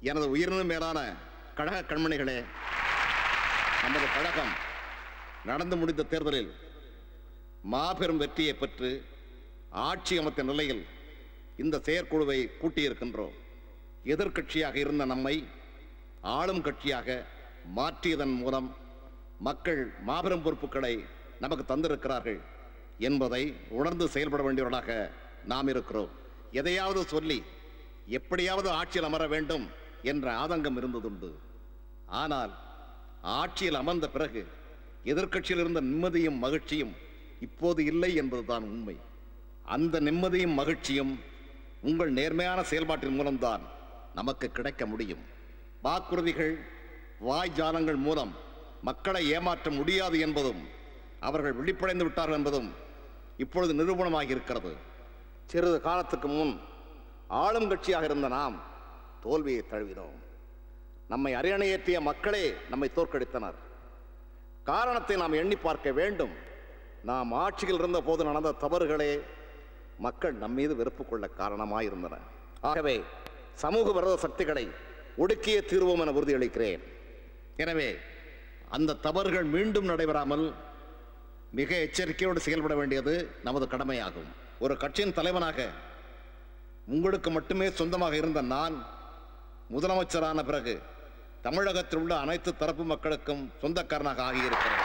எனது உயிரினும் மேலான கழக கண்மணிகளே நமது கழகம் நடந்து முடிந்த தேர்தலில் மாபெரும் வெற்றியை பெற்று ஆட்சி அமைத்த நிலையில் இந்த செயற்குழுவை கூட்டியிருக்கின்றோம் எதிர்க்கட்சியாக இருந்த நம்மை ஆளும் கட்சியாக மாற்றியதன் மூலம் மக்கள் மாபெரும் பொறுப்புகளை நமக்கு தந்திருக்கிறார்கள் என்பதை உணர்ந்து செயல்பட வேண்டியவர்களாக நாம் இருக்கிறோம் எதையாவது சொல்லி எப்படியாவது ஆட்சியில் அமர வேண்டும் என்ற ஆதங்கம் இருந்ததுண்டு ஆனால் ஆட்சியில் அமர்ந்த பிறகு எதிர்க்கட்சியில் இருந்த நிம்மதியும் மகிழ்ச்சியும் இப்போது இல்லை என்பதுதான் உண்மை அந்த நிம்மதியும் மகிழ்ச்சியும் உங்கள் நேர்மையான செயல்பாட்டின் மூலம்தான் நமக்கு கிடைக்க முடியும் வாக்குறுதிகள் வாய்ஜாலங்கள் மூலம் மக்களை ஏமாற்ற முடியாது என்பதும் அவர்கள் விழிப்படைந்து விட்டார்கள் என்பதும் இப்பொழுது நிரூபணமாகி இருக்கிறது சிறிது காலத்துக்கு முன் ஆளும் கட்சியாக இருந்த நாம் தோல்வியை தழுவினோம் நம்மை அரியணையேற்றிய மக்களே நம்மை தோற்கடித்தனர் காரணத்தை நாம் எண்ணி பார்க்க வேண்டும் நாம் ஆட்சியில் இருந்த போது நடந்த தவறுகளே மக்கள் நம் மீது வெறுப்பு கொள்ள காரணமாயிருந்தன ஆகவே சமூக விரோத சக்திகளை ஒடுக்கிய தீர்வோம் என உறுதியளிக்கிறேன் எனவே அந்த தவறுகள் மீண்டும் நடைபெறாமல் மிக எச்சரிக்கையோடு செயல்பட வேண்டியது நமது கடமையாகும் ஒரு கட்சியின் தலைவனாக உங்களுக்கு மட்டுமே சொந்தமாக இருந்த நான் முதலமைச்சரான பிறகு தமிழகத்தில் உள்ள அனைத்து தரப்பு மக்களுக்கும் சொந்தக்காரனாக ஆகியிருக்கிறேன்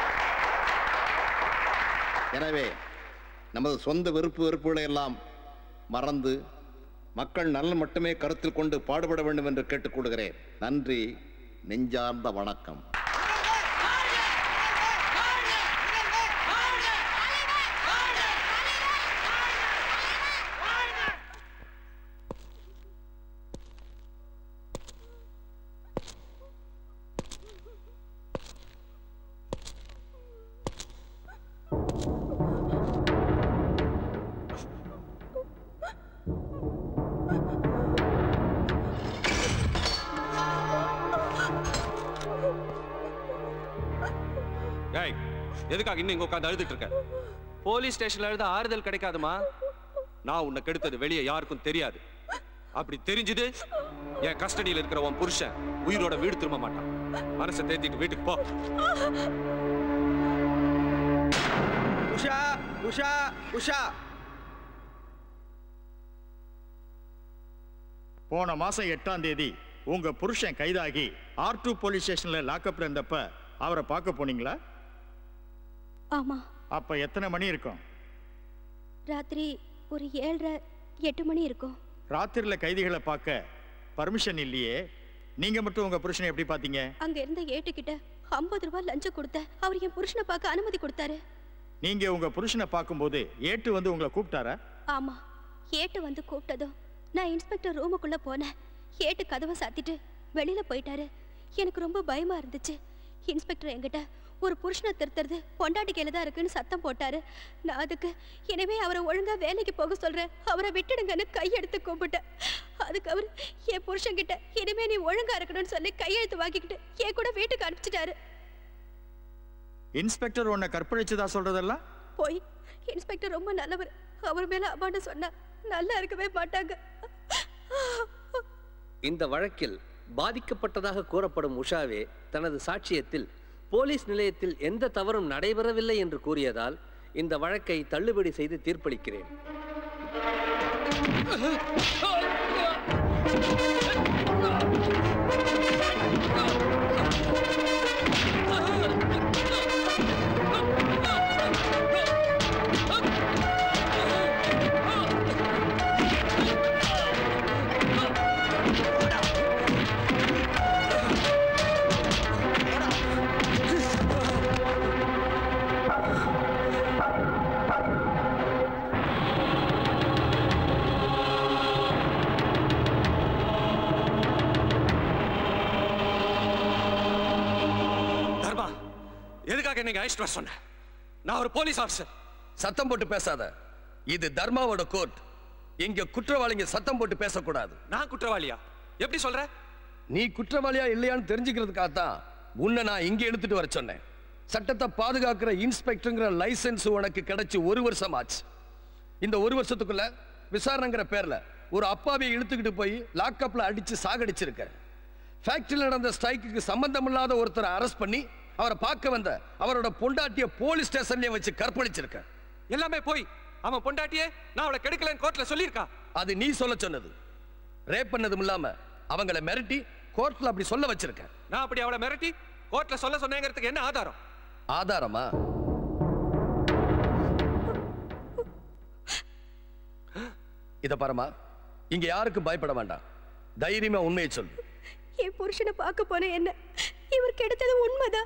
எனவே நமது சொந்த விருப்பு வெறுப்புகளை எல்லாம் மறந்து மக்கள் நலன் மட்டுமே கருத்தில் கொண்டு பாடுபட வேண்டும் என்று கேட்டுக்கொள்கிறேன் நன்றி நெஞ்சார்ந்த வணக்கம் ஏய் எதுக்காக இன்னும் இங்க உட்காந்து அழுதுட்டு இருக்க போலீஸ் ஸ்டேஷன்ல எழுத ஆறுதல் கிடைக்காதுமா நான் உன்னை கெடுத்தது வெளியே யாருக்கும் தெரியாது அப்படி தெரிஞ்சது என் கஸ்டடியில் இருக்கிற உன் புருஷன் உயிரோட வீடு திரும்ப மாட்டான் மனசை தேத்திட்டு வீட்டுக்கு போ உஷா உஷா உஷா போன மாசம் எட்டாம் தேதி உங்க புருஷன் கைதாகி ஆர் டூ போலீஸ் ஸ்டேஷன்ல லாக்அப்ல இருந்தப்ப அவரை பார்க்க போனீங்களா ஆமா அப்ப எத்தனை மணி இருக்கும் ராத்திரி ஒரு ஏழரை எட்டு மணி இருக்கும் ராத்திரில கைதிகளை பார்க்க பர்மிஷன் இல்லையே நீங்க மட்டும் உங்க புருஷனை எப்படி பாத்தீங்க அங்க இருந்த ஏட்டுக்கிட்ட ஐம்பது ரூபாய் லஞ்சம் கொடுத்த அவர் என் புருஷனை பார்க்க அனுமதி கொடுத்தாரு நீங்க உங்க புருஷனை பார்க்கும்போது ஏட்டு வந்து உங்களை கூப்பிட்டாரா ஆமா ஏட்டு வந்து கூப்பிட்டதும் நான் இன்ஸ்பெக்டர் ரூமுக்குள்ள போனேன் ஏட்டு கதவை சாத்திட்டு வெளியில போயிட்டாரு எனக்கு ரொம்ப பயமா இருந்துச்சு இன்ஸ்பெக்டர் என்கிட்ட ஒரு புருஷனை திருத்துறது பொண்டாட்டி கையில தான் இருக்குன்னு சத்தம் போட்டாரு நான் அதுக்கு எனவே அவரை ஒழுங்கா வேலைக்கு போக சொல்றேன் அவரை விட்டுடுங்கன்னு கையெடுத்து கூப்பிட்டேன் அதுக்கு அவர் என் புருஷன் கிட்ட இனிமே நீ ஒழுங்கா இருக்கணும்னு சொல்லி கையெழுத்து வாங்கிக்கிட்டு என் கூட வீட்டுக்கு அனுப்பிச்சிட்டாரு இன்ஸ்பெக்டர் உன்னை கற்பழிச்சதா சொல்றதெல்லாம் போய் இன்ஸ்பெக்டர் ரொம்ப நல்லவர் அவர் மேல அபாண்ட சொன்னா நல்லா இருக்கவே மாட்டாங்க இந்த வழக்கில் பாதிக்கப்பட்டதாக கூறப்படும் உஷாவே தனது சாட்சியத்தில் போலீஸ் நிலையத்தில் எந்த தவறும் நடைபெறவில்லை என்று கூறியதால் இந்த வழக்கை தள்ளுபடி செய்து தீர்ப்பளிக்கிறேன் தர்மா எதுக்காக நீங்க அழைச்சிட்டு வர சொன்ன நான் ஒரு போலீஸ் ஆஃபீஸர் சத்தம் போட்டு பேசாத இது தர்மாவோட கோர்ட் இங்க குற்றவாளிங்க சத்தம் போட்டு பேசக்கூடாது நான் குற்றவாளியா எப்படி சொல்ற நீ குற்றவாளியா இல்லையான்னு தெரிஞ்சுக்கிறதுக்காக தான் உன்னை நான் இங்க எடுத்துட்டு வர சொன்னேன் சட்டத்தை பாதுகாக்கிற இன்ஸ்பெக்டருங்கிற லைசென்ஸ் உனக்கு கிடைச்சு ஒரு வருஷம் ஆச்சு இந்த ஒரு வருஷத்துக்குள்ள விசாரணைங்கிற பேர்ல ஒரு அப்பாவியை இழுத்துக்கிட்டு போய் லாக்அப்ல அடிச்சு சாகடிச்சிருக்க ஃபேக்டரியில் நடந்த ஸ்ட்ரைக்குக்கு சம்பந்தமில்லாத ஒருத்தரை அரெஸ்ட் பண்ணி அவரை பார்க்க வந்த அவரோட பொண்டாட்டிய போலீஸ் ஸ்டேஷன்லயே வச்சு கற்பழிச்சிருக்க எல்லாமே போய் அவன் பொண்டாட்டியே நான் அவளை கெடுக்கலன்னு கோர்ட்ல சொல்லியிருக்கா அது நீ சொல்ல சொன்னது ரேப் பண்ணதும் இல்லாம அவங்கள மிரட்டி கோர்ட்ல அப்படி சொல்ல வச்சிருக்க நான் அப்படி அவளை மிரட்டி கோர்ட்ல சொல்ல சொன்னேங்கிறதுக்கு என்ன ஆதாரம் ஆதாரமா இத பாருமா இங்க யாருக்கும் பயப்பட வேண்டாம் தைரியமா உண்மையை சொல்லு என் புருஷனை பார்க்க போன என்ன இவர் கெடுத்தது உண்மைதான்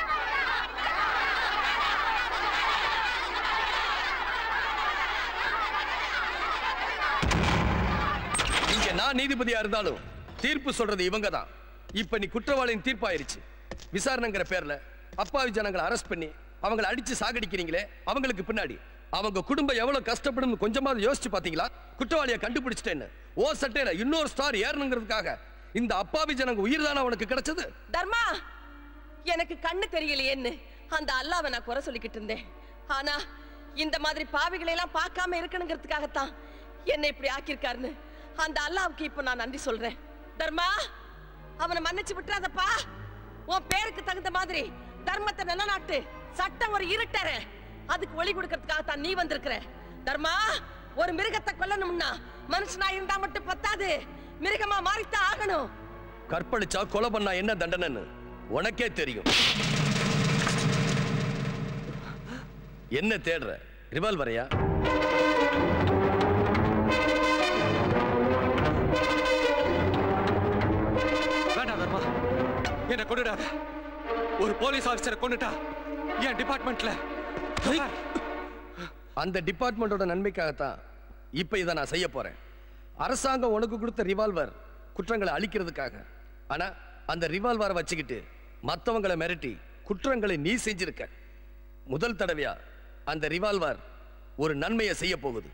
இங்க நான் நீதிபதியா இருந்தாலும் தீர்ப்பு சொல்றது இவங்க தான் இப்ப நீ குற்றவாளியின் தீர்ப்பாயிருச்சு விசாரணைங்கிற பேர்ல அப்பாவி ஜனங்களை அரெஸ்ட் பண்ணி அவங்களை அடிச்சு சாகடிக்கிறீங்களே அவங்களுக்கு பின்னாடி அவங்க குடும்பம் எவ்வளவு கஷ்டப்படும் கொஞ்சமாவது யோசிச்சு பாத்தீங்களா குற்றவாளியை கண்டுபிடிச்சிட்டேன்னு ஓ சட்டையில இன்னொரு ஸ்டார் ஏறணுங்கிறதுக்காக இந்த அப்பாவி ஜனங்க உயிர் தானே உனக்கு கிடைச்சது தர்மா எனக்கு கண்ணு தெரியலையேன்னு அந்த அல்லாவை நான் குறை சொல்லிக்கிட்டு இருந்தேன் ஆனா இந்த மாதிரி பாவிகளை எல்லாம் பார்க்காம இருக்கணுங்கிறதுக்காகத்தான் என்னை இப்படி ஆக்கியிருக்காருன்னு அந்த அல்லாவுக்கு இப்ப நான் நன்றி சொல்றேன் தர்மா அவனை மன்னிச்சு விட்டுறாதப்பா உன் பேருக்கு தகுந்த மாதிரி தர்மத்தை நிலநாட்டு சட்டம் ஒரு இருட்டற அதுக்கு ஒளி கொடுக்கறதுக்காகத்தான் நீ வந்திருக்கிற தர்மா ஒரு மிருகத்தை கொல்லணும்னா மனுஷனா இருந்தா மட்டும் பத்தாது மிருகமா மாறித்தான் ஆகணும் கற்பழிச்சா கொலை பண்ணா என்ன தண்டனைன்னு உனக்கே தெரியும் என்ன தேடுற ரிவால்வரையா வேண்டாம் தர்மா என்ன கொண்டுடாத ஒரு போலீஸ் ஆபீசரை கொண்டுட்டா என் டிபார்ட்மெண்ட்ல அந்த டிபார்ட்மெண்டோட நன்மைக்காகத்தான் இப்ப இதை நான் செய்ய போறேன் அரசாங்கம் உனக்கு கொடுத்த ரிவால்வர் குற்றங்களை அழிக்கிறதுக்காக ஆனா அந்த ரிவால்வரை வச்சுக்கிட்டு மத்தவங்களை மிரட்டி குற்றங்களை நீ செஞ்சிருக்க முதல் தடவையா அந்த ரிவால்வர் ஒரு நன்மையை செய்ய போகுது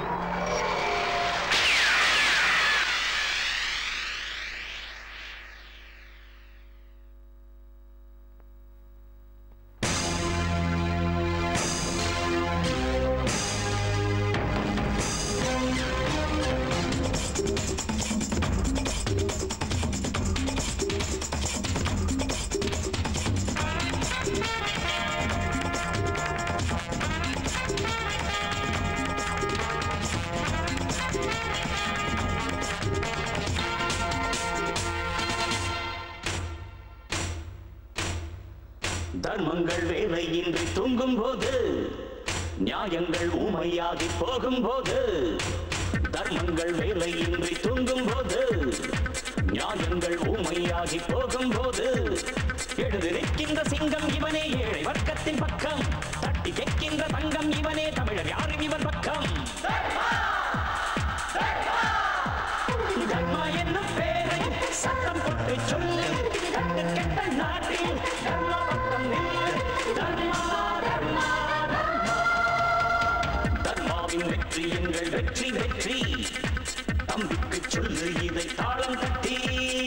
தர்மங்கள் வேலையின்றி தூங்கும் போது நியாயங்கள் ஊமையாகி போகும் போது தர்மங்கள் வேலையின்றி தூங்கும் போது நியாயங்கள் ஊமையாகி போகும் போது எழுதிருக்கின்ற சிங்கம் இவனே ஏழை வர்க்கத்தின் பக்கம் தட்டி கேட்கின்ற தங்கம் இவனே தமிழர் யாரும் இவன் பக்கம் தர்மா என்னும் பேரை சத்தம் போட்டு சொல்லு கட்டு கெட்ட நாட்டில் தர்மா பக்கம் நில்லு தர்மா தர்மா தர்மா தர்மாவின் வெற்றி எங்கள் வெற்றி வெற்றி தம்பிக்கு சொல்லு இதை தாளம் தட்டி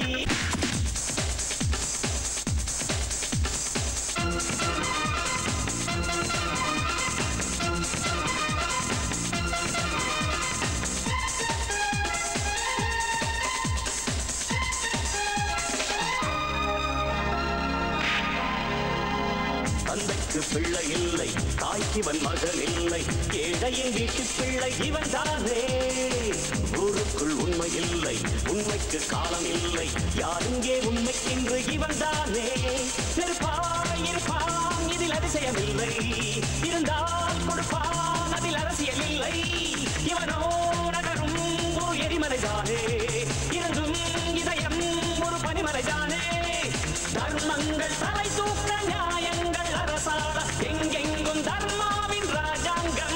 தந்தைக்கு பிள்ளை இல்லை தாய்க்கு இவன் மகன் இல்லை ஏழையின் வீட்டு பிள்ளை இவன் தானே ஊருக்குள் உண்மை இல்லை உண்மைக்கு காலம் இல்லை யார் இங்கே உண்மைக்கின்று இவன் தானே இருப்பான் இருப்பான் இதில் அதிசயமில்லை இருந்தால் கொடுப்பான் அதில் அரசியல் இல்லை இவனோ நகரும் ஒரு எரிமலைதானே இருந்தும் இதயம் ஒரு பனிமலைதானே தர்மங்கள் தலை தூக்க நியாயங்கள் அரசாள எங்கெங்கும் தர்மாவின் ராஜாங்கம்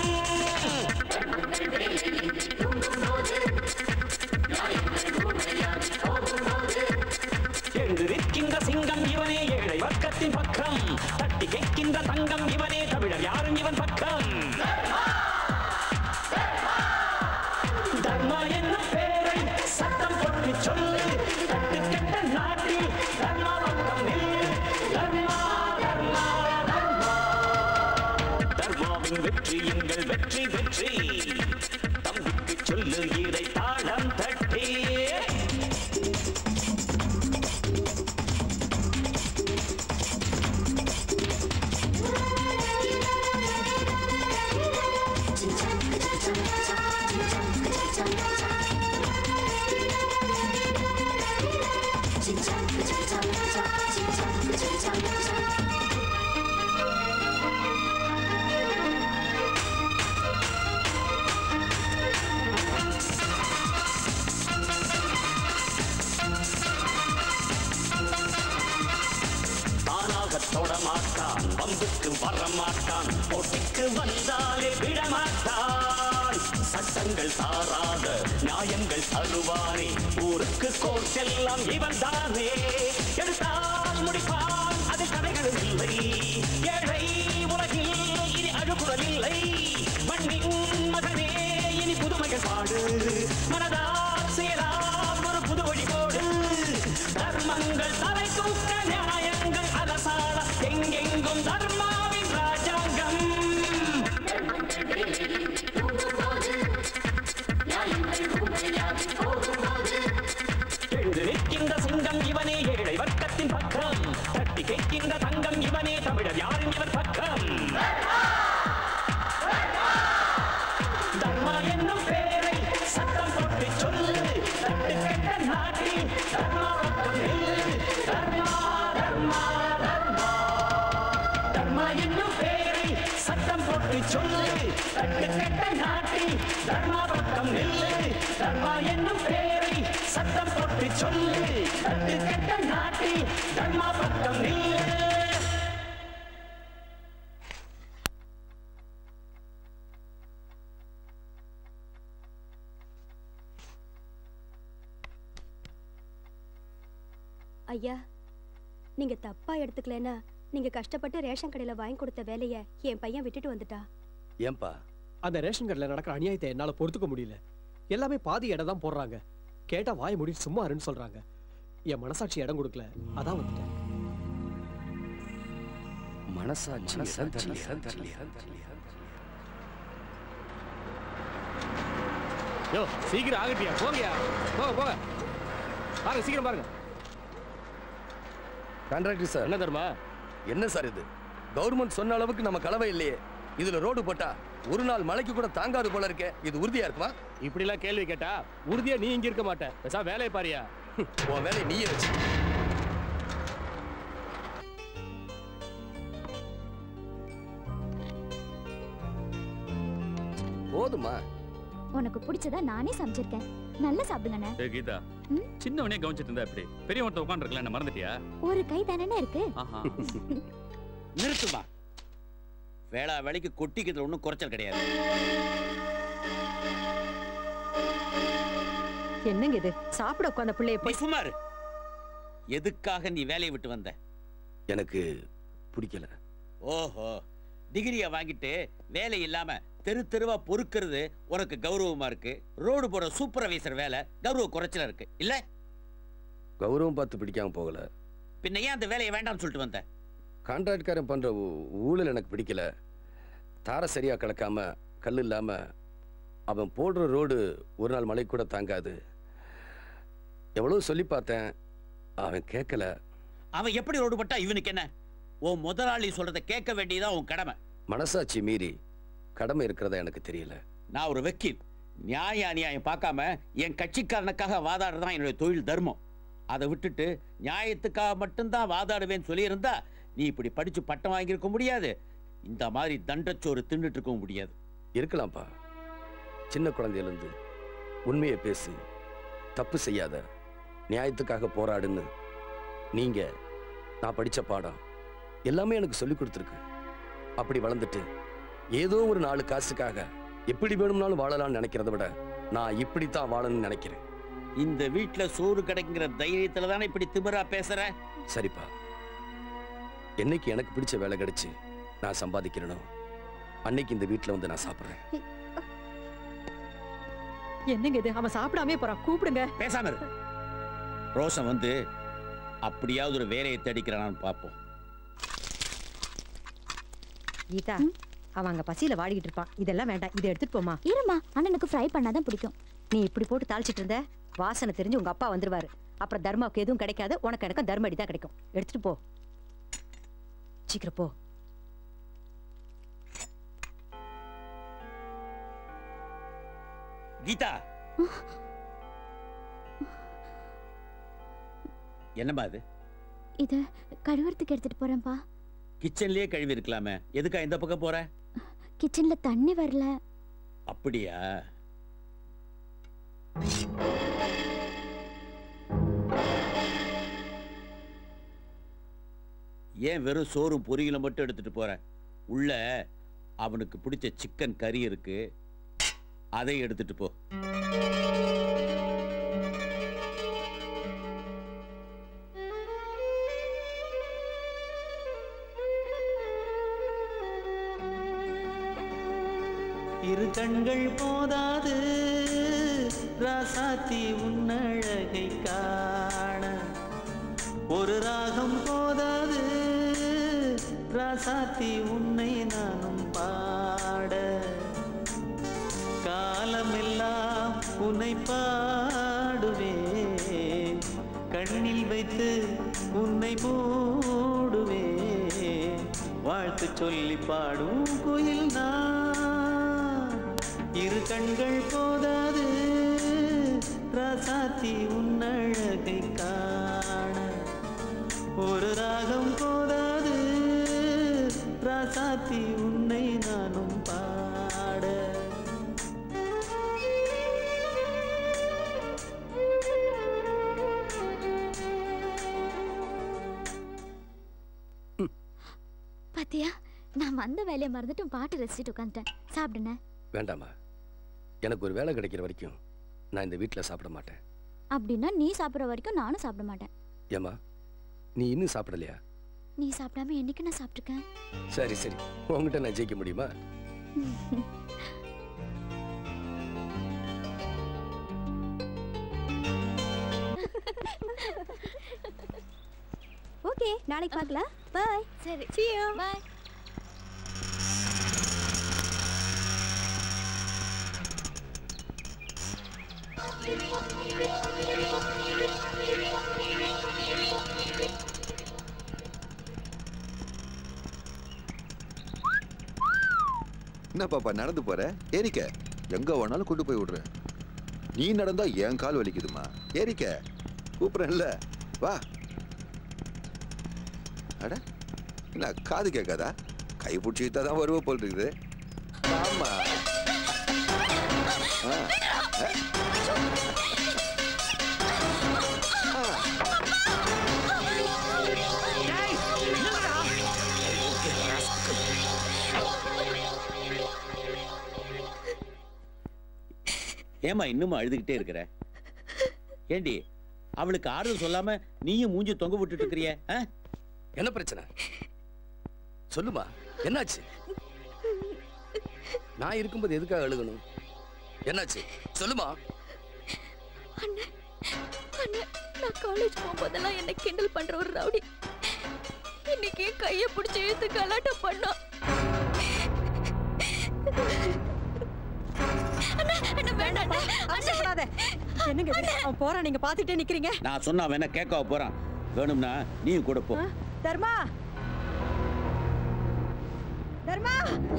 எழுந்திருக்கின்ற சிங்கம் இவனே ஏழை வர்க்கத்தின் பக்கம் தட்டி கேட்கின்ற தங்கம் இவனே தமிழர் யாரும் இவன் பக்கம் தர்மா என்னும் பேரை சத்தம் போட்டு சொல்லு தட்டு கெட்ட நாட்டில் தர்மா பக்கம் நில்லு தர்மா தர்மா தர்மா தர்மாவின் வெற்றி எங்கள் வெற்றி வெற்றி தம்பிக்கு சொல்லு இதை தாளம் தட்டி பார்க்க தொட மாட்டான் வம்புக்கு வர மாட்டான் போட்டிக்கு வந்தாலே விடமாட்டான் சட்டங்கள் தாராத நியாயங்கள் தருவானே ஊருக்கு கோர்ட்டெல்லாம் இவன் தானே எடுத்தால் முடிப்பான் அது கதைகளும் இல்லை ஏழை உலகில் இனி அழுகுறல் இல்லை மண்ணின் மகனே இனி புதுமைகள் பாடு மனதால் செயலால் ஒரு புது வழிபோடு தர்மங்கள் தலை தூக்க நியாயங்கள் அரசாள எங்கெங்கும் தர்மாவின் ராஜாங்கம் எழுந்து நிற்கின்ற சிங்கம் இவனே ஏழை வர்க்கத்தின் பக்கம் தட்டி கேட்கின்ற தங்கம் இவனே தமிழர் யாரும் இவர் பக்கம் தர்மா என்னும் பேரை சத்தம் போட்டு சொல்லு தட்டு கெட்ட நாட்டில் தர்மா பக்கம் நில்லு தர்மா தர்மா தர்மா தர்மா என்னும் பேரை சத்தம் போட்டு சொல்லு தட்டு கெட்ட நாட்டில் தர்மா பக்கம் நில்லு தர்மா என்னும் பேரை சத்தம் போட்டு சொல்லு தட்டு கெட்ட நாட்டில் தர்மா பக்கம் நில்லு ஐயா நீங்க தப்பா எடுத்துக்கலன்னா நீங்க கஷ்டப்பட்டு ரேஷன் கடையில வாங்கி கொடுத்த வேலைய என் பையன் விட்டுட்டு வந்துட்டா ஏன்பா அந்த ரேஷன் கடையில் நடக்கிற அநியாயத்தை என்னால பொறுத்துக்க முடியல எல்லாமே பாதி இடம் தான் போடுறாங்க கேட்டா வாய் மூடி சும்மா இருன்னு சொல்றாங்க என் மனசாட்சி இடம் கொடுக்கல அதான் வந்துட்டேன் மனசாட்சி யோ சீக்கிரம் ஆகட்டியா போங்கயா போங்க போங்க பாருங்க சீக்கிரம் பாருங்க கான்ட்ராக்டர் சார் என்ன தருமா என்ன சார் இது கவர்மெண்ட் சொன்ன அளவுக்கு நம்ம கலவை இல்லையே இதுல ரோடு போட்டா ஒரு நாள் மழைக்கு கூட தாங்காது போல இருக்கே இது உறுதியா இருக்குமா இப்படிலாம் கேள்வி கேட்டா உறுதியா நீ இங்க இருக்க மாட்ட பேசா வேலையை பாரியா உன் வேலையை நீயே வச்சு போதுமா உனக்கு பிடிச்சதா நானே சமைச்சிருக்கேன் நல்லா சாப்பிடுங்கண்ணே ஏய் கீதா ம்? சின்னவனே கவனிச்சிட்டு இருந்தா எப்படி பெரியவன் உட்காந்துருக்கல என்ன மறந்துட்டியா ஒரு கை தானே இருக்கு ஆஹா நிறுத்துமா வேளா வேலைக்கு கொட்டிக்கிறதுல ஒன்றும் குறைச்சல் கிடையாது என்னங்க இது சாப்பிட உட்காந்த பிள்ளைய நீ சும்மா இரு. எதுக்காக நீ வேலையை விட்டு வந்த எனக்கு பிடிக்கல ஓஹோ டிகிரியை வாங்கிட்டு வேலை இல்லாம தெரு தெருவா பொறுக்கிறது உனக்கு கௌரவமா இருக்கு ரோடு போற சூப்பர்வைசர் வேலை கௌரவ குறைச்சலா இருக்கு இல்ல கௌரவம் பார்த்து பிடிக்காம போகல பின்ன ஏன் அந்த வேலையை வேண்டாம்னு சொல்லிட்டு வந்த கான்ட்ராக்ட்காரன் பண்ற ஊ- ஊழல் எனக்கு பிடிக்கல தாரை சரியா கலக்காம கல் இல்லாம அவன் போடுற ரோடு ஒரு நாள் மழை கூட தாங்காது எவ்வளவு சொல்லி பார்த்தேன் அவன் கேட்கல அவன் எப்படி ரோடு பட்டா இவனுக்கு என்ன உன் முதலாளி சொல்றதை கேட்க வேண்டியதான் உன் கடமை மனசாட்சி மீறி கடமை இருக்கிறதா எனக்கு தெரியல நான் ஒரு வக்கீல் நியாய அநியாயம் பார்க்காம என் கட்சிக்காரனுக்காக வாதாடுறது தான் என்னுடைய தொழில் தர்மம் அதை விட்டுட்டு நியாயத்துக்காக மட்டும்தான் வாதாடுவேன்னு சொல்லியிருந்தா நீ இப்படி படிச்சு பட்டம் வாங்கியிருக்க முடியாது இந்த மாதிரி தண்டச்சோறு தின்னுட்டு இருக்கவும் முடியாது இருக்கலாம்ப்பா சின்ன குழந்தையிலேருந்து உண்மையை பேசு தப்பு செய்யாத நியாயத்துக்காக போராடுன்னு நீங்க நான் படிச்ச பாடம் எல்லாமே எனக்கு சொல்லி கொடுத்துருக்கு அப்படி வளர்ந்துட்டு ஏதோ ஒரு நாலு காசுக்காக எப்படி வேணும்னாலும் வாழலாம்னு நினைக்கிறத விட நான் இப்படித்தான் வாழணும்னு நினைக்கிறேன் இந்த வீட்டுல சோறு கிடைக்குங்கிற தைரியத்துல தானே இப்படி திமிரா பேசுற சரிப்பா என்னைக்கு எனக்கு பிடிச்ச வேலை கிடைச்சு நான் சம்பாதிக்கிறேனோ அன்னைக்கு இந்த வீட்டில் வந்து நான் சாப்பிட்றேன் என்னங்க இது அவன் சாப்பிடாமே போறான் கூப்பிடுங்க பேசாம இரு ரோஷன் வந்து அப்படியாவது ஒரு வேலையை தேடிக்கிறானான்னு பார்ப்போம் கீதா அவன் அங்க பசியில வாடிக்கிட்டு இருப்பான் இதெல்லாம் வேண்டாம் இதை எடுத்துட்டு போமா இருமா அண்ணனுக்கு ஃப்ரை பண்ணாதான் பிடிக்கும் நீ இப்படி போட்டு தாளிச்சிட்டு இருந்த வாசனை தெரிஞ்சு உங்க அப்பா வந்துருவாரு அப்புறம் தர்மாவுக்கு எதுவும் கிடைக்காது உனக்கு எனக்கும் தர்மடி தான் கிடைக்கும் எடுத்துட்டு போ சீக்கிரம் போ கீதா என்னம்மா அது இது கழுவுறதுக்கு எடுத்துட்டு போறேன்ப்பா கிச்சன்லயே கழுவி இருக்கலாமே எதுக்கா இந்த பக்கம் போற கிச்சன்ல தண்ணி வரல அப்படியா ஏன் வெறும் சோறும் பொரியலும் மட்டும் எடுத்துட்டு போற உள்ள அவனுக்கு பிடிச்ச சிக்கன் கறி இருக்கு அதை எடுத்துட்டு போ இரு கண்கள் போதாது ராசாத்தி உன்னழகை காண ஒரு ராகம் போதாது ராசாத்தி உன்னை நானும் பாட காலமெல்லாம் உன்னை பாடுவேன் கண்ணில் வைத்து உன்னை மூடுவேன் வாழ்த்து சொல்லி பாடும் குயில் நான் இரு கண்கள் போதாது ராசாத்தி உன்னழகை காண ஒரு ராகம் போதாது ராசாத்தி உன்னை நானும் பாட பாத்தியா நான் வந்த வேலையை மறந்துட்டும் பாட்டு ரசிச்சுட்டு உட்காந்துட்டேன் சாப்பிடுனேன் வேண்டாமா எனக்கு ஒரு வேலை கிடைக்கிற வரைக்கும் நான் இந்த வீட்டில் சாப்பிட மாட்டேன் அப்படின்னா நீ சாப்பிட்ற வரைக்கும் நானும் சாப்பிட மாட்டேன் ஏம்மா நீ இன்னும் சாப்பிடலையா நீ சாப்பிடாம என்னைக்கு நான் சாப்பிட்ருக்கேன் சரி சரி உங்ககிட்ட நான் ஜெயிக்க முடியுமா ஓகே நாளைக்கு பார்க்கலாம் பாய் சரி see you பாய் என்ன பாப்பா நடந்து போற ஏறிக்க எங்க வேணாலும் கொண்டு போய் விடுறேன் நீ நடந்தா என் கால் வலிக்குதுமா ஏறிக்க கூப்பிடுறேன்ல வா அட என்ன காது கேட்காதா கை பிடிச்சிக்கிட்டா தான் வருவ போல் இருக்குது ஆமா ஆ, ஆ. ஏமா இன்னும் அழுதுகிட்டே இருக்கிற ஏண்டி அவளுக்கு ஆறுதல் சொல்லாம நீயும் மூஞ்சி தொங்க விட்டுட்டு இருக்கிறிய என்ன பிரச்சனை சொல்லுமா என்னாச்சு நான் இருக்கும்போது எதுக்காக அழுகணும் என்னாச்சு சொல்லுமா அண்ணே அண்ணே நான் காலேஜ் போகும்போதெல்லாம் என்னை கிண்டல் பண்ற ஒரு ரவுடி இன்னைக்கு என் கையை பிடிச்சி இழுத்து கலாட்டம் பண்ணான் அண்ணே, அண்ணே, வேண்டாம் அண்ணே. அவசரப்படாத என்னங்க இது? அவன் போறான் நீங்க பாத்துட்டே நிக்கிறீங்க நான் சொன்னா வேணா கேட்க போறான் வேணும்னா நீயும் கூட போ தர்மா தர்மா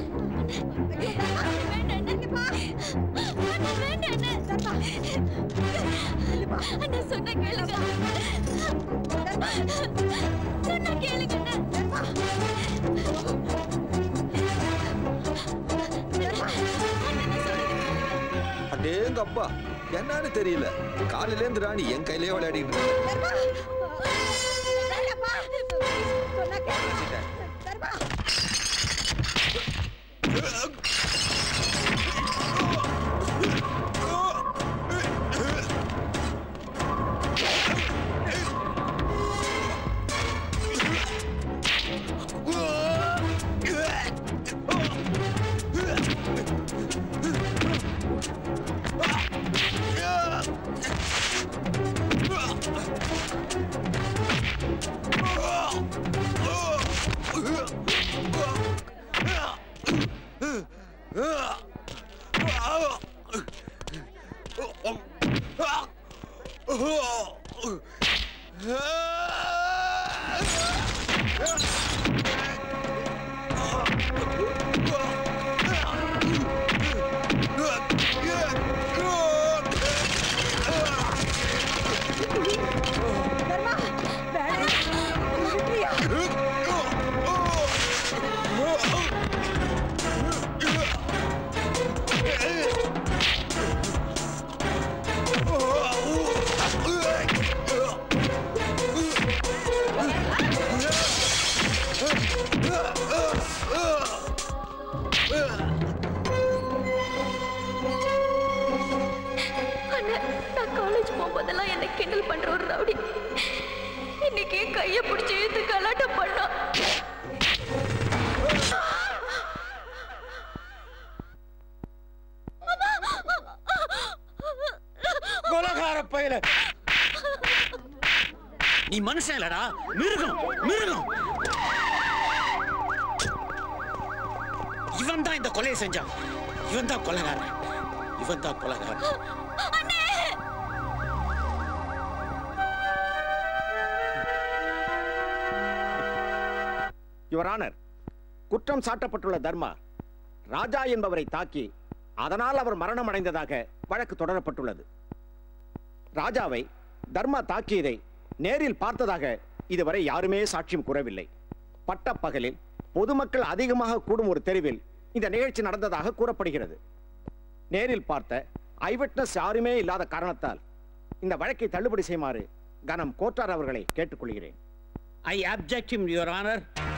அண்ணே சொன்ன கேளுங்க சொன்ன கேளுங்க அடேங்க அப்பா என்னன்னு தெரியல காலையில இருந்து ராணி என் கையிலே விளையாடிட்டு இருக்கு. Oh! அண்ணே நான் காலேஜ் போகும்போதெல்லாம் என்னை கிண்டல் பண்ற ஒரு ரவுடி இன்னைக்கு என் கையை பிடிச்சி இழுத்து கலாட்டம் பண்ணா கொலகார பயல நீ மனுஷன் இல்லடா மிருகம் மிருகம் இவன் தான் இந்த கொலையை செஞ்சான் இவன் தான் கொலைகாரன் இவன் தான் கொலைகாரன் யுவர் ஆனர் குற்றம் சாட்டப்பட்டுள்ள தர்மா ராஜா என்பவரை தாக்கி அதனால் அவர் மரணம் அடைந்ததாக வழக்கு தொடரப்பட்டுள்ளது ராஜாவை தர்மா தாக்கியதை நேரில் பார்த்ததாக இதுவரை யாருமே சாட்சியம் கூறவில்லை பட்டப்பகலில் பொதுமக்கள் அதிகமாக கூடும் ஒரு தெருவில் இந்த நிகழ்ச்சி நடந்ததாக கூறப்படுகிறது நேரில் பார்த்த ஐவிட்னஸ் யாருமே இல்லாத காரணத்தால் இந்த வழக்கை தள்ளுபடி செய்யுமாறு கனம் கோட்டார் அவர்களை கேட்டுக்கொள்கிறேன் I object him your honour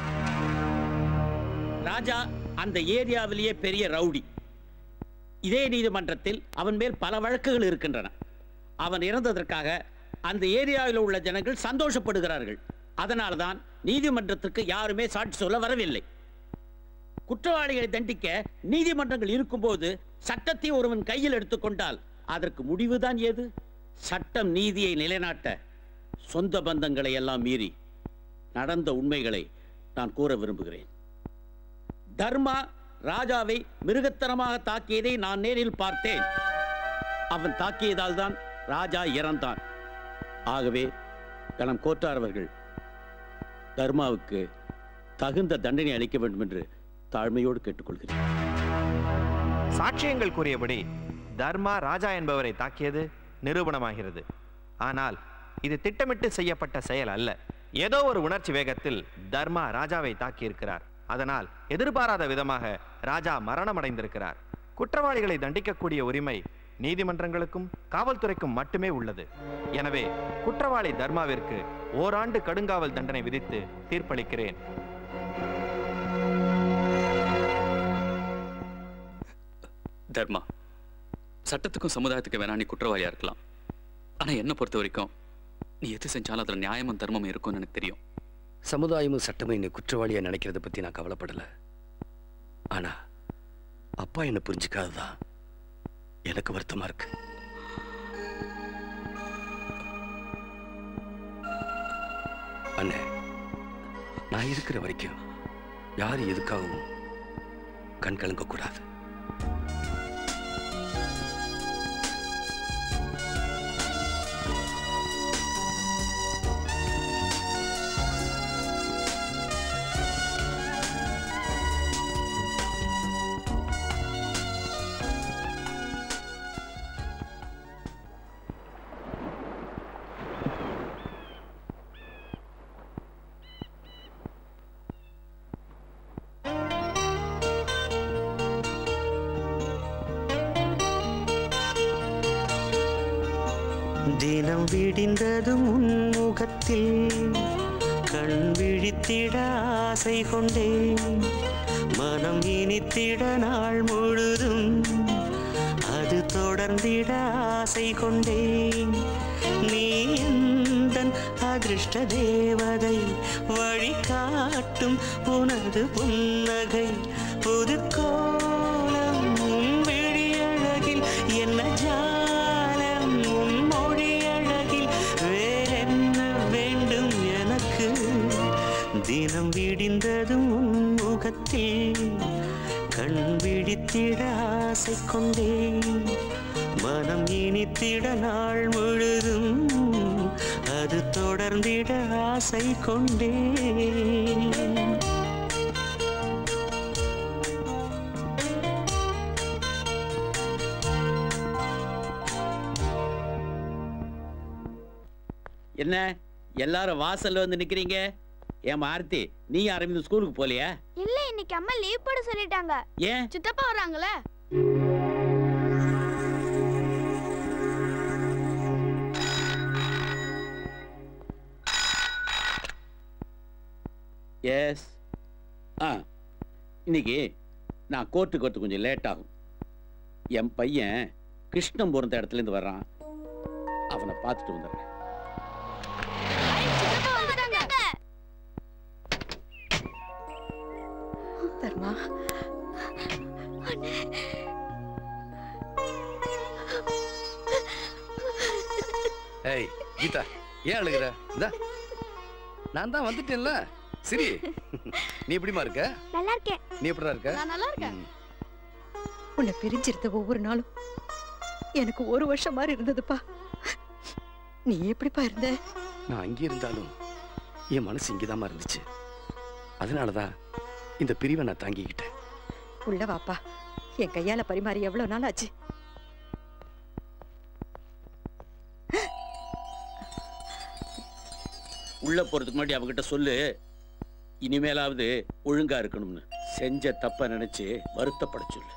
Raja அந்த ஏரியாவிலேயே பெரிய ரவுடி இதே நீதிமன்றத்தில் அவன் மேல் பல வழக்குகள் இருக்கின்றன அவன் இறந்ததற்காக அந்த ஏரியாவில் உள்ள ஜனங்கள் சந்தோஷப்படுகிறார்கள் அதனால்தான் நீதிமன்றத்திற்கு யாருமே சாட்சி சொல்ல வரவில்லை குற்றவாளிகளை தண்டிக்க நீதிமன்றங்கள் இருக்கும்போது சட்டத்தை ஒருவன் கையில் எடுத்துக்கொண்டால் அதற்கு முடிவுதான் ஏது சட்டம் நீதியை நிலைநாட்ட சொந்த பந்தங்களை எல்லாம் மீறி நடந்த உண்மைகளை நான் கூற விரும்புகிறேன் தர்மா ராஜாவை மிருகத்தனமாக தாக்கியதை நான் நேரில் பார்த்தேன் அவன் தாக்கியதால் தான் ராஜா இறந்தான் ஆகவே கணம் கோட்டார் அவர்கள் தர்மாவுக்கு தகுந்த தண்டனை அளிக்க வேண்டும் என்று தாழ்மையோடு கேட்டுக்கொள்கிறேன் சாட்சியங்கள் கூறியபடி தர்மா ராஜா என்பவரை தாக்கியது நிரூபணமாகிறது ஆனால் இது திட்டமிட்டு செய்யப்பட்ட செயல் அல்ல ஏதோ ஒரு உணர்ச்சி வேகத்தில் தர்மா ராஜாவை தாக்கியிருக்கிறார் அதனால் எதிர்பாராத விதமாக ராஜா மரணமடைந்திருக்கிறார் குற்றவாளிகளை தண்டிக்கக்கூடிய உரிமை நீதிமன்றங்களுக்கும் காவல்துறைக்கும் மட்டுமே உள்ளது எனவே குற்றவாளி தர்மாவிற்கு ஓராண்டு கடுங்காவல் தண்டனை விதித்து தீர்ப்பளிக்கிறேன் தர்மா சட்டத்துக்கும் சமுதாயத்துக்கும் வேணா நீ குற்றவாளியா இருக்கலாம் ஆனா என்ன பொறுத்த வரைக்கும் நீ எது செஞ்சாலும் அதுல நியாயமும் தர்மமும் இருக்கும்னு எனக்கு தெரியும் சமுதாயமும் சட்டமும் என்னை குற்றவாளியா நினைக்கிறத பத்தி நான் கவலைப்படல ஆனா அப்பா என்ன புரிஞ்சுக்காததான் எனக்கு வருத்தமா இருக்கு அண்ணே நான் இருக்கிற வரைக்கும் யாரும் எதுக்காகவும் கண் கலங்க கூடாது தினம் விடிந்ததும் உன்முகத்தில் கண் விழித்திட ஆசை கொண்டேன் மனம் இனித்திட நாள் முழுதும் அது தொடர்ந்திட ஆசை கொண்டேன் நீ எந்தன் அதிர்ஷ்ட தேவதை வழிகாட்டும் உனது புன்னகை புது கோலம் உன் விழியழகில் என்ன ஜாலம் உன் மொழி அழகில் வேறென்ன வேண்டும் எனக்கு தினம் விடிந்ததும் உன் முகத்தில் கண் விழித்திட ஆசை கொண்டேன் மனம் இனித்திட நாள் முழுதும் அது தொடர்ந்திட ஆசை கொண்டேன் என்ன எல்லாரும் வாசல்ல வந்து நிக்கிறீங்க ஏன் ஆர்த்தி நீ அரவிந்த் ஸ்கூலுக்கு போலியா இல்ல இன்னைக்கு அம்மா லீவ் போட சொல்லிட்டாங்க ஏன் சித்தப்பா வராங்களே எஸ் ஆ இன்னைக்கு நான் கோர்ட்டுக்கு வரது கொஞ்சம் லேட் ஆகும் என் பையன் கிருஷ்ணம் பிறந்த இடத்துலேருந்து வர்றான் அவனை பார்த்துட்டு வந்துடுறேன் தர்மா ஏய் கீதா ஏன் அழுகுற இந்தா நான் தான் வந்துட்டேன்ல சரி நீ எப்படிமா இருக்க நல்லா இருக்கேன் நீ எப்படிடா இருக்க நான் நல்லா இருக்கேன் உன்னை பிரிஞ்சிருந்த ஒவ்வொரு நாளும் எனக்கு ஒரு வருஷம் மாதிரி இருந்ததுப்பா நீ எப்படிப்பா இருந்த நான் அங்கே இருந்தாலும் என் மனசு இங்கேதாம்மா இருந்துச்சு அதனால தான் இந்த பிரிவை நான் தாங்கிக்கிட்டேன் உள்ள வாப்பா என் கையால பரிமாறி எவ்வளவு நாள் ஆச்சு உள்ள போறதுக்கு முன்னாடி அவகிட்ட சொல்லு இனிமேலாவது ஒழுங்கா இருக்கணும்னு செஞ்ச தப்ப நினைச்சு வருத்தப்பட சொல்லு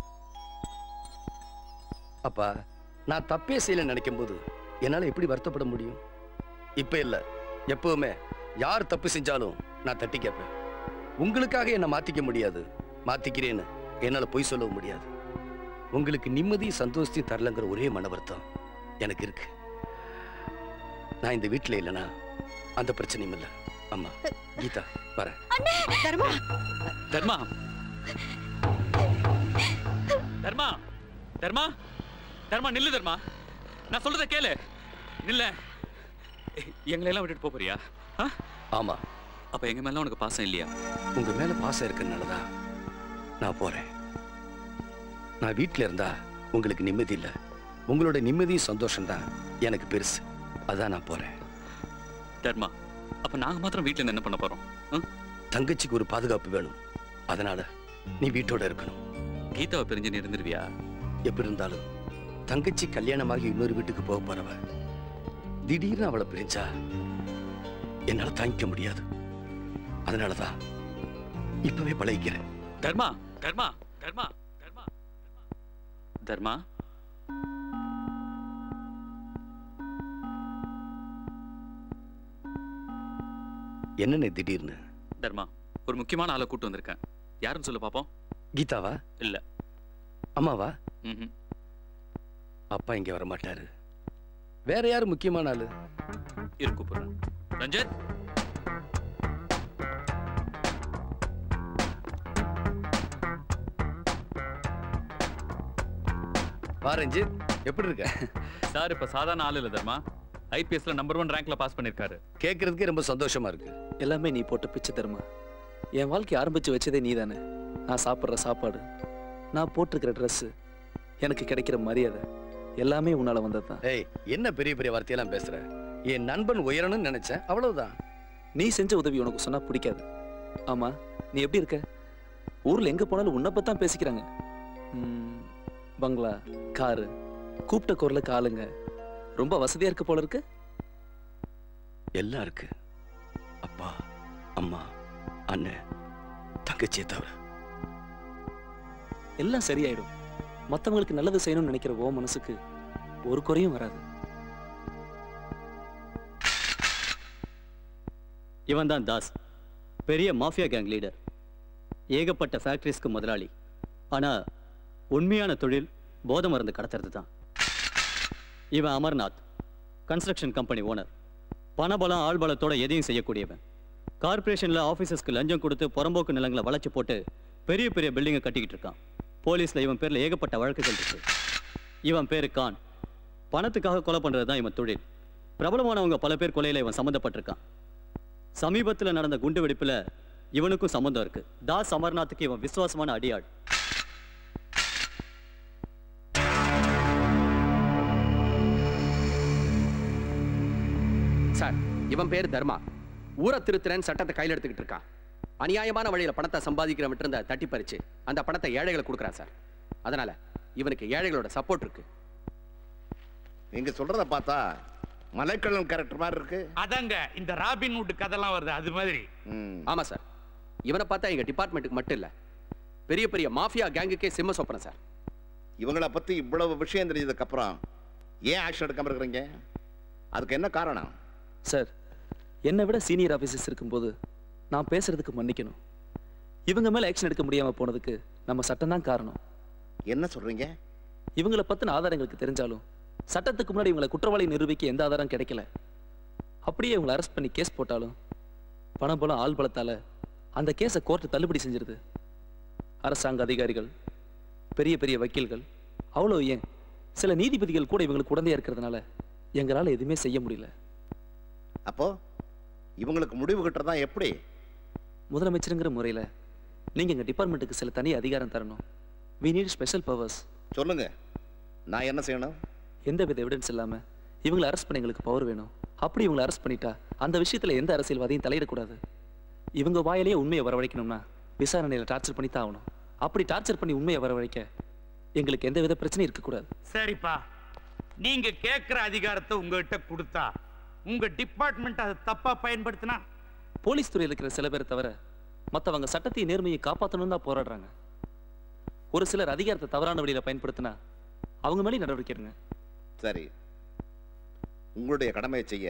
அப்பா நான் தப்பே செய்யல நினைக்கும் போது என்னால எப்படி வருத்தப்பட முடியும் இப்ப இல்ல எப்பவுமே யார் தப்பு செஞ்சாலும் நான் தட்டி கேட்பேன் உங்களுக்காக என்னை மாத்திக்க முடியாது மாத்திக்கிறேன்னு என்னால பொய் சொல்லவும் முடியாது உங்களுக்கு நிம்மதி சந்தோஷத்தையும் தரலங்கிற ஒரே மன வருத்தம் எனக்கு இருக்கு நான் இந்த வீட்டுல இல்லைன்னா அந்த பிரச்சனையும் இல்லை அம்மா கீதா வரேன் தர்மா தர்மா தர்மா தர்மா தர்மா நில்லு தர்மா நான் சொல்றத கேளு நில்ல எங்களை எல்லாம் விட்டுட்டு போப் போறியா ஆ? ஆமா அப்ப எங்க மேல உனக்கு பாசம் இல்லையா உங்க மேல பாசம் இருக்கறனாலதான் நான் போறேன் நான் வீட்ல இருந்தா உங்களுக்கு நிம்மதி இல்ல உங்களோட நிம்மதியும் சந்தோஷம் தான் எனக்கு பெருசு அதான் நான் போறேன் தர்மா அப்ப நாங்க மாத்திரம் வீட்ல இருந்து என்ன பண்ண போறோம் ஆ? தங்கச்சிக்கு ஒரு பாதுகாப்பு வேணும் அதனால நீ வீட்டோட இருக்கணும் கீதாவை பிரிஞ்சு நீ இருந்துருவியா எப்படி இருந்தாலும் தங்கச்சி கல்யாணமாகி இன்னொரு வீட்டுக்கு போக போறவ திடீர்னு அவளை பிரிஞ்சா என்னால தாங்கிக்க முடியாது அதனாலதான் இப்பவே பழகிக்கிறேன் தர்மா தர்மா தர்மா தர்மா தர்மா என்னன்னு திடீர்னு தர்மா ஒரு முக்கியமான ஆளை கூட்டு வந்திருக்கேன் யாருன்னு சொல்லு பாப்போம் கீதாவா இல்ல அம்மாவா ம்ஹும். அப்பா இங்க வர மாட்டாரு வேற யாரு முக்கியமான ஆளு இரு கூப்பிடுறேன் ரஞ்சித் வா ரஞ்சித் எப்படி இருக்க சார் இப்ப சாதாரண ஆள் இல்ல தர்மா ஐபிஎஸ்ல நம்பர் ஒன் ரேங்க்ல பாஸ் பண்ணிருக்காரு கேட்கறதுக்கே ரொம்ப சந்தோஷமா இருக்கு எல்லாமே நீ போட்ட பிச்சை தருமா என் வாழ்க்கை ஆரம்பிச்சு வச்சதே நீ தானே நான் சாப்பிட்ற சாப்பாடு நான் போட்டிருக்கிற ட்ரெஸ்ஸு எனக்கு கிடைக்கிற மரியாதை எல்லாமே உன்னால வந்தது தான் ஏய் என்ன பெரிய பெரிய வார்த்தையெல்லாம் பேசுற என் நண்பன் உயரணும்னு நினைச்சேன் அவ்வளவுதான் நீ செஞ்ச உதவி உனக்கு சொன்னா பிடிக்காது ஆமா நீ எப்படி இருக்க ஊர்ல எங்க போனாலும் உன்னை பத்தி தான் பேசிக்கிறாங்க ம், பங்களா காரு கூப்பிட்ட குரலுக்கு ஆளுங்க ரொம்ப வசதியா இருக்கு போல இருக்கு எல்லாம் இருக்கு அப்பா அம்மா அண்ணன் தங்கச்சியை தவிர எல்லாம் சரியாயிடும் மத்தவங்களுக்கு நல்லது செய்யணும்னு நினைக்கிற ஓ மனசுக்கு ஒரு குறையும் வராது இவன் தான் தாஸ் பெரிய மாஃபியா கேங் லீடர் ஏகப்பட்ட ஃபேக்டரிஸ்க்கு முதலாளி ஆனா உண்மையான தொழில் போதை மருந்து கடத்துறது தான் இவன் அமர்நாத் கன்ஸ்ட்ரக்ஷன் கம்பெனி ஓனர் பணபலம் ஆள்பலத்தோட எதையும் செய்யக்கூடியவன் கார்ப்பரேஷன்ல ஆபீசர்ஸ்க்கு லஞ்சம் கொடுத்து புறம்போக்கு நிலங்களை வளைச்சு போட்டு பெரிய பெரிய பில்டிங்கை கட்டிக்கிட்டு இருக்கான் போலீஸ்ல இவன் பேர்ல ஏகப்பட்ட வழக்குகள் இருக்கு இவன் பேரு கான் பணத்துக்காக கொலை பண்றது தான் இவன் தொழில் பிரபலமானவங்க பல பேர் கொலையில இவன் சம்மந்தப்பட்டிருக்கான் சமீபத்துல நடந்த குண்டு வெடிப்புல இவனுக்கும் சம்மந்தம் இருக்கு தாஸ் அமர்நாத்துக்கு இவன் விசுவாசமான அடியாள் சார் இவன் பேர் தர்மா ஊரை திருத்துறேன்னு சட்டத்தை கையில் எடுத்துக்கிட்டு இருக்கான் அநியாயமான வழியில பணத்தை சம்பாதிக்கிறவன் இருந்த தட்டி பறிச்சு அந்த பணத்தை ஏழைகளுக்கு கொடுக்குறான் சார் அதனால இவனுக்கு ஏழைகளோட சப்போர்ட் இருக்கு நீங்க சொல்றத பார்த்தா மலைக்கள்ளன் கேரக்டர் மாதிரி இருக்கு அதாங்க இந்த ராபின் வுட் கதெல்லாம் வருது அது மாதிரி ஆமா சார் இவனை பார்த்தா எங்க டிபார்ட்மெண்ட்டுக்கு மட்டும் இல்ல பெரிய பெரிய மாஃபியா கேங்குக்கே சிம்ம சொப்பனம் சார் இவங்கள பத்தி இவ்வளவு விஷயம் தெரிஞ்சதுக்கு அப்புறம் ஏன் ஆக்ஷன் எடுக்காம இருக்கிறீங்க அதுக்கு என்ன காரணம் சார் என்னை விட சீனியர் ஆஃபீஸர்ஸ் இருக்கும்போது நான் பேசுறதுக்கு மன்னிக்கணும் இவங்க மேல ஆக்ஷன் எடுக்க முடியாம போனதுக்கு நம்ம சட்டம் தான் காரணம் என்ன சொல்றீங்க இவங்கள பத்தின ஆதாரங்களுக்கு தெரிஞ்சாலும் சட்டத்துக்கு முன்னாடி இவங்களை குற்றவாளி நிரூபிக்க எந்த ஆதாரம் கிடைக்கல அப்படியே இவங்களை அரெஸ்ட் பண்ணி கேஸ் போட்டாலும் பணம் பலம் ஆள் பலத்தால அந்த கேஸை கோர்ட்டு தள்ளுபடி செஞ்சிருது அரசாங்க அதிகாரிகள் பெரிய பெரிய வக்கீல்கள் அவ்வளோ ஏன் சில நீதிபதிகள் கூட இவங்களுக்கு உடந்தையா இருக்கிறதுனால எங்களால் எதுவுமே செய்ய முடியல அப்போ இவங்களுக்கு முடிவு கட்டுறதா எப்படி முதலமைச்சருங்கிற முறையில் நீங்கள் எங்கள் டிபார்ட்மெண்ட்டுக்கு சில தனி அதிகாரம் தரணும் வி நீட் ஸ்பெஷல் பவர்ஸ் சொல்லுங்க நான் என்ன செய்யணும் எந்த வித எவிடன்ஸ் இல்லாமல் இவங்களை அரெஸ்ட் பண்ண எங்களுக்கு பவர் வேணும் அப்படி இவங்களை அரெஸ்ட் பண்ணிட்டா அந்த விஷயத்தில் எந்த அரசியல்வாதியும் தலையிடக்கூடாது இவங்க வாயிலேயே உண்மையை வரவழைக்கணும்னா விசாரணையில் டார்ச்சர் பண்ணி தான் ஆகணும் அப்படி டார்ச்சர் பண்ணி உண்மையை வரவழைக்க எங்களுக்கு எந்த வித பிரச்சனையும் இருக்கக்கூடாது சரிப்பா நீங்க கேட்கிற அதிகாரத்தை உங்ககிட்ட கொடுத்தா உங்க டிபார்ட்மெண்ட் அதை தப்பா பயன்படுத்தினா போலீஸ் துறையில் இருக்கிற சில பேரை தவிர மற்றவங்க சட்டத்தை நேர்மையை காப்பாற்றணும் தான் போராடுறாங்க ஒரு சிலர் அதிகாரத்தை தவறான வழியில் பயன்படுத்தினா அவங்க மேலே நடவடிக்கை எடுங்க சரி உங்களுடைய கடமையை செய்ய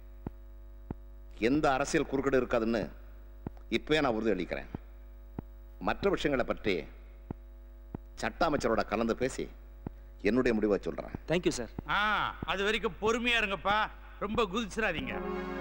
எந்த அரசியல் குறுக்கீடு இருக்காதுன்னு இப்பவே நான் உறுதி அளிக்கிறேன் மற்ற விஷயங்களை பற்றி சட்ட அமைச்சரோட கலந்து பேசி என்னுடைய முடிவை சொல்றேன் தேங்க்யூ சார் ஆ அது வரைக்கும் பொறுமையா இருங்கப்பா ரொம்ப குதிச்சிடாதீங்க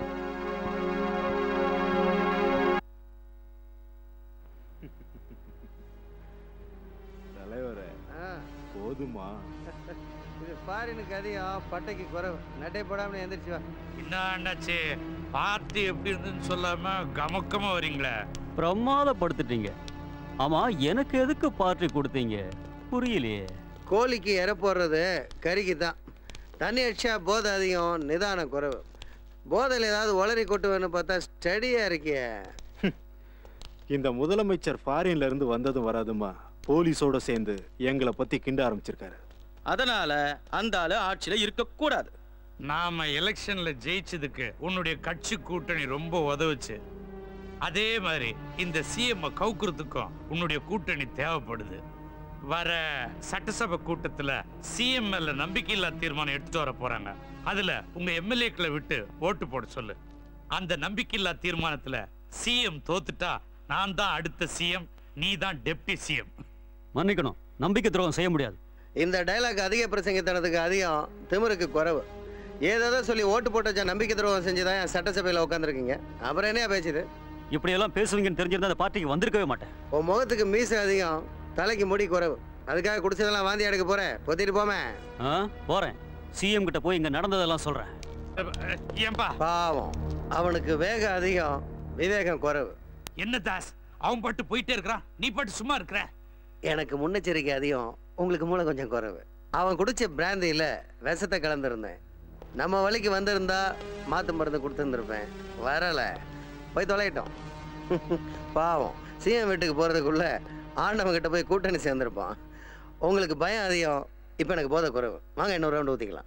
தலைவரே போதுமா இது ஃபாரினுக்கு அதிகம் பட்டைக்கு குறைவு நட்டை போடாம எந்திரிச்சு வா என்ன அண்ணாச்சி பார்ட்டி எப்படி இருந்துன்னு சொல்லாம கமக்கமா வரீங்களே பிரமாதப்படுத்திட்டீங்க ஆமா எனக்கு எதுக்கு பார்ட்டி கொடுத்தீங்க புரியலையே கோழிக்கு இறை போடுறது கறிக்கு தான் தண்ணி அடிச்சா போதை அதிகம் நிதானம் குறைவு போதையில் ஏதாவது உளறி கொட்டுவேன்னு பார்த்தா ஸ்டடியாக இருக்கியே இந்த முதலமைச்சர் ஃபாரின்ல இருந்து வந்ததும் வராதுமா போலீஸோட சேர்ந்து எங்களை பத்தி கிண்ட ஆரம்பிச்சிருக்காரு அதனால அந்த ஆளு ஆட்சியில இருக்கக்கூடாது நாம எலெக்ஷன்ல ஜெயிச்சதுக்கு உன்னுடைய கட்சி கூட்டணி ரொம்ப உதவுச்சு அதே மாதிரி இந்த சிஎம் கவுக்குறதுக்கும் உன்னுடைய கூட்டணி தேவைப்படுது வர சட்டசபை கூட்டத்துல சிஎம் மேல நம்பிக்கையில்லா தீர்மானம் எடுத்துட்டு வர போறாங்க அதுல உங்க எம்எல்ஏக்களை விட்டு ஓட்டு போட சொல்லு அந்த நம்பிக்கையில்லா தீர்மானத்துல சிஎம் தோத்துட்டா நான் தான் அடுத்த சிஎம் நீ தான் டெப்டி சிஎம் மன்னிக்கணும் நம்பிக்கை துரோகம் செய்ய முடியாது இந்த டைலாக் அதிக பிரசங்கித்தனத்துக்கு அதிகம் திமிருக்கு குறைவு ஏதோ சொல்லி ஓட்டு போட்ட நம்பிக்கை துரோகம் செஞ்சு தான் என் சட்டசபையில் உட்காந்துருக்கீங்க அப்புறம் என்னையா பேசுது இப்படியெல்லாம் பேசுவீங்கன்னு தெரிஞ்சிருந்தா அந்த பார்ட்டிக்கு வந்திருக்கவே மாட்டேன் உன் முகத்துக்கு மீசை அதிகம் தலைக்கு முடி குறைவு அதுக்காக குடிச்சதெல்லாம் வாந்தி எடுக்க போறேன் பொத்திட்டு போமே ஆ போறேன் சிஎம் கிட்ட போய் இங்க நடந்ததெல்லாம் சொல்றேன் ஏன்பா பாவம் அவனுக்கு வேகம் அதிகம் விவேகம் குறைவு என்ன தாஸ் அவன் பாட்டு போயிட்டே இருக்கிறான் நீ பாட்டு சும்மா இருக்கிற எனக்கு முன்னெச்சரிக்கை அதிகம் உங்களுக்கு மூளை கொஞ்சம் குறைவு அவன் குடிச்ச பிராந்தியில் விஷத்தை கலந்துருந்தேன் நம்ம வழிக்கு வந்திருந்தா மாத்து மருந்து கொடுத்துருந்துருப்பேன் வரல போய் தொலையிட்டோம் பாவம் சிஎம் வீட்டுக்கு போகிறதுக்குள்ள ஆண்டவன் கிட்ட போய் கூட்டணி சேர்ந்துருப்பான் உங்களுக்கு பயம் அதிகம் இப்போ எனக்கு போதை குறைவு வாங்க இன்னொரு ரவுண்டு ஊற்றிக்கலாம்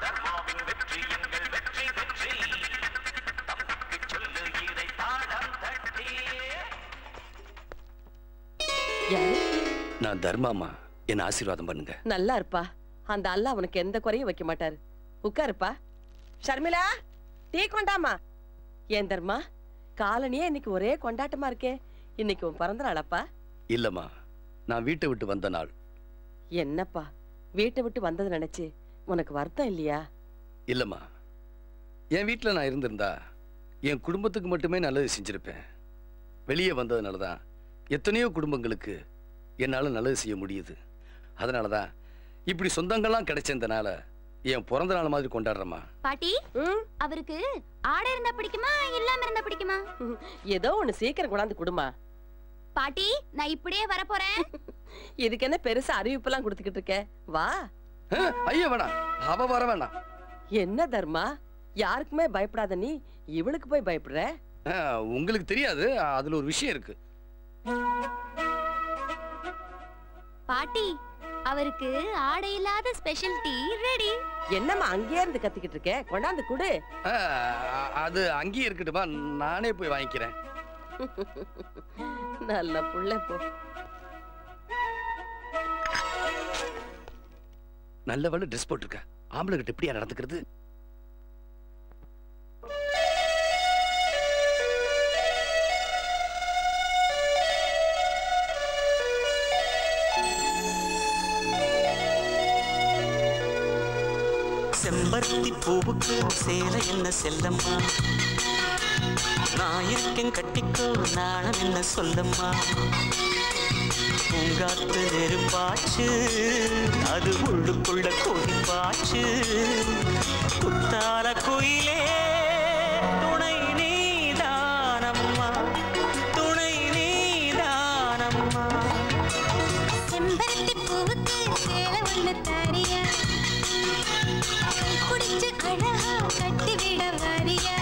யாரு நான் தர்மாமா என்ன ஆசீர்வாதம் பண்ணுங்க நல்லா இருப்பா அந்த அல்ல அவனுக்கு எந்த குறையும் வைக்க மாட்டாரு உட்காருப்பா ஷர்மிளா டீ கொண்டாமா ஏன் தர்மா காலனியே இன்னைக்கு ஒரே கொண்டாட்டமா இருக்கே இன்னைக்கு உன் பிறந்த நாளப்பா இல்லம்மா நான் வீட்டை விட்டு வந்த நாள் என்னப்பா வீட்டை விட்டு வந்தது நினைச்சு உனக்கு வருத்தம் இல்லையா இல்லம்மா என் வீட்டில் நான் இருந்திருந்தா என் குடும்பத்துக்கு மட்டுமே நல்லது செஞ்சிருப்பேன் வெளியே வந்ததுனால தான் எத்தனையோ குடும்பங்களுக்கு என்னால் நல்லது செய்ய முடியுது அதனால தான் இப்படி சொந்தங்கள்லாம் கிடைச்சதுனால என் பிறந்த நாள் மாதிரி கொண்டாடுறேம்மா பாட்டி அவருக்கு ஆடை இருந்தா பிடிக்குமா இல்லாம இருந்தா பிடிக்குமா ஏதோ ஒண்ணு சீக்கிரம் கொண்டாந்து கொடுமா பாட்டி நான் இப்படியே வர போறேன் இதுக்கு என்ன பெருசா அறிவிப்பெல்லாம் கொடுத்துக்கிட்டு இருக்க வா ஐயா வேணாம் அவ வர வேணாம் என்ன தர்மா யாருக்குமே பயப்படாத நீ இவளுக்கு போய் பயப்படுற ஆ, உங்களுக்கு தெரியாது அதுல ஒரு விஷயம் இருக்கு பாட்டி அவருக்கு ஆடை இல்லாத ஸ்பெஷல் டீ ரெடி என்னம்மா அங்கேயே இருந்து கத்திக்கிட்டு இருக்க கொண்டாந்து குடு ஆ, அது அங்கேயே இருக்கட்டுமா நானே போய் வாங்கிக்கிறேன் நல்ல புள்ள போ நல்ல வேலை ட்ரெஸ் போட்டிருக்க ஆம்பளை கிட்ட எப்படியா நடந்துக்கிறது செம்பருத்தி பூவுக்கு சேலை என்ன செல்லம்மா நான் இருக்கேன் கட்டிக்கோ நாணம் என்ன சொல்லம்மா பூங்காத்து நெருப்பாச்சு அது உள்ளுக்குள்ள கொதிப்பாச்சு குத்தால குயிலே துணை நீதானம்மா துணை நீதானம்மா செம்பருத்தி பூவுக்கு சேலை ஒண்ணு தாரியா குடிச்சு அழகா கட்டிவிட வாரியா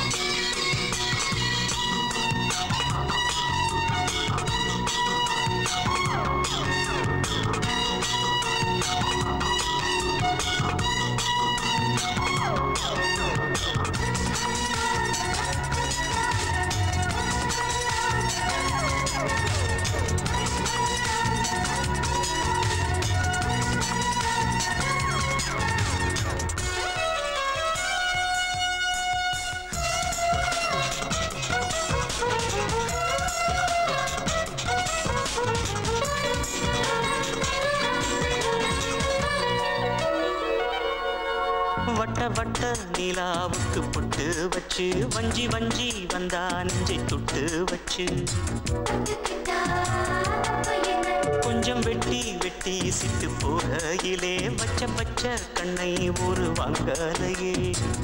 வட்ட வட்ட நிலாவுக்கு பொட்டு வச்சு வஞ்சி வஞ்சி வந்தா நெஞ்சை தொட்டு வச்சு கொஞ்சம் வெட்டி வெட்டி சிட்டு போகையிலே வச்ச பச்ச கண்ணை ஒரு வாங்கலையே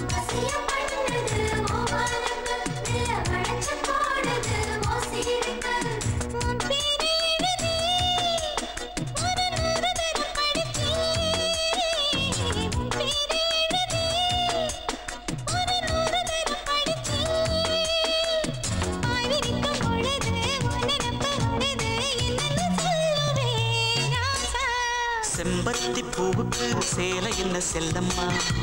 செம்பருத்தி பூவுக்கு சேலை என்ன செல்லம்மா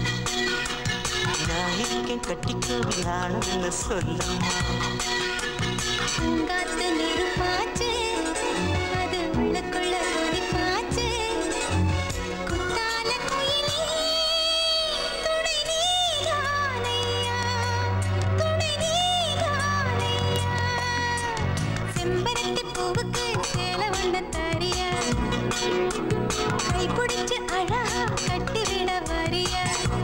நான் இருக்கேன் கட்டிக்கோ நானும் என்ன சொல்லம்மா பூங்காத்து நெருப்பாச்சு அது உள்ளுக்குள்ள கொதிப்பாச்சு குத்தால குயிலே துணை நீதானையா துணை நீதானையா செம்பருத்தி பூவுக்கு சேலை ஒண்ணு தாரியா கை பிடிச்சு அழகா கட்டிவிட வரியா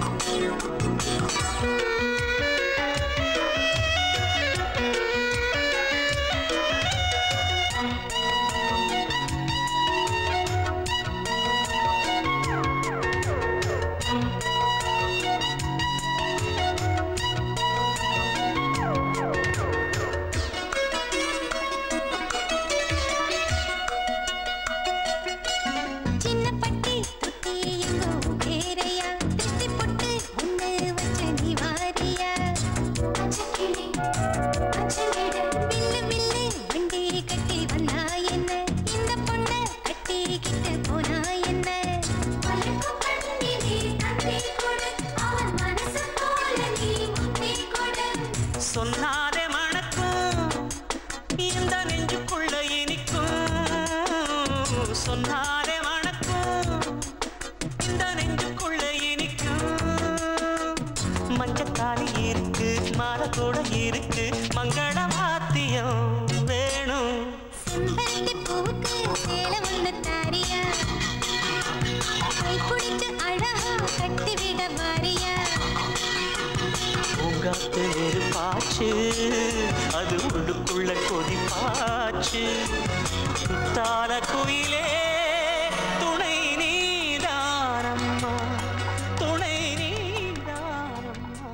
சின்ன பட்டி தொட்டி எங்கோ பேரையா திருஷ்டி பொட்டு ஒண்ணு வச்சு நீ வாரியா அச்சக்கிளி அச்சமிட வில்லு வில்லு வண்டி கட்டி வந்தா என்ன இந்த பொண்ண கட்டிக்கிட்டு போனா என்ன வயக்கு பண்ணிலே தந்தை கொடு அவன் மனசு போல நீ முத்தி கொடு சொன்னாதே மணக்கும் இந்த நெஞ்சுக்குள்ள இனிக்கும் சொன்னாதே மணக்கும் இந்த நெஞ்சுக்குள்ள இனிக்கும் மஞ்சத்தாலி இருக்கு மாலை கூட இருக்கு மங்கள வாத்தியம் வேணும் செம்பருத்தி பூவுக்கு சேலை ஒண்ணு தாரியா கை பிடிச்சு அழகா கட்டிவிட வாரியா பூங்காத்து நெருப்பாச்சு அது உள்ளுக்குள்ள கொதிப்பாச்சு குத்தால குயிலே துணை நீதானம்மா துணை நீதானம்மா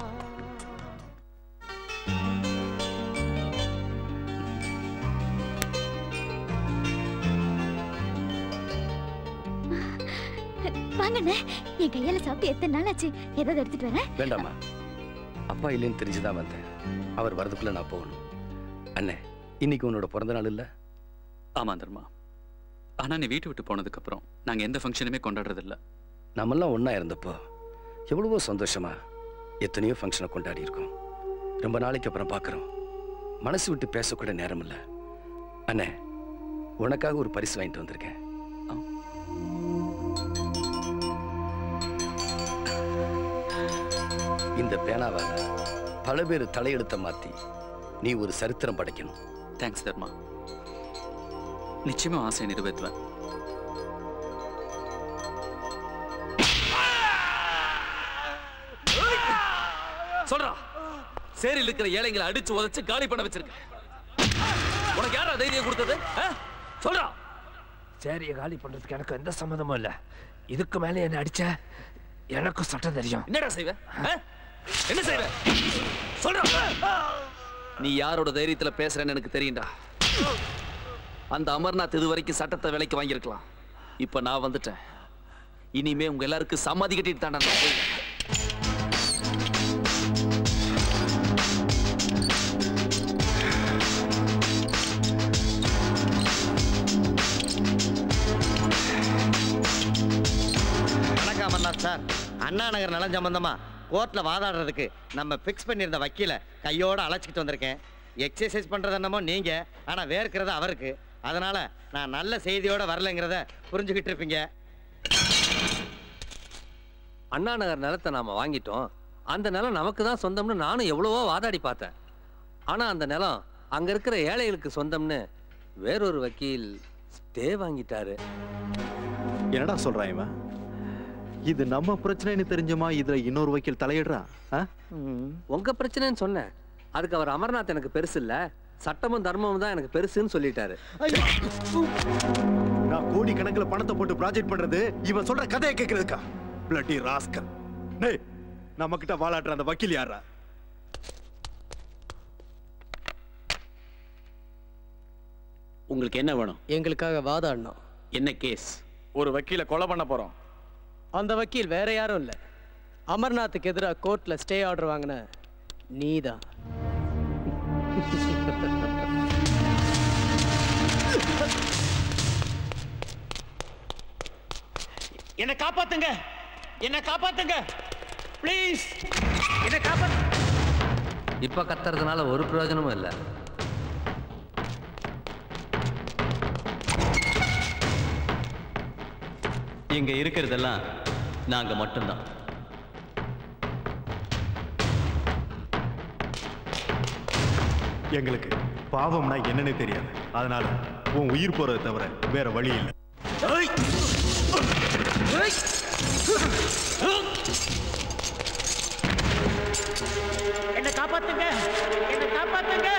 வாங்கண்ணே என் கையால சாப்பிட்டு எத்தனை நாள் ஆச்சு ஏதாவது எடுத்துட்டு வரேன் வேண்டாமா அப்பா இல்லைன்னு தெரிஞ்சுதான் வந்தேன் அவர் வரதுக்குள்ள நான் போகணும் அண்ணே இன்னைக்கு உன்னோட பிறந்த நாள் இல்ல ஆமா தர்மா ஆனா நீ வீட்டு விட்டு போனதுக்கு அப்புறம் நாங்க எந்த ஃபங்க்ஷனுமே கொண்டாடுறது இல்ல நம்மெல்லாம் ஒண்ணா இருந்தப்போ எவ்வளவோ சந்தோஷமா எத்தனையோ ஃபங்க்ஷனை கொண்டாடி இருக்கோம் ரொம்ப நாளைக்கு அப்புறம் பார்க்குறோம் மனசு விட்டு பேசக்கூட நேரம் இல்ல அண்ணே உனக்காக ஒரு பரிசு வாங்கிட்டு வந்திருக்கேன் இந்த பேனாவால பல பேர் தலையெழுத்த மாத்தி நீ ஒரு சரித்திரம் படைக்கணும் தேங்க்ஸ் தர்மா நிச்சயமா ஆசையை நிறைவேற்றுவேன் சேரில் இருக்கிற ஏழைங்களை அடிச்சு உதைச்சு காலி பண்ண வச்சிருக்க உனக்கு யாரா தைரியம் கொடுத்தது ஆ? சொல்றா சரியை காலி பண்றதுக்கு எனக்கு எந்த சம்மந்தமும் இல்ல இதுக்கு மேல என்ன அடிச்ச எனக்கும் சட்டம் தெரியும் என்னடா செய்வ ஆ? என்ன செய்வ சொல்றா நீ யாரோட தைரியத்துல பேசுறேன்னு எனக்கு தெரியும்டா அந்த அமர்நாத் இது வரைக்கும் சட்டத்தை விலைக்கு வாங்கியிருக்கலாம் இப்ப நான் வந்துட்டேன் இனிமே உங்க எல்லாருக்கும் சமாதி கட்டிட்டு தாண்டா நான் போவேன். வணக்கம் அமர்நாத் சார் அண்ணா நகர் நலன் சம்பந்தமா கோர்ட்ல வாதாடுறதுக்கு நம்ம ஃபிக்ஸ் பண்ணியிருந்த வக்கீல கையோட அழைச்சிக்கிட்டு வந்திருக்கேன் எக்ஸசைஸ் பண்றது என்னமோ நீங்க ஆனா வேர்க்கிறது அவருக்கு அதனால நான் நல்ல செய்தியோட வரலைங்கிறத புரிஞ்சுக்கிட்டு இருப்பீங்க அண்ணா நகர் நிலத்தை நாம வாங்கிட்டோம் அந்த நிலம் நமக்கு தான் சொந்தம்னு நானும் எவ்வளவோ வாதாடி பார்த்தேன் ஆனா அந்த நிலம் அங்க இருக்கிற ஏழைகளுக்கு சொந்தம்னு வேறொரு வக்கீல் ஸ்டே வாங்கிட்டாரு என்னடா சொல்றான் இவன் இது நம்ம பிரச்சனைன்னு தெரிஞ்சுமா இதுல இன்னொரு வக்கீல் தலையிடுறான் ஆ? உங்க பிரச்சனைன்னு சொன்னேன் அதுக்கு அவர் அமர்நாத் எனக்கு பெருசு இல்ல சட்டமும் தர்மமும் தான் எனக்கு பெருசுன்னு சொல்லிட்டாரு நான் கோடி கணக்குல பணத்தை போட்டு ப்ராஜெக்ட் பண்றது இவன் சொல்ற கதையை கேட்கறதுக்கா பிளட்டி ராஸ்கல் டேய் நம்ம கிட்ட வாலாட்டுற அந்த வக்கீல் யாரா உங்களுக்கு என்ன வேணும் எங்களுக்காக வாதாடணும் என்ன கேஸ் ஒரு வக்கீல கொலை பண்ண போறோம் அந்த வக்கீல் வேற யாரும் இல்ல அமர்நாத்துக்கு எதிராக கோர்ட்ல ஸ்டே ஆர்டர் வாங்கின நீதான் என்ன காப்பாத்துங்க என்ன காப்பாத்துங்க ப்ளீஸ் என்ன காப்பாத்து இப்ப கத்துறதுனால ஒரு பிரயோஜனமும் இல்லை இங்க இருக்கிறதெல்லாம் நாங்க மட்டும்தான் எங்களுக்கு பாவம்னா என்னன்னு தெரியாது அதனால உன் உயிர் போறதை தவிர வேற வழி இல்லை என்ன காப்பாத்துங்க என்ன காப்பாத்துங்க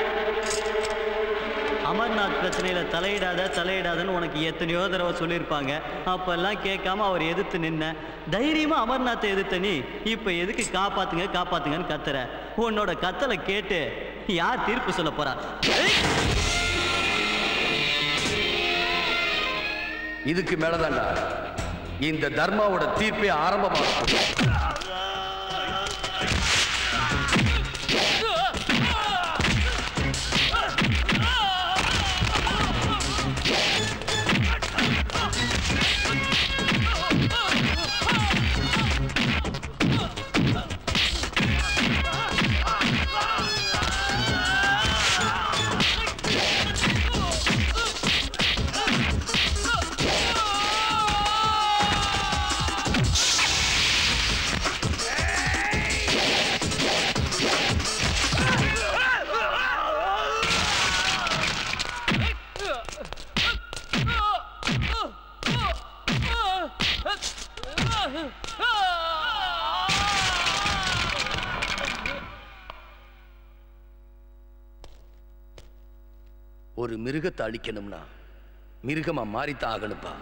அமர்நாத் பிரச்சனையில தலையிடாத தலையிடாதன்னு உனக்கு எத்தனையோ தடவை சொல்லியிருப்பாங்க அப்பெல்லாம் கேட்காம அவர் எதிர்த்து நின்ன தைரியமா அமர்நாத்தை எதிர்த்த நீ இப்ப எதுக்கு காப்பாத்துங்க காப்பாத்துங்கன்னு கத்துற உன்னோட கத்தலை கேட்டு யார் தீர்ப்பு சொல்ல போறா இதுக்கு மேலதான்டா இந்த தர்மாவோட தீர்ப்பே ஆரம்பமாகும் ஒரு மிருகத்தை அழிக்கணும்னா மிருகமா மாறித்தான் ஆகணுப்பா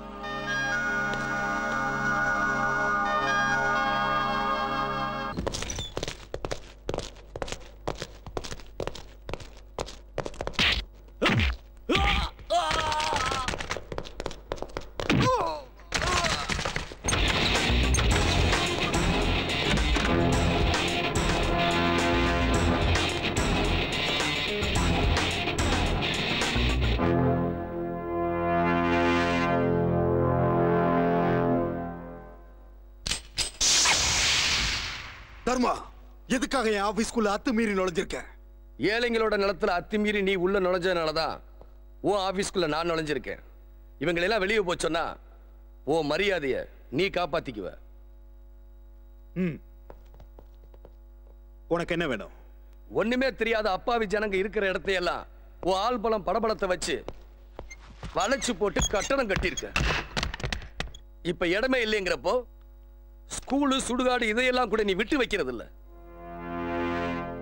தர்மா எதுக்காக என் ஆபீஸ்க்குள்ள அத்துமீறி நுழைஞ்சிருக்க ஏழைங்களோட நிலத்துல அத்துமீறி நீ உள்ள நுழைஞ்சதுனாலதான் உன் ஆபீஸ்க்குள்ள நான் நுழைஞ்சிருக்கேன் இவங்களெல்லாம் வெளியே போச்சோன்னா உன் மரியாதைய நீ காப்பாத்திக்குவ ம் உனக்கு என்ன வேணும் ஒண்ணுமே தெரியாத அப்பாவி ஜனங்க இருக்கிற இடத்தையெல்லாம் உன் ஆள் பலம் படபலத்தை வச்சு வளைச்சு போட்டு கட்டணம் கட்டியிருக்க இப்ப இடமே இல்லைங்கிறப்போ ஸ்கூலு சுடுகாடு இதையெல்லாம் கூட நீ விட்டு வைக்கிறது இல்ல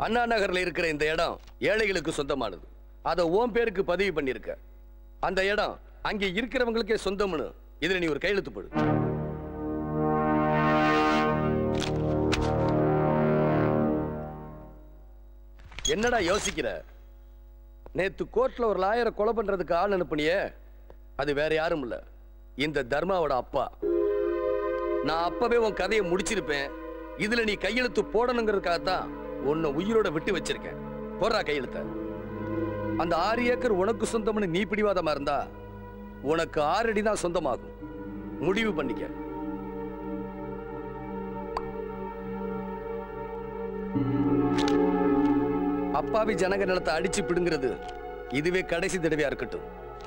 அண்ணா நகர்ல இருக்கிற இந்த இடம் ஏழைகளுக்கு சொந்தமானது அதை உன் பேருக்கு பதிவு பண்ணிருக்க அந்த இடம் அங்கே இருக்கிறவங்களுக்கே சொந்தம்னு இதுல நீ ஒரு கையெழுத்து போடு என்னடா யோசிக்கிற நேத்து கோர்ட்ல ஒரு லாயரை கொலை பண்றதுக்கு ஆள் அனுப்புனியே அது வேற யாரும் இல்ல இந்த தர்மாவோட அப்பா நான் அப்பவே உன் கதையை முடிச்சிருப்பேன் இதுல நீ கையெழுத்து போடணுங்கிறதுக்காக தான் உன்னை உயிரோட விட்டு வச்சிருக்கேன் போடுறா கையெழுத்த அந்த ஆறு ஏக்கர் உனக்கு சொந்தம்னு நீ பிடிவாதமா இருந்தா உனக்கு ஆறு அடி தான் சொந்தமாகும் முடிவு பண்ணிக்க அப்பாவி ஜனக நிலத்தை அடிச்சு பிடுங்கிறது இதுவே கடைசி தடவையா இருக்கட்டும்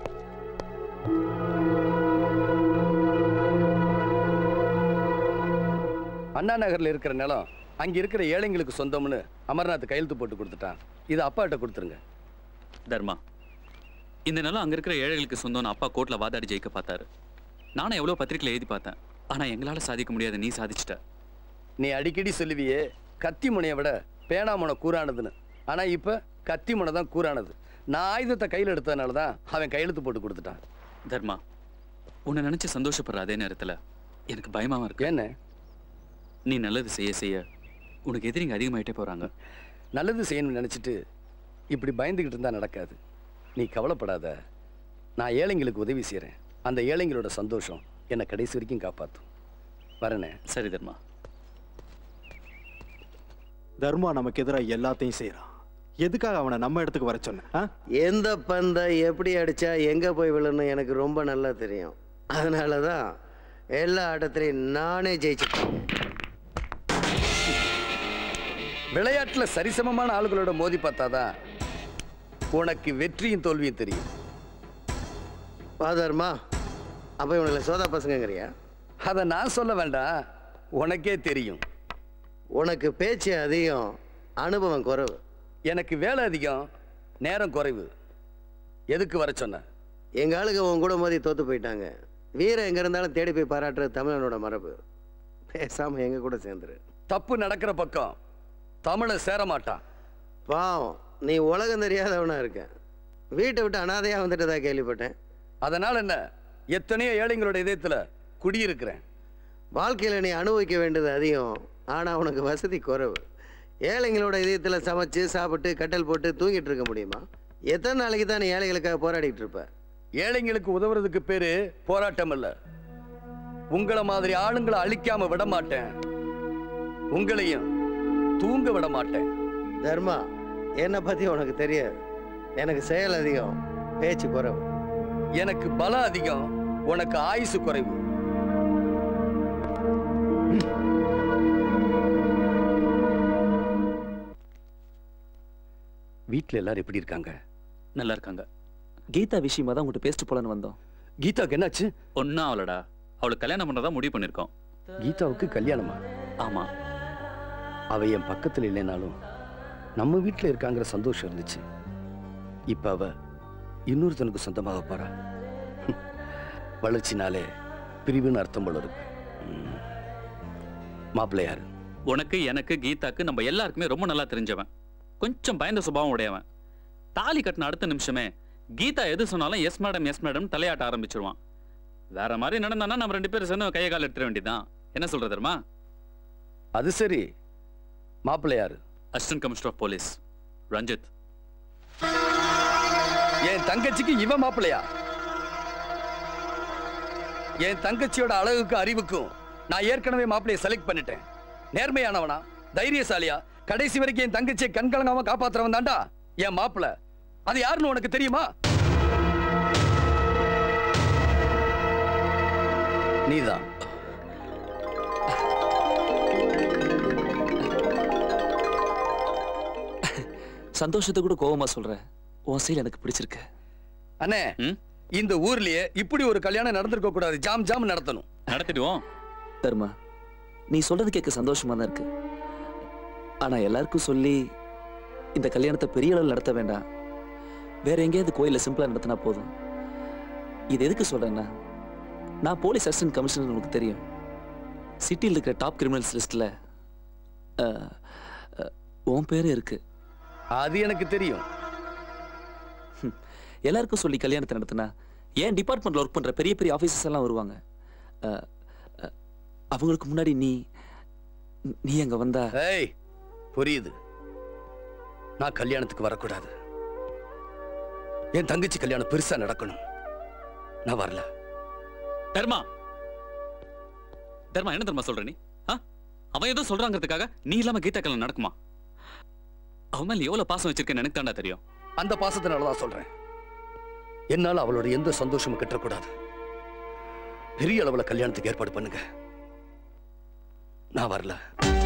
அண்ணா நகர்ல இருக்கிற நிலம் அங்க இருக்கிற ஏழைங்களுக்கு சொந்தம்னு அமர்நாத் கையெழுத்து போட்டு கொடுத்துட்டான் இது அப்பாட்ட கொடுத்துருங்க தர்மா இந்த நிலம் அங்க இருக்கிற ஏழைகளுக்கு சொந்தம்னு அப்பா கோர்ட்ல வாதாடி ஜெயிக்க பார்த்தாரு நானும் எவ்வளவு பத்திரிக்கையில எழுதி பார்த்தேன் ஆனா எங்களால சாதிக்க முடியாத நீ சாதிச்சிட்ட நீ அடிக்கடி சொல்லுவியே கத்தி முனையை விட பேனா முனை கூறானதுன்னு ஆனா இப்ப கத்தி முனை தான் கூறானது நான் ஆயுதத்தை கையில் எடுத்ததுனால தான் அவன் கையெழுத்து போட்டு கொடுத்துட்டான் தர்மா உன்னை நினைச்சு சந்தோஷப்படுற அதே நேரத்துல எனக்கு பயமாவும் இருக்கு என்ன நீ நல்லது செய்ய செய்ய உனக்கு எதிரிங்க அதிகமாயிட்டே போறாங்க நல்லது செய்யணும்னு நினைச்சிட்டு இப்படி பயந்துகிட்டு இருந்தா நடக்காது நீ கவலைப்படாத நான் ஏழைங்களுக்கு உதவி செய்கிறேன் அந்த ஏழைங்களோட சந்தோஷம் என்னை கடைசி வரைக்கும் காப்பாற்றும் வரனே சரி தர்மா தர்மா நமக்கு எதிராக எல்லாத்தையும் செய்றான் எதுக்காக அவனை நம்ம இடத்துக்கு வர சொன்ன ஆ? எந்த பந்தை எப்படி அடிச்சா எங்க போய் விழணும் எனக்கு ரொம்ப நல்லா தெரியும் அதனால தான் எல்லா ஆட்டத்திலையும் நானே ஜெயிச்சிட்டேன் விளையாட்டுல சரிசமமான ஆளுகளோட மோதி பார்த்தாதான் உனக்கு வெற்றியும் தோல்வியும் தெரியும் பாதர்மா அப்ப இவனுங்களை சோதா பசங்கங்கிறியா அதை நான் சொல்ல வேண்டாம் உனக்கே தெரியும் உனக்கு பேச்சு அதிகம் அனுபவம் குறைவு எனக்கு வேலை அதிகம் நேரம் குறைவு எதுக்கு வர சொன்ன எங்க ஆளுங்க உன் கூட மோதி தோத்து போயிட்டாங்க வீரம் எங்க இருந்தாலும் தேடி போய் பாராட்டுறது தமிழனோட மரபு பேசாம எங்க கூட சேர்ந்துரு தப்பு நடக்கிற பக்கம் தமிழை சேர மாட்டான் பாவம் நீ உலகம் தெரியாதவனா இருக்க வீட்டை விட்டு அனாதையா வந்துட்டதா கேள்விப்பட்டேன் அதனால என்ன எத்தனையோ ஏழைங்களோட இதயத்துல குடியிருக்கிறேன் வாழ்க்கையில நீ அனுபவிக்க வேண்டியது அதிகம் ஆனா உனக்கு வசதி குறைவு ஏழைங்களோட இதயத்துல சமைச்சு சாப்பிட்டு கட்டல் போட்டு தூங்கிட்டு இருக்க முடியுமா எத்தனை நாளைக்கு தான் நீ ஏழைகளுக்காக போராடிட்டு இருப்ப ஏழைங்களுக்கு உதவுறதுக்கு பேரு போராட்டம் இல்ல உங்களை மாதிரி ஆளுங்களை அழிக்காம விட மாட்டேன் உங்களையும் தூங்க விட மாட்டேன் தர்மா என்னை பத்தி உனக்கு தெரியாது எனக்கு செயல் அதிகம் பேச்சு குறைவு எனக்கு பலம் அதிகம் உனக்கு ஆயுசு குறைவு வீட்ல எல்லாரும் எப்படி இருக்காங்க நல்லா இருக்காங்க கீதா விஷயமா தான் உங்கள்கிட்ட பேசிட்டு போலான்னு வந்தோம் கீதாக்கு என்னாச்சு ஒன்னும் அவளடா அவளுக்கு கல்யாணம் பண்றதா முடிவு பண்ணிருக்கோம் கீதாவுக்கு கல்யாணமா ஆமா அவ என் பக்கத்துல இல்லைனாலும் நம்ம வீட்ல இருக்காங்கிற சந்தோஷம் இருந்துச்சு இப்ப அவ இன்னொருத்தனுக்கு சொந்தமாக போறா வளர்ச்சினாலே பிரிவுன்னு அர்த்தம் போல இருக்கு ம். மாப்பிள்ளை யாரு உனக்கு எனக்கு கீதாக்கு நம்ம எல்லாருக்குமே ரொம்ப நல்லா தெரிஞ்சவன் கொஞ்சம் பயந்த சுபாவம் உடையவன் தாலி கட்டின அடுத்த நிமிஷமே கீதா எது சொன்னாலும் எஸ் மேடம் எஸ் மேடம் தலையாட்ட ஆரம்பிச்சிருவான் வேற மாதிரி நடந்தானா நம்ம ரெண்டு பேரும் சேர்ந்து கையை கால் எடுத்துட வேண்டியதுதான் என்ன சொல்ற தெரியுமா அது சரி மாப்பிள்ளை யாரு assistant commissioner of police Ranjith என் தங்கச்சிக்கு இவன் மாப்பிள்ளையா என் தங்கச்சியோட அழகுக்கும் அறிவுக்கும் நான் ஏற்கனவே மாப்பிள்ளைய செலக்ட் பண்ணிட்டேன் நேர்மையானவனா தைரியசாலியா கடைசி வரைக்கும் என் தங்கச்சியை கண்கலங்காம காப்பாத்துறவன் தான்டா என் மாப்பிள்ளை அது யாருன்னு உனக்கு தெரியுமா நீதான் சந்தோஷத்தை கூட கோவமா சொல்ற உன் செயல் எனக்கு பிடிச்சிருக்கு அண்ணே இந்த ஊர்லயே இப்படி ஒரு கல்யாணம் நடந்திருக்க கூடாது ஜாம் ஜாம் நடத்தணும் நடத்திடுவோம் தர்மா நீ சொல்றது கேட்க சந்தோஷமா தான் இருக்கு ஆனா எல்லாருக்கும் சொல்லி இந்த கல்யாணத்தை பெரிய அளவில் நடத்த வேண்டாம் வேற எங்கேயாவது கோயில்ல சிம்பிளா நடத்தினா போதும் இது எதுக்கு சொல்றேன்னா நான் போலீஸ் அசிஸ்டன்ட் கமிஷனர் உனக்கு தெரியும் சிட்டியில் இருக்கிற டாப் கிரிமினல்ஸ் லிஸ்ட்ல உன் பேரும் இருக்கு அது எனக்கு தெரியும் எல்லாருக்கும் சொல்லி கல்யாணத்தை நடத்தினா ஏன் டிபார்ட்மெண்ட்ல ஒர்க் பண்ற பெரிய பெரிய ஆபீசர்ஸ் எல்லாம் வருவாங்க அஹ், அஹ், அவங்களுக்கு முன்னாடி நீ நீ அங்க வந்தா ஏய் புரியுது நான் கல்யாணத்துக்கு வரக்கூடாது என் தங்கச்சி கல்யாணம் பெருசா நடக்கணும் நான் வரல தர்மா தர்மா என்ன தர்மா சொல்ற நீ ஆ? அவன் ஏதோ சொல்றாங்கிறதுக்காக நீ இல்லாம கீதா கல்யாணம் நடக்குமா அவன் மேல எவ்வளவு பாசம் வச்சிருக்கேன்னு எனக்கு தாண்டா தெரியும் அந்த பாசத்தினால தான் சொல்றேன் என்னால அவளோட எந்த சந்தோஷமும் கெட்டக்கூடாது பெரிய அளவுல கல்யாணத்துக்கு ஏற்பாடு பண்ணுங்க நான் வரல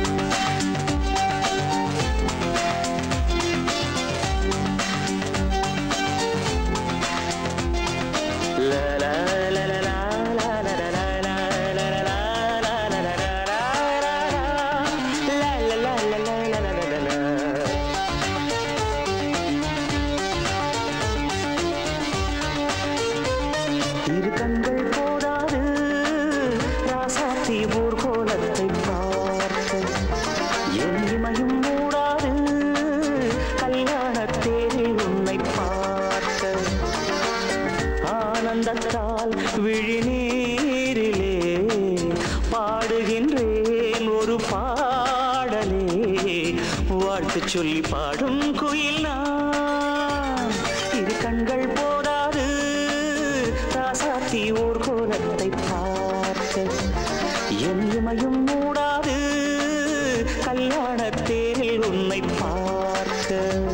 இரு கண்கள் போதாது ராசாத்தி ஊர்கோலத்தை பார்க்க என் இமையும் மூடாது கல்யாணத் தேரில் உன்னை பார்க்க ஆனந்தத்தால் விழிநீரிலே பாடுகின்றேன் ஒரு பாடலே வாழ்த்து சொல்லி பாடும் குயில் நான் இரு கண்கள் போதாது ராசாத்தி ஓர் கோலத்தை பார்க்க என் இமையும் மூடாது கல்யாணத் தேரில் உன்னை பார்க்க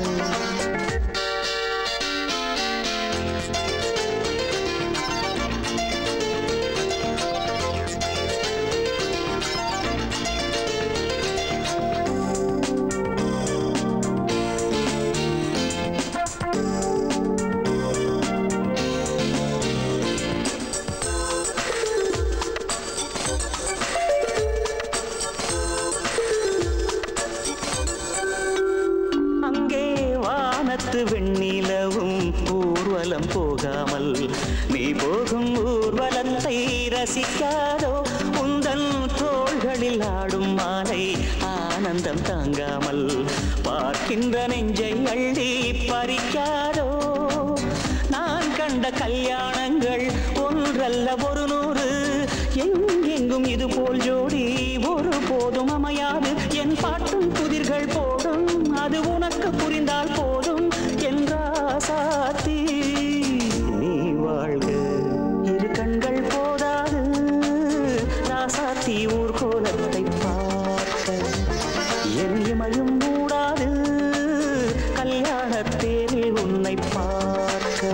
அங்கே வானத்து வெண்ணிலவும் ஊர்வலம் போகாமல் நீ போகும் ஊர்வலத்தை ரசிக்காதோ உந்தன் தோள்களில் ஆடும் மாலை ஆனந்தம் தாங்காமல் பார்க்கின்ற நெஞ்சை அள்ளி பறிக்காதோ நான் கண்ட கல்யாணங்கள் ஒன்றல்ல ஒரு நூறு எங்கெங்கும் இது போல் ஜோடி ஒரு போதும் அமையாது என் பாட்டும் புதிர்கள் போடும் அது உனக்கு புரிந்தால் போதும் என்றாசாத்தி நீ வாழ்க இரு கண்கள் போதாது ராசாத்தி ஊர்கோலத்தை பார்க்க என் இமையும் மூடாது கல்யாணத் தேரில் உன்னை பார்க்க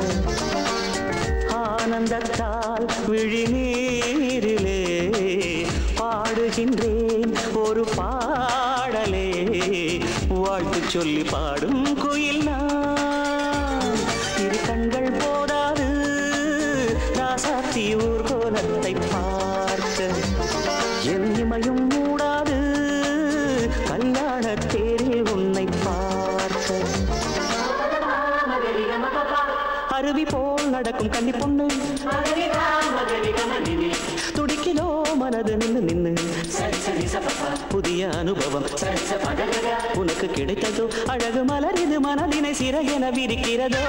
ஆனந்தத்தால் விழிநீரிலே பாடுகின்றேன் ஒரு பாடலே வாழ்த்து சொல்லி பாடும் குயில் நான் இரு கண்கள் போதாது ராசாத்தி ஊர்கோலத்தை பார்க்க என் இமையும் மூடாது கல்யாணத் தேரில் உன்னை பார்க்க அருவி போல் நடக்கும் கன்னி பொண்ணு துடிக்கிலோ மனது நின்னு நின்னு புதிய அனுபவம் உனக்கு கிடைத்ததோ அழகு மலர் இது மனதினை சிறகென விரிக்கிறதோ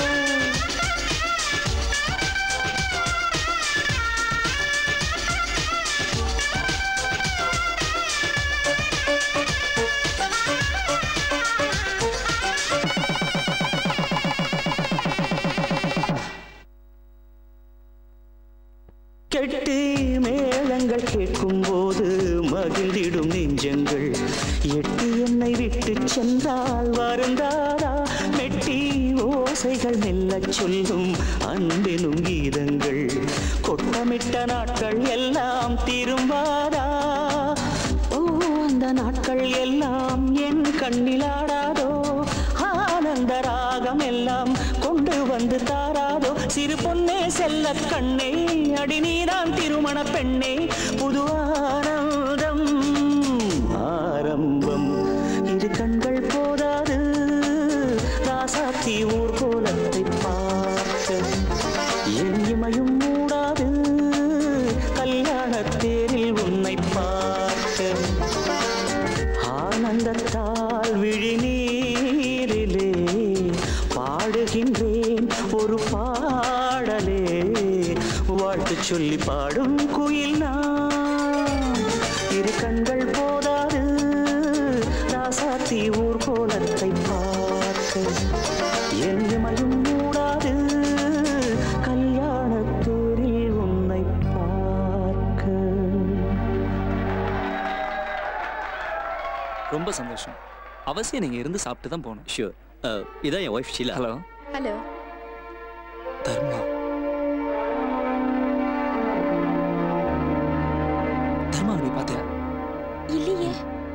கெட்டு மேளங்கள் கேட்கும் போது மகிழ்ந்திடும் நெஞ்சங்கள் எட்டி என்னை விட்டு சென்றால் வருந்தாரா மெட்டி ஓசைகள் மெல்லச் சொல்லும் அன்பெனும் கீதங்கள் கொட்டமிட்ட நாட்கள் எல்லாம் திரும்பாதா ஓ அந்த நாட்கள் எல்லாம் என் கண்ணிலாடாதோ ஆனந்த ராகம் எல்லாம் கொண்டு வந்து தாராதோ சிறு பொன்னே செல்ல கண்ணே அடி நீதான் திருமண பெண்ணே புது ஆனந்தம் ஆரம்பம் இரு கண்கள் போதாது ராசாத்தி ஊர்கோலத்தை பார்க்க என் இமையும் மூடாது கல்யாணத் தேரில் உன்னை பார்க்க ஆனந்தத்தால் விழி ஒரு பாடலே வாழ்த்து சொல்லி பாடும் குயில் நான் இரு கண்கள் போதாது ராசாத்தி ஊர் கோலத்தை பார்க்க என் இமையும் மூடாது கல்யாணத்தூரில் உன்னை பார்க்க ரொம்ப சந்தோஷம் அவசியம் நீங்க இருந்து சாப்பிட்டு தான் போகணும் ஷியோர் இதான் என் wife Sheela hello hello Dharma Dharma நீ பாத்தியா இல்லையே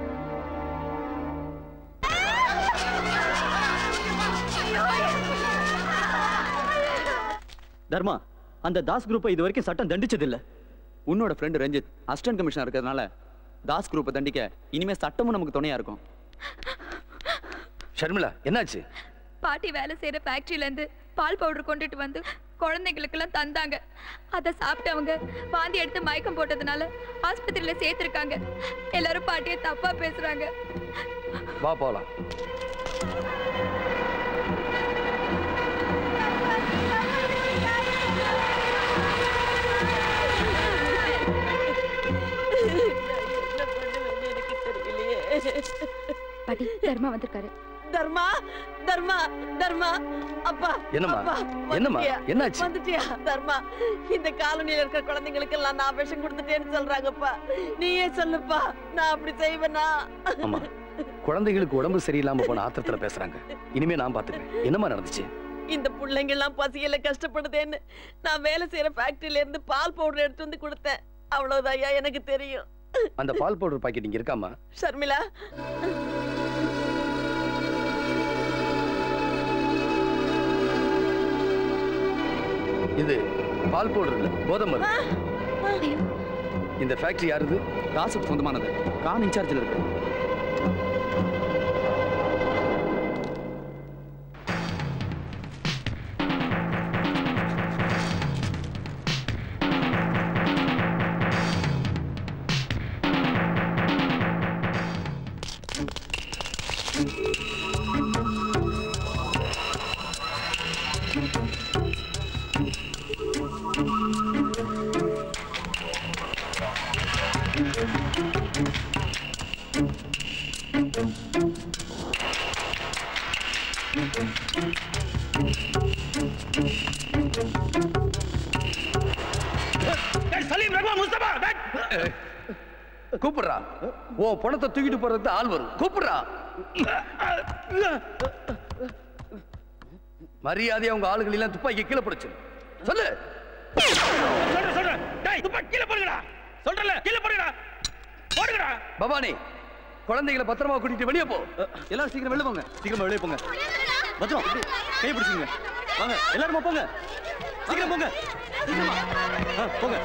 தர்மா அந்த தாஸ் குரூப்பை இது வரைக்கும் சட்டம் தண்டிச்சதில்ல உன்னோட ஃப்ரெண்டு ரஞ்சித் அசிஸ்டன்ட் கமிஷனர் இருக்கிறதுனால தாஸ் குரூப்பை தண்டிக்க இனிமே சட்டமும் நமக்கு துணையா இருக்கும் ஷர்மிளா என்னாச்சு பாட்டி வேலை செய்யற ஃபேக்டரியில இருந்து பால் பவுடர் கொண்டுட்டு வந்து குழந்தைங்களுக்கெல்லாம் தந்தாங்க அதை சாப்பிட்டு அவங்க வாந்தி எடுத்து மயக்கம் போட்டதுனால ஆஸ்பத்திரியில சேர்த்திருக்காங்க எல்லாரும் பாட்டியை தப்பா பேசுறாங்க வா போலாம் பாட்டி தர்மா வந்திருக்காரு தர்மா தர்மா தர்மா அப்பா என்னம்மா? அப்பா, என்னம்மா? வந்துட்டியா? என்னாச்சு? வந்துட்டியா தர்மா இந்த காலனியில இருக்கிற குழந்தைங்களுக்கு எல்லாம் நான் விஷம் கொடுத்துட்டேன்னு சொல்றாங்கப்பா நீயே சொல்லுப்பா நான் அப்படி செய்வேனா ஆமா குழந்தைகளுக்கு உடம்பு சரியில்லாம போன ஆத்திரத்துல பேசுறாங்க இனிமே நான் பாத்துக்கிறேன் என்னம்மா நடந்துச்சு இந்த பிள்ளைங்க எல்லாம் பசியில கஷ்டப்படுதேன்னு நான் வேலை செய்யற ஃபேக்டரியில இருந்து பால் பவுடர் எடுத்து வந்து கொடுத்தேன் அவ்வளவுதான் ஐயா எனக்கு தெரியும் அந்த பால் பவுடர் பாக்கெட் இங்க இருக்காமா ஷர்மிளா இது பால் பவுடர் இல்ல போதை மருந்து இந்த ஃபேக்டரி யாருது தாஸுக்கு சொந்தமானது கான் இன்சார்ஜில் இருக்கு சலீம் ரஹ்மான் முஸ்தபா கூப்பிடுறா ஓ பணத்தை தூக்கிட்டு போறதுக்கு ஆள் வரும் கூப்பிடுறா மரியாதை அவங்க ஆளுகள் எல்லாம் துப்பாக்கி கீழே பிடிச்சு சொல்லு சொல்றேன் சொல்றேன் டேய் துப்பாக்கி கீழே போடுங்கடா சொல்றல கீழே போடுங்கடா போடுங்கடா பவானி குழந்தைகளை பத்திரமா கூட்டிட்டு வெளியே போ எல்லாரும் சீக்கிரம் வெளியே போங்க சீக்கிரம் வெளியே போங்க பத்திரம் கை பிடிச்சிங்க வாங்க எல்லாருமா போங்க சீக்கிரம் போங்க ஆ, போங்க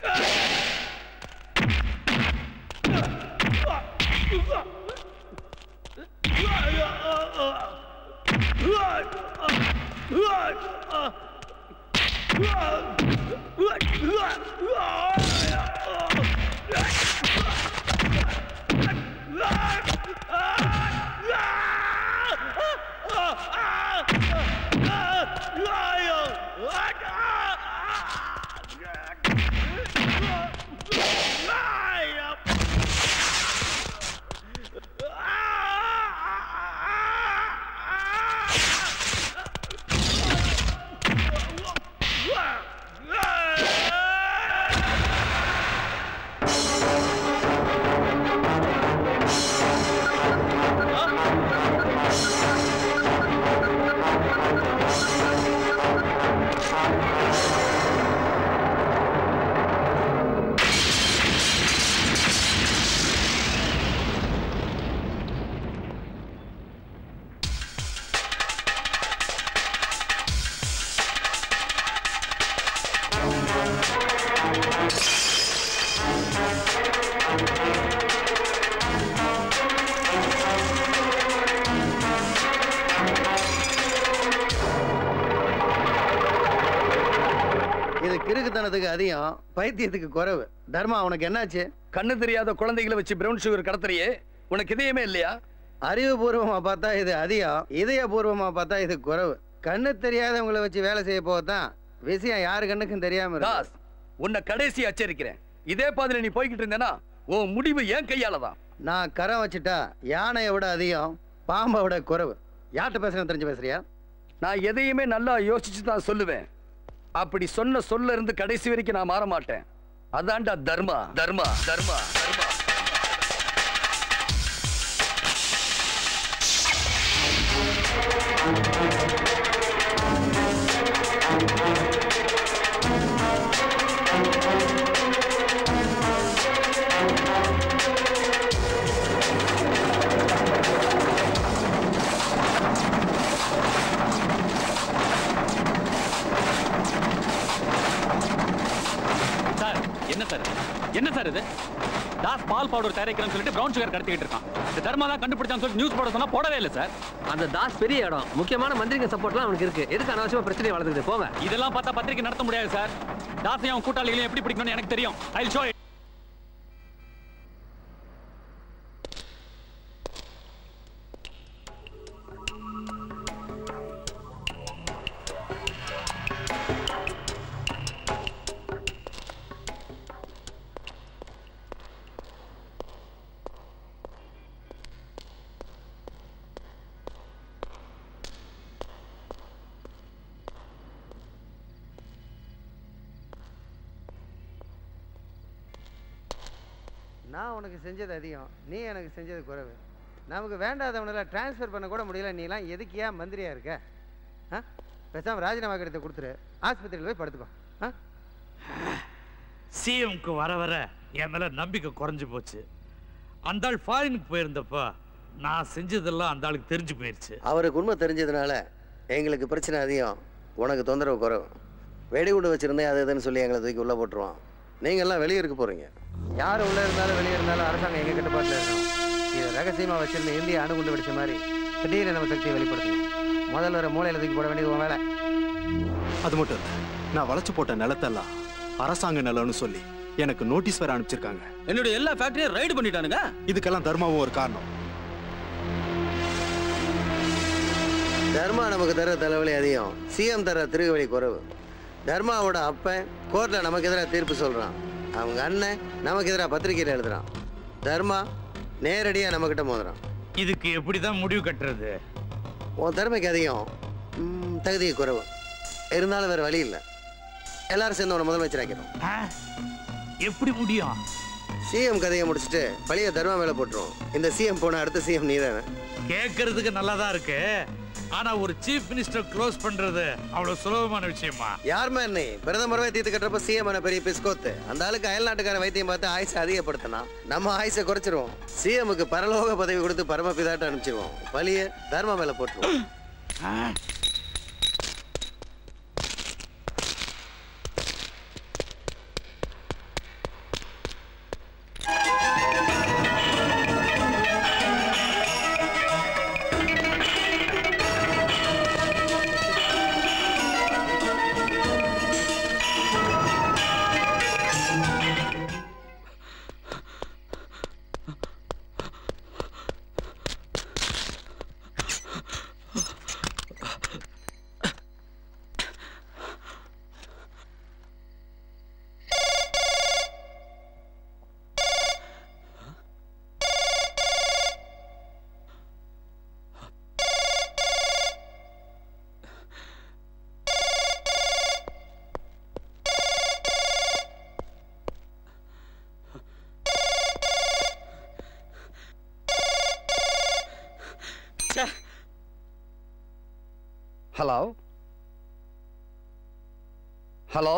இது கிறுக்குத்தனத்துக்கு அதிகம் பைத்தியத்துக்கு குறைவு தர்மா உனக்கு என்னாச்சு கண்ணு தெரியாத குழந்தைகளை வச்சு பிரவுன் சுகர் கடத்துறியே உனக்கு இதயமே இல்லையா அறிவுபூர்வமா பார்த்தா இது அதிகம் இதயபூர்வமா பார்த்தா இது குறைவு கண்ணு தெரியாதவங்களை வச்சு வேலை செய்ய போகத்தான் விஷயம் யாரு கண்ணுக்கும் தெரியாம இருக்கு தாஸ் உன்னை கடைசி எச்சரிக்கிறேன் இதே பாதையில நீ போய்கிட்டு இருந்தேனா உன் முடிவு என் கையால தான் நான் கரம் வச்சுட்டா யானையை விட அதிகம் பாம்பை விட குறைவு யார்கிட்ட பேசுறேன் தெரிஞ்சு பேசுறியா நான் எதையுமே நல்லா யோசிச்சு தான் சொல்லுவேன் அப்படி சொன்ன சொல்ல இருந்து கடைசி வரைக்கும் நான் மாற மாட்டேன் அதான்டா தர்மா தர்மா தர்மா தர்மா சார் என்ன சார் இது என்ன சார் இது தாஸ் பால் பவுடர் தயாரிக்கிறேன்னு சொல்லிட்டு பிரவுன் சுகர் கடத்திக்கிட்டு இருக்கான் இந்த தர்மா தான் கண்டுபிடிச்சான்னு சொல்லி நியூஸ் போட சொன்னா போடவே இல்லை சார் அந்த தாஸ் பெரிய இடம் முக்கியமான மந்திரிங்க சப்போர்ட்லாம் அவனுக்கு இருக்கு எதுக்கு அனாவசியமா பிரச்சனை வளர்த்துக்குது போங்க இதெல்லாம் பார்த்தா பத்திரிக்கை நடத்த முடியாது சார் தாஸையும் அவன் கூட்டாளிகளையும் எப்படி பிடிக்கணும்னு எனக்கு தெரியும் ஐ ஷோ நான் உனக்கு செஞ்சது அதிகம் நீ எனக்கு செஞ்சது குறைவு நமக்கு வேண்டாதவனெல்லாம் ட்ரான்ஸ்ஃபர் பண்ண கூட முடியல நீலாம் எதுக்கு ஏன் மந்திரியா இருக்க ஆ பேசாம ராஜினாமா கடிதத்தை கொடுத்துரு ஆஸ்பத்திரியில் போய் படுத்துக்கோ ஆ சிஎம்க்கு வர வர என் மேல நம்பிக்கை குறைஞ்சு போச்சு அந்த ஆள் ஃபாரினுக்கு போயிருந்தப்ப நான் செஞ்சதெல்லாம் அந்த ஆளுக்கு தெரிஞ்சு போயிருச்சு அவருக்கு உண்மை தெரிஞ்சதுனால எங்களுக்கு பிரச்சனை அதிகம் உனக்கு தொந்தரவு குறைவு வெடிகுண்டு வச்சிருந்தேன் அது இதுன்னு சொல்லி எங்களை தூக்கி உள்ளே போட்டுருவான் நீங்கள்லாம் வெளியே இருக்க போகிறீங்க யார் உள்ளே இருந்தாலும் வெளியே இருந்தாலும் அரசாங்கம் எங்கள் கட்டுப்பாட்டில் இருக்கணும் இது ரகசியமாக வச்சிருந்த இந்திய அணுகுண்டு வெடிச்ச மாதிரி திடீர்னு நம்ம சக்தியை வெளிப்படுத்தணும் முதல்ல ஒரு மூலையில் தூக்கி போட வேண்டியது உன் வேலை அது மட்டும் இல்ல நான் வளைச்சு போட்ட நிலத்தெல்லாம் அரசாங்க நிலம்னு சொல்லி எனக்கு நோட்டீஸ் வேற அனுப்பிச்சிருக்காங்க என்னுடைய எல்லா ஃபேக்டரியும் ரைடு பண்ணிட்டானுங்க இதுக்கெல்லாம் தர்மாவும் ஒரு காரணம் தர்மா நமக்கு தர தலைவலி அதிகம் சிஎம் தர திருகுவலி குறைவு தர்மாவோட அப்பன் கோர்ட்டில் நமக்கு எதிராக தீர்ப்பு சொல்கிறான் அவங்க அண்ணன் நமக்கு எதிராக பத்திரிக்கையில் எழுதுறான் தர்மா நேரடியாக நம்மக்கிட்ட மோதுறான் இதுக்கு எப்படி தான் முடிவு கட்டுறது உன் திறமைக்கு அதிகம் ம், தகுதிக்கு குறைவு இருந்தாலும் வேறு வழி இல்லை எல்லாரும் சேர்ந்து உன்னை முதலமைச்சர் ஆக்கிறோம் எப்படி முடியும் சிஎம் கதையை முடிச்சுட்டு பழைய தர்மா மேலே போட்டுருவோம் இந்த சிஎம் போன அடுத்த சிஎம் நீ கேட்கறதுக்கு நல்லா தான் இருக்கு ஆனா ஒரு சீஃப் மினிஸ்டர் க்ளோஸ் பண்றது அவ்வளவு சுலபமான விஷயமா யாருமே நீ பிரதமரவே தீர்த்து கட்டுறப்ப சிஎம் என்ன பெரிய பிஸ்கோத்து அந்த ஆளுக்கு அயல் நாட்டுக்கார வைத்தியம் பார்த்து ஆயுசை அதிகப்படுத்தினா நம்ம ஆயுசை குறைச்சிருவோம் சிஎம்முக்கு பரலோக பதவி கொடுத்து பரமபிதாட்ட அனுப்பிச்சிருவோம் வலிய தர்மா மேல போட்டுருவோம் hello hello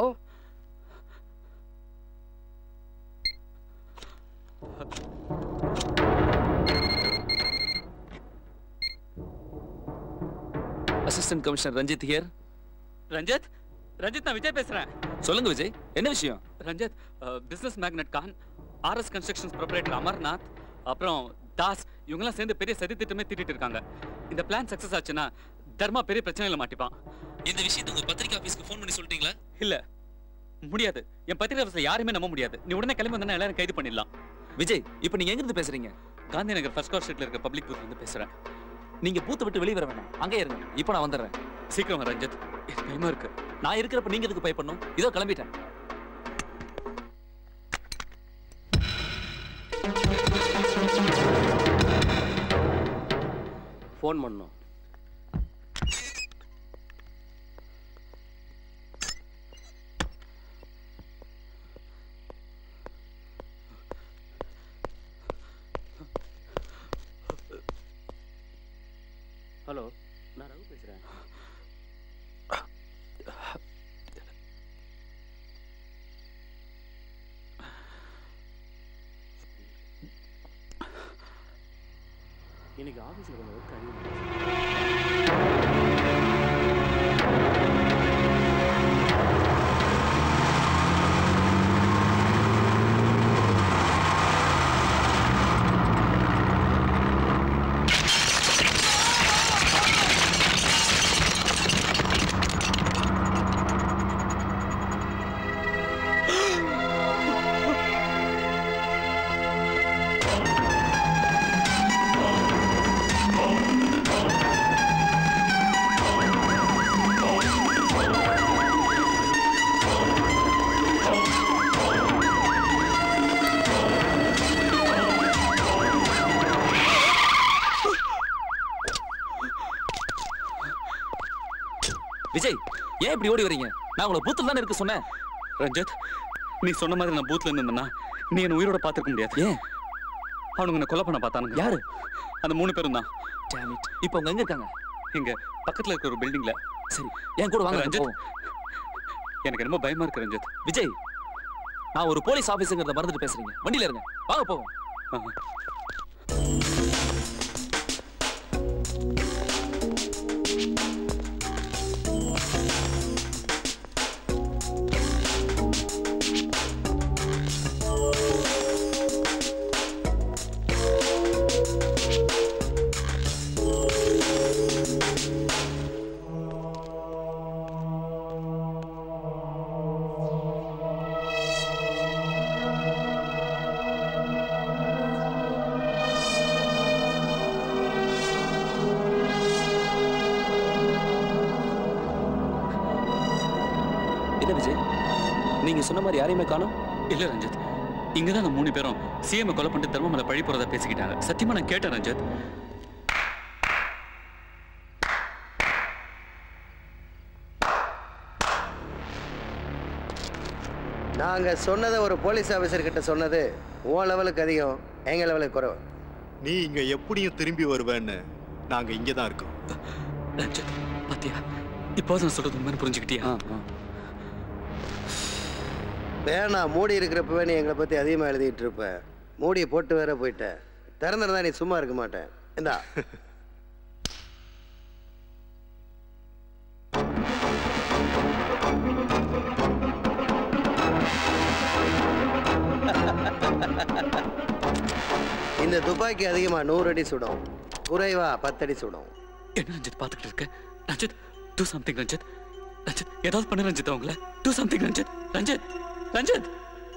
assistant commissioner Ranjith here Ranjith Ranjith நான் விஜய் பேசுறேன் சொல்லுங்க விஜய் என்ன விஷயம் Ranjith business magnate Khan RS constructions proprietor Amarnath அப்புறம் தாஸ் இவங்கெல்லாம் சேர்ந்து பெரிய சதி திட்டமே தீட்டிட்டு இருக்காங்க இந்த பிளான் சக்சஸ் ஆச்சுன்னா தர்மா பெரிய பிரச்சனையில மாட்டிப்பான் இந்த விஷயத்தை உங்க பத்திரிக்கை ஆபீஸ்க்கு ஃபோன் பண்ணி சொல்லிட்டீங்களா இல்ல முடியாது என் பத்திரிகை ஆஃபீஸ்ல யாருமே நம்ப முடியாது நீ உடனே கிளம்பி வந்தா எல்லாரும் கைது பண்ணிடலாம் விஜய் இப்போ நீங்க எங்க இருந்து பேசுறீங்க காந்தி நகர் ஃபர்ஸ்ட் கார் ஸ்ட்ரீட்ல இருக்க பப்ளிக் பூத் வந்து பேசுறேன் நீங்க பூத்தை விட்டு வெளியே வர வேணாம் அங்கே இருங்க இப்போ நான் வந்துடுறேன் சீக்கிரம் வா, ரஞ்சித் எனக்கு பயமா இருக்கு நான் இருக்கிறப்ப நீங்க எதுக்கு பயப்படணும் இதோ கிளம்பிட்டேன் ஃபோன் பண்ணோம் ஹலோ நான் ரகு பேசுகிறேன் இன்னைக்கு ஆஃபீஸில் கொஞ்சம் ஒர்க் அதிகம் விஜய் ஏன் இப்படி ஓடி வரீங்க நான் உங்களை பூத்துல தானே இருக்க சொன்னேன் ரஞ்சித் நீ சொன்ன மாதிரி நான் பூத்ல இருந்தேன்னா நீ என்ன உயிரோட பார்த்துக்க முடியாது ஏன் அவனுங்க என்ன கொலை பண்ண பார்த்தானுங்க யாரு அந்த மூணு பேரும் தான் இப்போ அவங்க எங்க இருக்காங்க இங்க பக்கத்துல இருக்க ஒரு பில்டிங்ல சரி என் கூட வாங்க ரஞ்சித் போவோம். எனக்கு ரொம்ப பயமா இருக்கு ரஞ்சித் விஜய் நான் ஒரு போலீஸ் ஆபீஸுங்கிறத மறந்துட்டு பேசுறீங்க வண்டியில இருங்க வாங்க போவோம் என்ன விஜய் நீங்க சொன்ன மாதிரி யாரையுமே காணோம் இல்ல ரஞ்சித் இங்கதான் அந்த மூணு பேரும் சிஎம் கொலை பண்ணிட்டு தர்ம மேல பழி போறதா பேசிக்கிட்டாங்க சத்தியமா நான் கேட்டேன் ரஞ்சித் நாங்க சொன்னதை ஒரு போலீஸ் ஆபீசர் கிட்ட சொன்னது உன் லெவலுக்கு அதிகம் எங்க லெவலுக்கு குறைவு நீ இங்க எப்படியும் திரும்பி வருவேன்னு நாங்க இங்க தான் இருக்கோம் ரஞ்சித் பாத்தியா இப்போது நான் சொல்றது உண்மைன்னு புரிஞ்சுக்கிட்டியா வேணாம் மூடி இருக்கிறப்பவே நீ எங்களை பத்தி அதிகமா எழுதிட்டு இருப்ப மூடியை போட்டு வேற போயிட்ட திறந்திருந்தா நீ சும்மா இருக்க மாட்டேன் இந்தா இந்த துப்பாக்கி அதிகமா நூறு அடி சுடும் குறைவா பத்தடி சுடும் என்ன ரஞ்சித் பாத்துக்கிட்டு இருக்க ரஞ்சித் டூ சம்திங் ரஞ்சித் ரஞ்சித் ஏதாவது பண்ணு ரஞ்சித் அவங்கள டூ சம்திங் ரஞ்சித் ரஞ்சித் ரஞ்சித்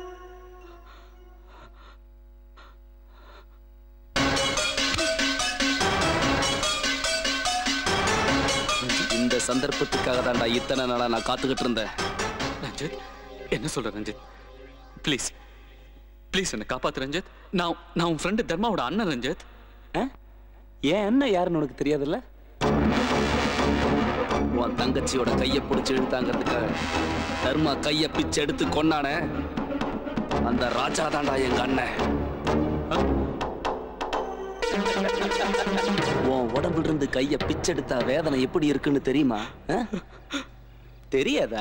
இந்த சந்தர்ப்பத்துக்காக தான்டா இத்தனை நாளா நான் காத்துக்கிட்டு இருந்தேன் ரஞ்சித் என்ன சொல்ற ரஞ்சித் ப்ளீஸ் ப்ளீஸ் என்னை காப்பாத்து ரஞ்சித் நான் நான் உன் ஃப்ரெண்டு தர்மாவோட அண்ணன் ரஞ்சித் ஏன் என்ன யாருன்னு உனக்கு தெரியாதுல்ல உன் தங்கச்சியோட கையை பிடிச்சி இழுத்தாங்கிறதுக்காக தர்மா கையை பிச்சு எடுத்து கொன்னானே அந்த ராஜா தான்டா எங்க அண்ணன் உன் உடம்புல இருந்து கைய பிச்செடுத்தா வேதனை எப்படி இருக்குன்னு தெரியுமா ஆ? தெரியாதா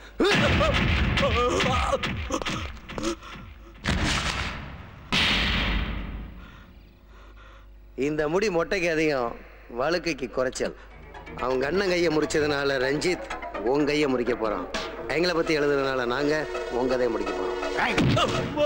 இந்த முடி மொட்டைக்கு அதிகம் வழுக்கைக்கு குறைச்சல் அவங்க அண்ணன் கையை முறிச்சதுனால ரஞ்சித் உன் கையை முறிக்க போறான் எங்களை பத்தி எழுதுறதுனால நாங்க உங்க கதையை முடிக்க போறோம்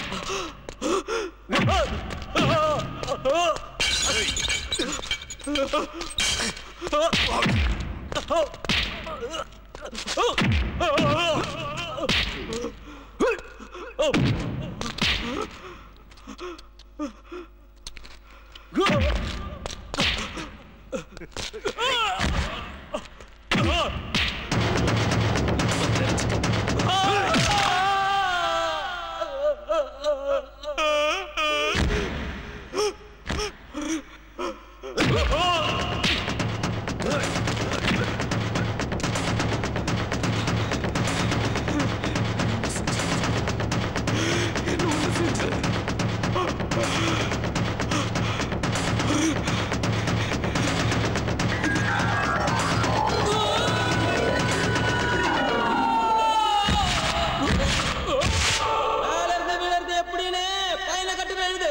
எப்படின்னு பையனை கட்டுன எழுது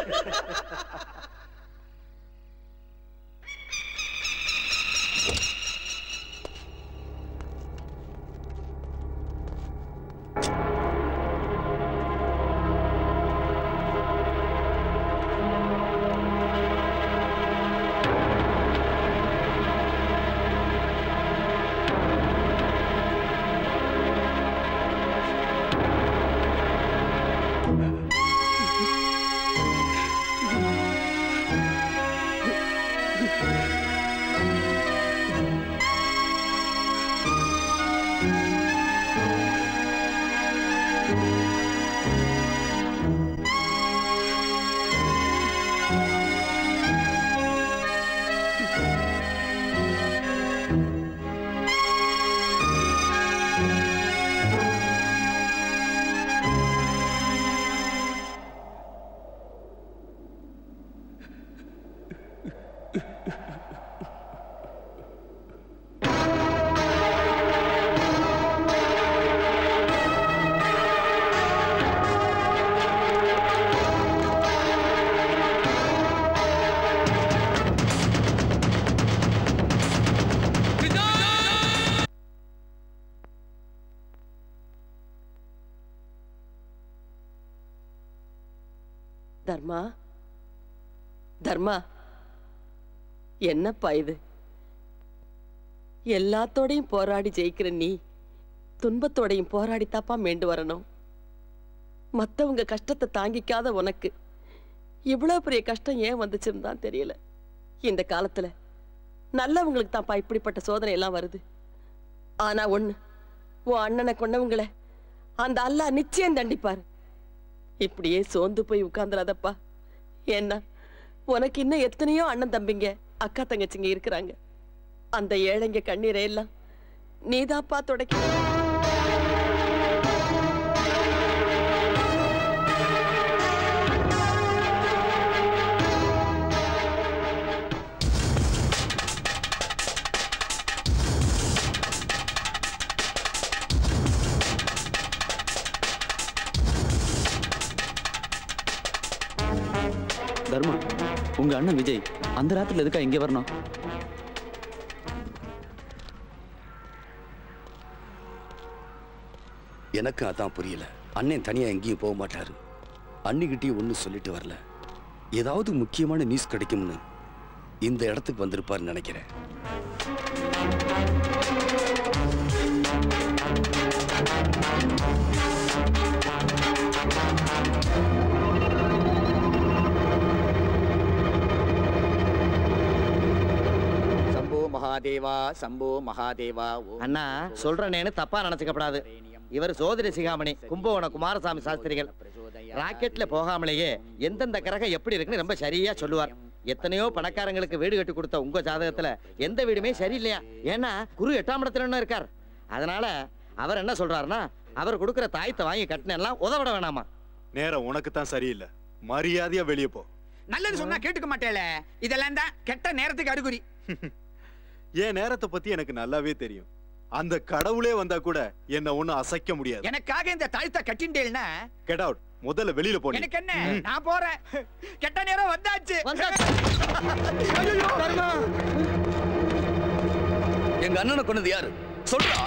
தர்மா தர்மா என்னப்பா இது எல்லாத்தோடையும் போராடி ஜெயிக்கிற நீ துன்பத்தோடையும் போராடித்தாப்பா மீண்டு வரணும் மத்தவங்க கஷ்டத்தை தாங்கிக்காத உனக்கு இவ்வளவு பெரிய கஷ்டம் ஏன் வந்துச்சுன்னு தான் தெரியல இந்த காலத்துல நல்லவங்களுக்கு தான்ப்பா இப்படிப்பட்ட சோதனை எல்லாம் வருது ஆனா ஒண்ணு உன் அண்ணனை கொண்டவங்கள அந்த அல்லாஹ் நிச்சயம் தண்டிப்பாரு இப்படியே சோர்ந்து போய் உட்கார்ந்துடாதப்பா ஏன்னா உனக்கு இன்னும் எத்தனையோ அண்ணன் தம்பிங்க அக்கா தங்கச்சிங்க இருக்கிறாங்க அந்த ஏழைங்க கண்ணீரை எல்லாம் நீதாப்பா தொடக்க தர்மா உங்க அண்ணன் விஜய் அந்த ராத்திரில எதுக்கா இங்க வரணும் எனக்கு அதான் புரியல அண்ணன் தனியா எங்கேயும் போக மாட்டாரு அன்னிக்கிட்டையும் ஒன்றும் சொல்லிட்டு வரல ஏதாவது முக்கியமான நியூஸ் கிடைக்கும்னு இந்த இடத்துக்கு வந்திருப்பாருன்னு நினைக்கிறேன் சம்போ மகாதேவா சம்போ மகாதேவா அண்ணா சொல்றேன்னு தப்பா நினைச்சுக்கப்படாது இவர் சோதரி சிகாமணி கும்பகோணம் குமாரசாமி சாஸ்திரிகள் ராக்கெட்ல போகாமலேயே எந்தெந்த கிரகம் எப்படி இருக்குன்னு ரொம்ப சரியா சொல்லுவார் எத்தனையோ பணக்காரங்களுக்கு வீடு கட்டி கொடுத்த உங்க ஜாதகத்துல எந்த வீடுமே சரியில்லையா ஏன்னா குரு எட்டாம் இடத்துல இன்னும் இருக்கார் அதனால அவர் என்ன சொல்றாருன்னா அவர் கொடுக்குற தாயத்தை வாங்கி கட்டினெல்லாம் உதவிட வேணாமா நேரம் உனக்கு தான் சரியில்லை மரியாதையா வெளியே போ நல்லது சொன்னா கேட்டுக்க மாட்டேல இதெல்லாம் தான் கெட்ட நேரத்துக்கு அறிகுறி என் நேரத்தை பத்தி எனக்கு நல்லாவே தெரியும் அந்த கடவுளே வந்தா கூட என்ன ஒண்ணும் அசைக்க முடியாது எனக்காக இந்த தாழ்த்த கட்டிண்டேல்னா கெட் அவுட் முதல்ல வெளியில போனீங்க எனக்கு என்ன நான் போறேன் கெட்ட நேரம் வந்தாச்சு எங்க அண்ணனை கொண்டது யாரு சொல்றா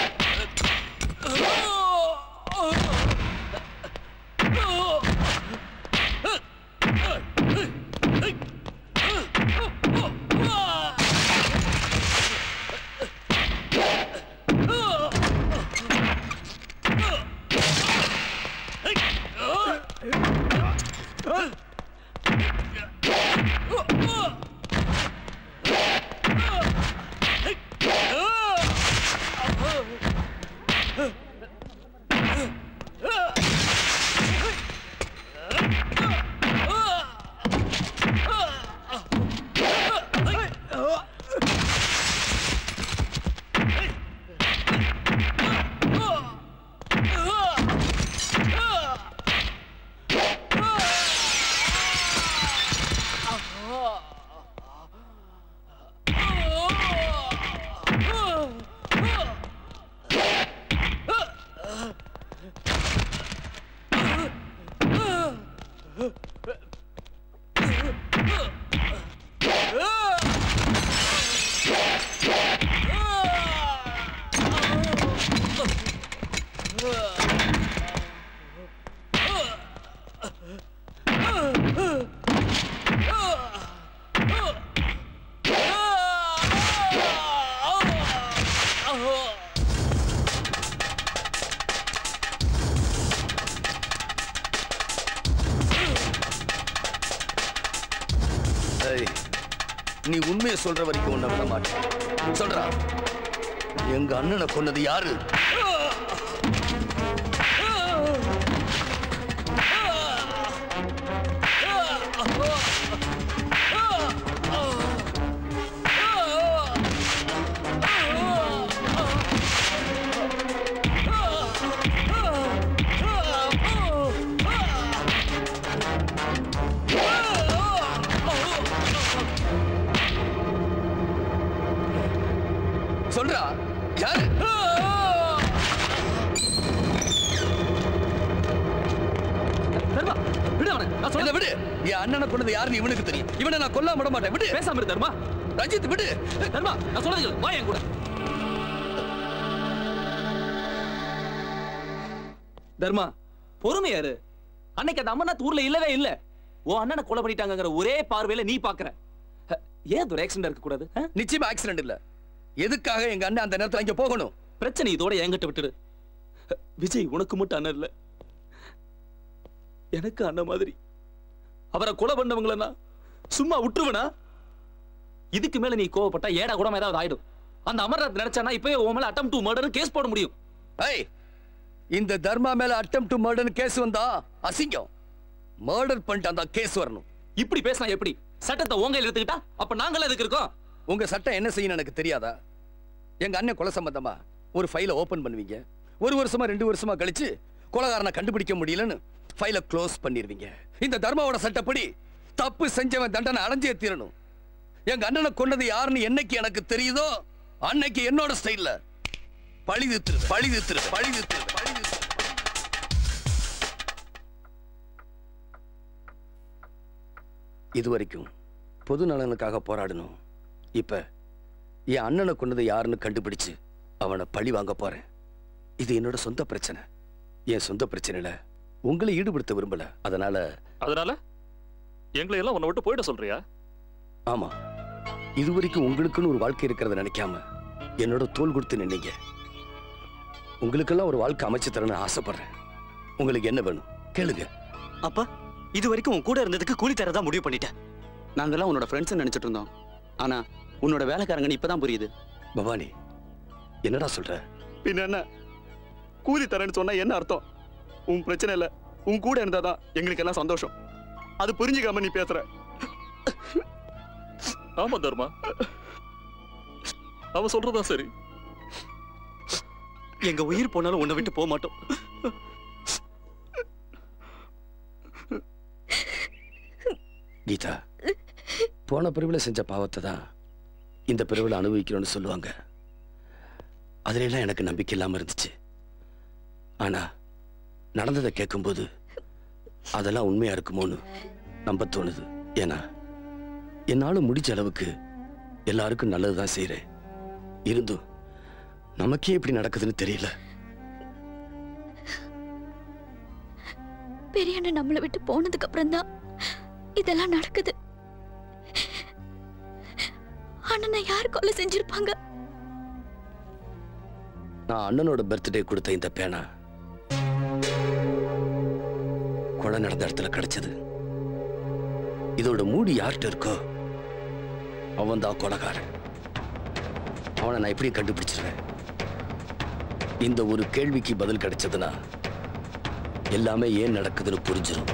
ஏய், நீ உண்மையை சொல்ற வரைக்கும் உன்னை விட மாட்டேன் சொல்றா எங்க அண்ணனை கொன்னது யாரு சொல்றா யாரு தர்மா விடு அவனை நான் என்ன சொல்ல விடு என் அண்ணனை கொண்டது யாருன்னு இவனுக்கு தெரியும் இவனை நான் கொல்லாம விட மாட்டேன் விடு பேசாம இரு தர்மா ரஞ்சித் விடு தர்மா நான் சொல்றது கேளு. வா என் கூட தர்மா பொறுமையாரு அன்னைக்கு அந்த அமர்நாத் ஊர்ல இல்லவே இல்ல உன் அண்ணனை கொலை பண்ணிட்டாங்கங்கிற ஒரே பார்வையில நீ பாக்குற அஹ், ஏன் ஒரு ஆக்சிடென்ட் இருக்க கூடாது நிச்சயமா ஆக்சிடென்ட் இல்ல எதுக்காக எங்க அண்ணன் அந்த நேரத்துல அங்க போகணும் பிரச்சனை இதோட என்கிட்ட விட்டுடு அஹ், விஜய் உனக்கு மட்டும் அண்ணன் இல்ல எனக்கு அண்ணன் மாதிரி அவரை கொலை பண்ணவங்கள நான் சும்மா விட்டுருவனா இதுக்கு மேல நீ கோவப்பட்டா ஏடா கூட ஏதாவது ஆயிடும் அந்த அமர்நாத் நினைச்சானா இப்பவே உன் மேல அட்டம் டு மர்டர் கேஸ் போட முடியும் ஏய் இந்த தர்மா மேல அட்டம் டு மர்டர் கேஸ் வந்தா அசிங்கம் மர்டர் பண்ணிட்டு அந்த கேஸ் வரணும் இப்படி பேசினா எப்படி சட்டத்தை உங்க கையில எடுத்துக்கிட்டா அப்ப நாங்களே எதுக்கு இருக்கோம் உங்க சட்டம் என்ன செய்யணும் எனக்கு தெரியாதா எங்க அண்ணன் கொலை சம்பந்தமா ஒரு ஃபைலை ஓபன் பண்ணுவீங்க ஒரு வருஷமா ரெண்டு வருஷமா கழிச்சு கொலைகாரனை கண்டுபிடிக்க முடியலன்னு ஃபைலை க்ளோஸ் பண்ணிடுவீங்க இந்த தர்மாவோட சட்டப்படி தப்பு செஞ்சவன் தண்டனை அடைஞ்சே தீரணும் எங்க அண்ணனை கொன்னது யாருன்னு என்னைக்கு எனக்கு தெரியுதோ அன்னைக்கு என்னோட ஸ்டைல்ல பழி தீர்த்துரு பழி தீர்த்துரு பழி தீர்த்துரு பழி தீர்த்துரு இதுவரைக்கும் பொது நலனுக்காக போராடணும் இப்ப என் அண்ணனை கொண்டது யாருன்னு கண்டுபிடிச்சு அவனை பழி வாங்க போறேன் இது என்னோட சொந்த பிரச்சனை என் சொந்த பிரச்சனையில உங்களை ஈடுபடுத்த விரும்பல அதனால அதனால எங்களை எல்லாம் உன்னை விட்டு போயிட சொல்றியா ஆமா இதுவரைக்கும் உங்களுக்குன்னு ஒரு வாழ்க்கை இருக்கிறத நினைக்காம என்னோட தோல் கொடுத்து நின்னீங்க உங்களுக்கெல்லாம் ஒரு வாழ்க்கை அமைச்சு தரணும்னு ஆசைப்படுறேன் உங்களுக்கு என்ன வேணும் கேளுங்க அப்பா இது வரைக்கும் உன் கூட இருந்ததுக்கு கூலி தரதா முடிவு பண்ணிட்டேன் நாங்கெல்லாம் உன்னோட ஃப்ரெண்ட்ஸ் நினைச்சிட்டு இருந்தோம் ஆனா உன்னோட வேலைக்காரங்கன்னு இப்பதான் புரியுது பவானி என்னடா சொல்ற பின்ன என்ன கூலி தரேன்னு சொன்னா என்ன அர்த்தம் உன் பிரச்சனை இல்ல உன் கூட இருந்தாதான் எங்களுக்கு எல்லாம் சந்தோஷம் அது புரிஞ்சுக்காம நீ பேசுற ஆமா தர்மா அவ சொல்றதா சரி எங்க உயிர் போனாலும் உன்னை விட்டு போக மாட்டோம் கீதா போன பிரிவில் செஞ்ச பாவத்தை தான் இந்த பிரிவில் அனுபவிக்கிறோன்னு சொல்லுவாங்க அதுல எல்லாம் எனக்கு நம்பிக்கை இல்லாம இருந்துச்சு ஆனா நடந்ததை கேட்கும்போது அதெல்லாம் உண்மையா இருக்குமோன்னு நம்ப தோணுது ஏன்னா என்னால முடிஞ்ச அளவுக்கு எல்லாருக்கும் நல்லதுதான் செய்றேன் இருந்தும் நமக்கே இப்படி நடக்குதுன்னு தெரியல பெரிய அண்ணன் நம்மளை விட்டு போனதுக்கு அப்புறம் தான் இதெல்லாம் நடக்குது அண்ணனை யார் கொலை செஞ்சிருப்பாங்க நான் அண்ணனோட பர்த்டே கொடுத்த இந்த பேனா கொலை நடந்த இடத்துல கிடைச்சது இதோட மூடி யார்கிட்ட இருக்கோ அவன் தான் கொலைகாரன் அவனை நான் எப்படி கண்டுபிடிச்சிருவேன் இந்த ஒரு கேள்விக்கு பதில் கிடைச்சதுன்னா எல்லாமே ஏன் நடக்குதுன்னு புரிஞ்சிடும்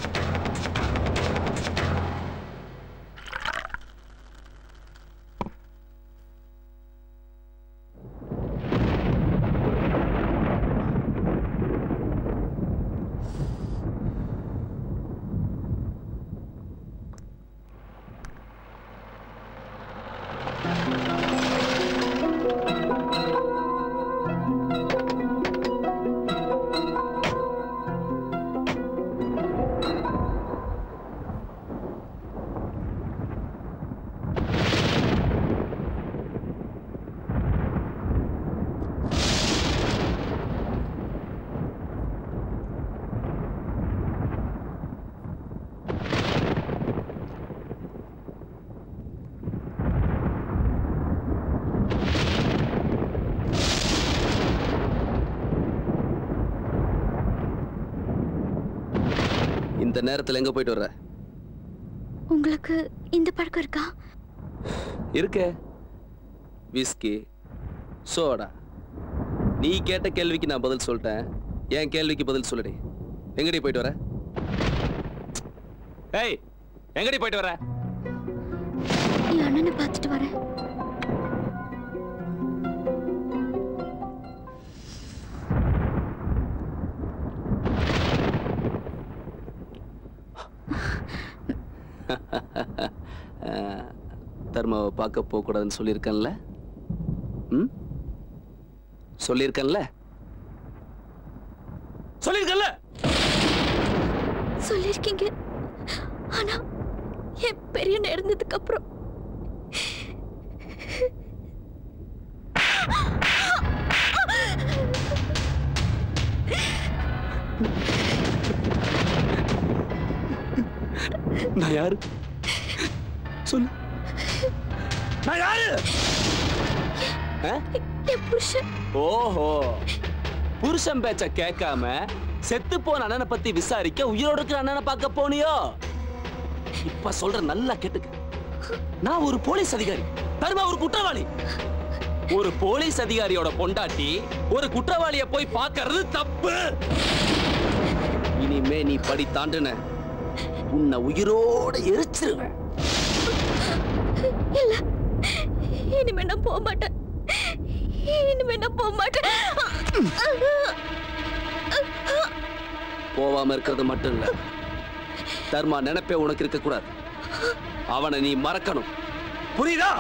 இந்த நேரத்துல எங்க போயிட்டு வர்ற உங்களுக்கு இந்த பழக்கம் இருக்கா இருக்கே விஸ்கி சோடா நீ கேட்ட கேள்விக்கு நான் பதில் சொல்லிட்டேன் என் கேள்விக்கு பதில் சொல்லுடி எங்கடி போயிட்டு வர ஏய் எங்கடி போயிட்டு வர என் அண்ணனை பார்த்துட்டு வரேன் அஹ், தர்மாவை பார்க்க போகக்கூடாதுன்னு சொல்லியிருக்கேன்ல ம் சொல்லியிருக்கேன்ல சொல்லியிருக்கேன்ல சொல்லிருக்கீங்க ஆனா என் பெரிய அண்ணன் இறந்ததுக்கு அப்புறம் நான் யாரு சொல்லு நான் யாரு ஆ? என் புருஷன் ஓஹோ புருஷன் பேச்ச கேட்காம செத்து போன அண்ணனை பத்தி விசாரிக்க உயிரோட இருக்கிற அண்ணனை பார்க்க போனியோ இப்ப சொல்ற நல்லா கேட்டுக்க நான் ஒரு போலீஸ் அதிகாரி தர்மா ஒரு குற்றவாளி ஒரு போலீஸ் அதிகாரியோட பொண்டாட்டி ஒரு குற்றவாளிய போய் பார்க்கறது தப்பு இனிமே நீ படி தாண்டுன உன்னை உயிரோட எரிச்சிருவேன் இல்ல இனிமே நான் போக மாட்டேன் இனிமே நான் போக மாட்டேன் போவாம இருக்கிறது மட்டும் இல்ல தர்மா நினைப்பே உனக்கு இருக்க கூடாது அவனை நீ மறக்கணும் புரியுதா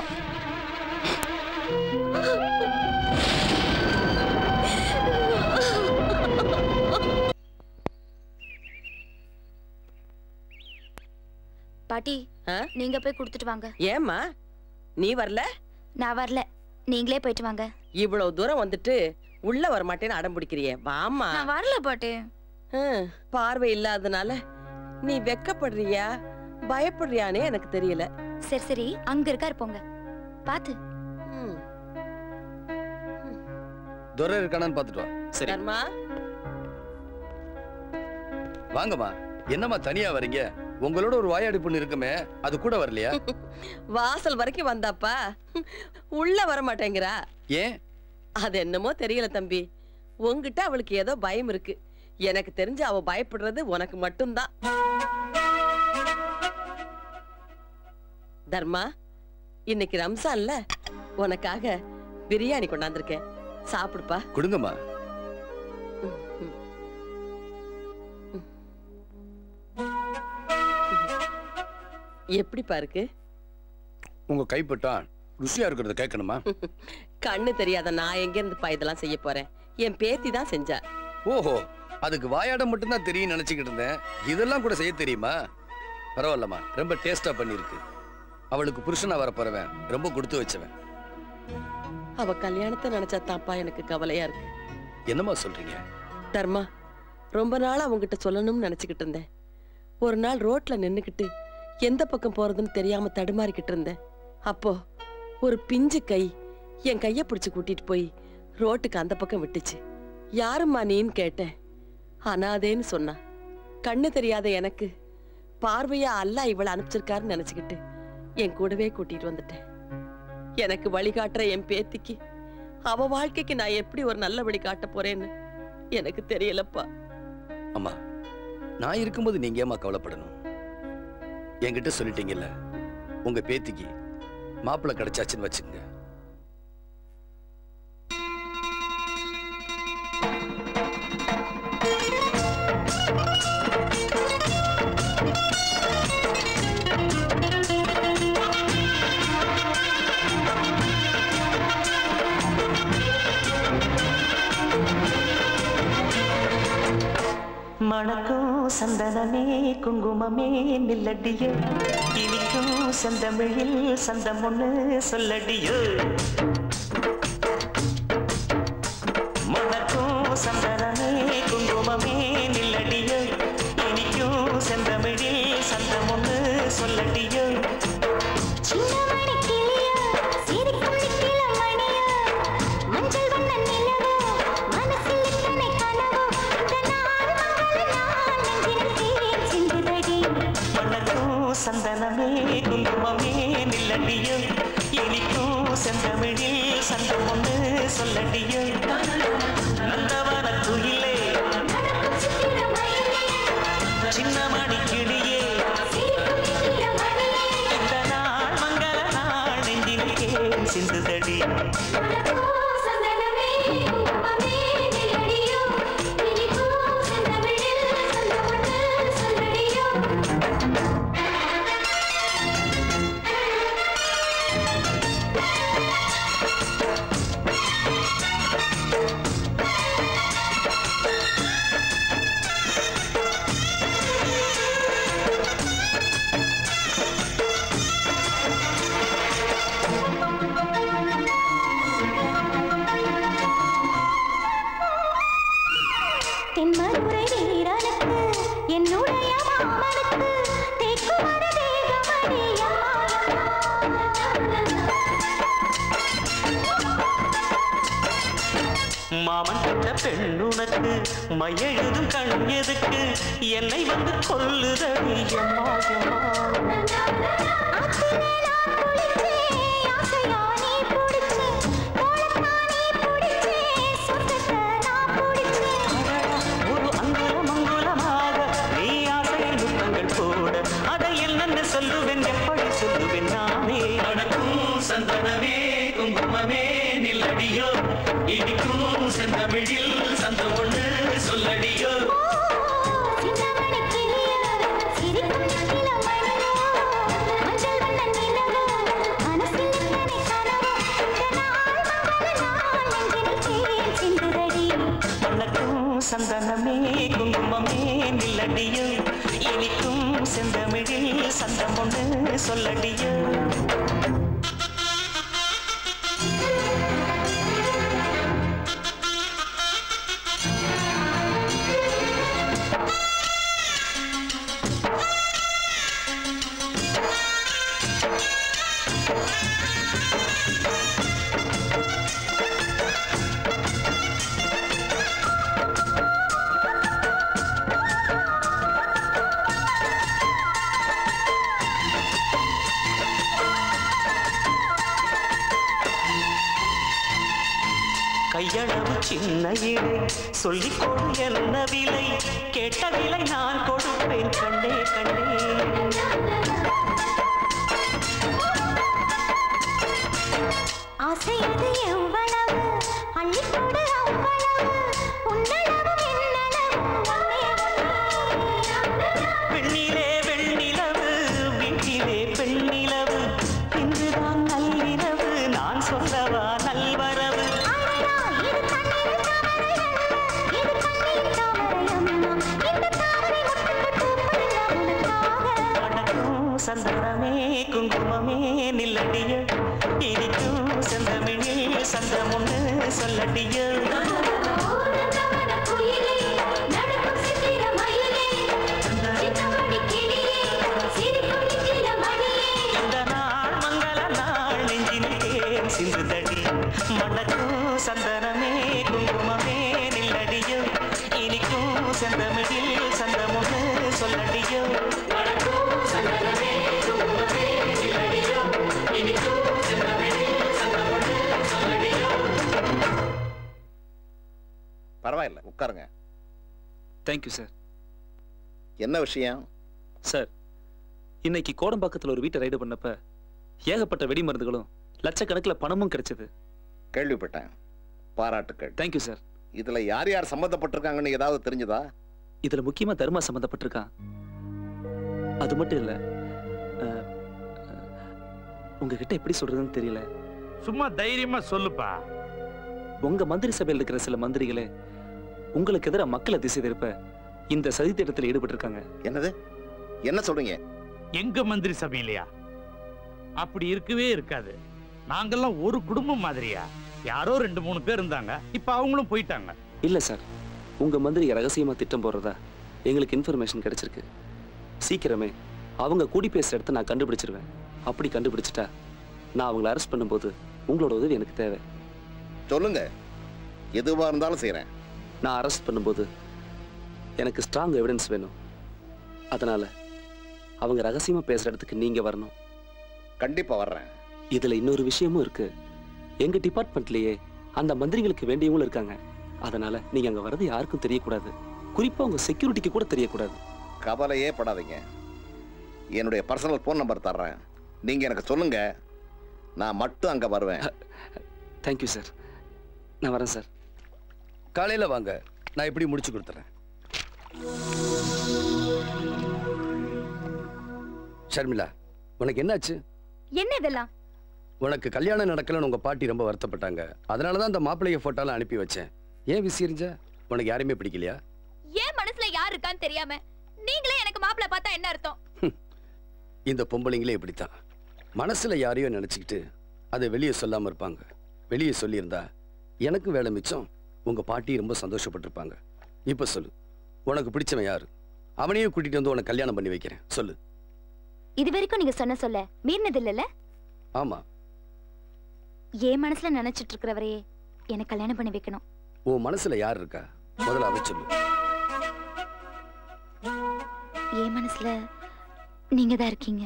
பாட்டி நீங்க போய் கொடுத்துட்டு வாங்க ஏம்மா நீ வரல நான் வரல நீங்களே போயிட்டு வாங்க இவ்வளவு தூரம் வந்துட்டு உள்ள வர மாட்டேன்னு அடம் பிடிக்கிறியே வாம்மா நான் வரல பாட்டி ஹம், பார்வை இல்லாதனால நீ வெக்கப்படுறியா பயப்படுறியானே எனக்கு தெரியல சரி சரி அங்க இருக்காரு போங்க பாத்து துரை இருக்கானான்னு பார்த்துட்டு வா சரி தர்மா வாங்கம்மா என்னம்மா தனியா வரீங்க உங்களோட ஒரு வாயாடி பொண்ணு இருக்குமே அது கூட வரலையா வாசல் வரைக்கும் வந்தாப்பா உள்ள வர மாட்டேங்கிறா ஏன் அது என்னமோ தெரியல தம்பி உன்கிட்ட அவளுக்கு ஏதோ பயம் இருக்கு எனக்கு தெரிஞ்சு அவ பயப்படுறது உனக்கு மட்டும்தான் தர்மா இன்னைக்கு ரம்சான்ல உனக்காக பிரியாணி கொண்டாந்துருக்கேன் சாப்பிடுப்பா கொடுங்கம்மா எப்படிப்பா இருக்கு உங்க கைப்பட்டா ருசியா இருக்கிறத கேட்கணுமா கண்ணு தெரியாத நான் எங்க இருந்துப்பா இதெல்லாம் செய்ய போறேன் என் பேத்தி தான் செஞ்சா ஓஹோ அதுக்கு வாயாட மட்டும்தான் தெரியும் நினைச்சுக்கிட்டு இருந்தேன் இதெல்லாம் கூட செய்ய தெரியுமா பரவாயில்லம்மா ரொம்ப டேஸ்டா பண்ணிருக்கு அவளுக்கு புருஷனா வரப்போறவன் ரொம்ப கொடுத்து வச்சவன் அவ கல்யாணத்தை நினைச்சா தான்ப்பா எனக்கு கவலையா இருக்கு என்னம்மா சொல்றீங்க தர்மா ரொம்ப நாள் அவங்ககிட்ட சொல்லணும்னு நினைச்சுக்கிட்டு இருந்தேன் ஒரு நாள் ரோட்ல நின்னுக்கிட்டு எந்த பக்கம் போறதுன்னு தெரியாம தடுமாறிக்கிட்டு இருந்தேன் அப்போ ஒரு பிஞ்சு கை என் கைய பிடிச்சு கூட்டிட்டு போய் ரோட்டுக்கு அந்த பக்கம் விட்டுச்சு யாரும்மா நீன்னு கேட்டேன் அனாதேன்னு சொன்னா கண்ணு தெரியாத எனக்கு பார்வையா அல்ல இவளை அனுப்பிச்சிருக்காருன்னு நினைச்சுக்கிட்டு என் கூடவே கூட்டிட்டு வந்துட்டேன் எனக்கு வழிகாட்டுற என் பேத்திக்கு அவ வாழ்க்கைக்கு நான் எப்படி ஒரு நல்ல வழி காட்ட போறேன்னு எனக்கு தெரியலப்பா அம்மா நான் இருக்கும்போது நீங்க ஏமா கவலைப்படணும் என்கிட்ட சொல்லிட்டீங்கல்ல உங்க பேத்திக்கு மாப்பிள்ளை கிடைச்சாச்சுன்னு வச்சுக்கோங்க மணக்கும் சந்தனமே குங்குமமே நில்லடியோ இனிக்கும் செந்தமிழில் சந்தம் ஒண்ணு சொல்லடியோ மணக்கும் சந்தனமே குங்குமமே நில்லடியோ இனிக்கும் செந்தமிழில் சந்தம் ஒண்ணு சொல்லடியோ மணக்கும் சந்தனமே குங்குமமே நில்லடியோ இனிக்கும் செந்தமிழில் சந்தம் ஒண்ணு சொல்லடியோ நந்தவன குயிலே சின்ன மணி கிளியே இந்த நாள் மங்கள நாள் நெஞ்சிலே சிந்துதடி தென்மதுரை வீரனுக்கு என்னுடைய மாமனுக்கு தேக்குமர தேகமடியா மாமன் கட்ட பெண்ணுனக்கு மையெழுதும் கண் எதுக்கு என்னை வந்து கொல்லுதடி எம்மா எம்மா ஒரு அங்குலம் அங்குலமாக நீ ஆசையில் முத்தங்கள் போட அதை என்னென்ன சொல்லுவேன் எப்படி சொல்லுவேன் நானே நடக்கும் சந்தனமே குங்குமமே நில்லடியோ இடிக்கும் செந்தமிழில் சந்த ஒண்ணு சொல்லடியோ மணக்கும் சந்தனமே குங்குமமே நில்லடியோ இனிக்கும் செந்தமிழில் சந்தம் ஒண்ணு சொல்லடியோ கையளவு சின்ன இலை சொல்லிக் கொடு என்ன விலை கேட்ட விலை நான் கொடுப்பேன் கண்டே கண்டே ஆசையது எவ்வளவு அள்ளிக்கொடு அவ்வளவு உன்னளவு என்னளவு ஒன்னே வெண்ணிலே வெண்ணிலவு வீட்டிலே சந்தனமே குங்குமமே நில்லடிய இனிக்கும் செந்தமிழில் சந்தமுன்னு சொல்லடிய இந்த நாள் மங்கள நாள் நெஞ்சினில் தேன் சிந்துதடி மணக்கும் சந்தனமே குங்குமமே நில்லடியோ இனிக்கும் செந்தமிழில் சந்தமுன்னு சொல்லடியோ பரவாயில்ல உட்காருங்க தேங்க்யூ சார் என்ன விஷயம் சார் இன்னைக்கு கோடம்பாக்கத்தில் ஒரு வீட்டை ரைடு பண்ணப்ப ஏகப்பட்ட வெடி மருந்துகளும் லட்சக்கணக்கில் பணமும் கிடைச்சது கேள்விப்பட்டேன் பாராட்டுக்கள் தேங்க்யூ சார் இதுல யார் யார் சம்பந்தப்பட்டிருக்காங்கன்னு ஏதாவது தெரிஞ்சதா இதுல முக்கியமா தர்மா சம்பந்தப்பட்டிருக்கான் அது மட்டும் இல்ல அஹ், அஹ், உங்ககிட்ட எப்படி சொல்றதுன்னு தெரியல சும்மா தைரியமா சொல்லுப்பா உங்க மந்திரி சபையில் இருக்கிற சில மந்திரிகளே உங்களுக்கு எதிராக மக்களை திசை திருப்ப இந்த சதி திட்டத்தில் ஈடுபட்டிருக்காங்க என்னது என்ன சொல்றீங்க எங்க மந்திரி சபையிலையா அப்படி இருக்கவே இருக்காது நாங்கெல்லாம் ஒரு குடும்பம் மாதிரியா யாரோ ரெண்டு மூணு பேர் இருந்தாங்க இப்ப அவங்களும் போயிட்டாங்க இல்ல சார் உங்க மந்திரி ரகசியமா திட்டம் போடுறதா எங்களுக்கு இன்ஃபர்மேஷன் கிடைச்சிருக்கு சீக்கிரமே அவங்க கூடி பேசுற இடத்த நான் கண்டுபிடிச்சிருவேன் அப்படி கண்டுபிடிச்சிட்டா நான் அவங்கள அரெஸ்ட் பண்ணும்போது உங்களோட உதவி எனக்கு தேவை சொல்லுங்க எதுவா இருந்தாலும் செய்யறேன் நான் அரெஸ்ட் பண்ணும்போது எனக்கு ஸ்ட்ராங் எவிடன்ஸ் வேணும் அதனால அவங்க ரகசியமா பேசுற இடத்துக்கு நீங்க வரணும் கண்டிப்பா வர்றேன் இதுல இன்னொரு விஷயமும் இருக்கு எங்க டிபார்ட்மெண்ட்லயே அந்த மந்திரிகளுக்கு வேண்டியவங்களும் இருக்காங்க அதனால நீங்க அங்க வர்றது யாருக்கும் தெரியக்கூடாது குறிப்பா உங்க செக்யூரிட்டிக்கு கூட தெரியக்கூடாது கவலையே படாதீங்க என்னுடைய பர்சனல் ஃபோன் நம்பர் தர்றேன் நீங்க எனக்கு சொல்லுங்க நான் மட்டும் அங்க வருவேன் தேங்க்யூ சார் நான் வரேன் சார் காலையில வாங்க நான் எப்படி முடிச்சு கொடுத்துறேன் ஷர்மிளா உனக்கு என்னாச்சு என்ன இதெல்லாம் உனக்கு கல்யாணம் நடக்கலன்னு உங்க பாட்டி ரொம்ப வருத்தப்பட்டாங்க அதனால தான் அந்த மாப்பிள்ளைய போட்டோலாம் அனுப்பி வச்சேன் ஏன் விசிறிஞ்ச உனக்கு யாரையுமே பிடிக்கலையா ஏன் மனசுல யார் இருக்கான்னு தெரியாம நீங்களே எனக்கு மாப்பிள்ளை பார்த்தா என்ன அர்த்தம் இந்த பொம்பளைங்களே இப்படித்தான் மனசுல யாரையோ நினைச்சுக்கிட்டு அதை வெளியே சொல்லாம இருப்பாங்க வெளியே சொல்லியிருந்தா எனக்கும் வேலை மிச்சம் உங்க பாட்டி ரொம்ப சந்தோஷப்பட்டிருப்பாங்க இப்ப சொல்லு உனக்கு பிடிச்சவன் யாரு அவனையும் கூட்டிட்டு வந்து உனக்கு கல்யாணம் பண்ணி வைக்கிறேன் சொல்லு இது வரைக்கும் நீங்க சொன்ன சொல்ல மீறினது இல்லைல்ல ஆமா என் மனசுல நினைச்சிட்டு இருக்கிறவரையே எனக்கு கல்யாணம் பண்ணி வைக்கணும் உன் மனசுல யார் இருக்கா முதல்ல அதை சொல்லு என் மனசுல நீங்க தான் இருக்கீங்க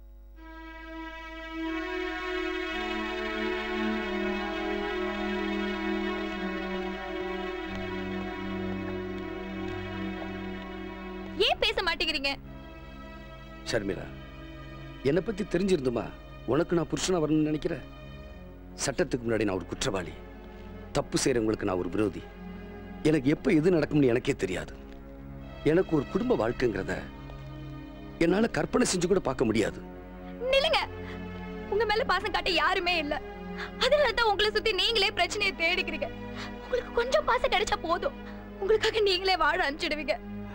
ஏன் பேச மாட்டேங்கிறீங்க ஷர்மிளா என்னை பத்தி தெரிஞ்சிருந்துமா உனக்கு நான் புருஷனா வரணும்னு நினைக்கிறேன் சட்டத்துக்கு முன்னாடி நான் ஒரு குற்றவாளி தப்பு செய்யறவங்களுக்கு நான் ஒரு விரோதி எனக்கு எப்ப எது நடக்கும்னு எனக்கே தெரியாது எனக்கு ஒரு குடும்ப வாழ்க்கைங்கிறத என்னால கற்பனை செஞ்சு கூட பார்க்க முடியாது நில்லுங்க உங்க மேல பாசம் காட்ட யாருமே இல்ல அதனால தான் உங்களை சுத்தி நீங்களே பிரச்சனையை தேடிக்கிறீங்க உங்களுக்கு கொஞ்சம் பாசம் கிடைச்சா போதும் உங்களுக்காக நீங்களே வாழ அனுப்பிச்சிடுவீங்க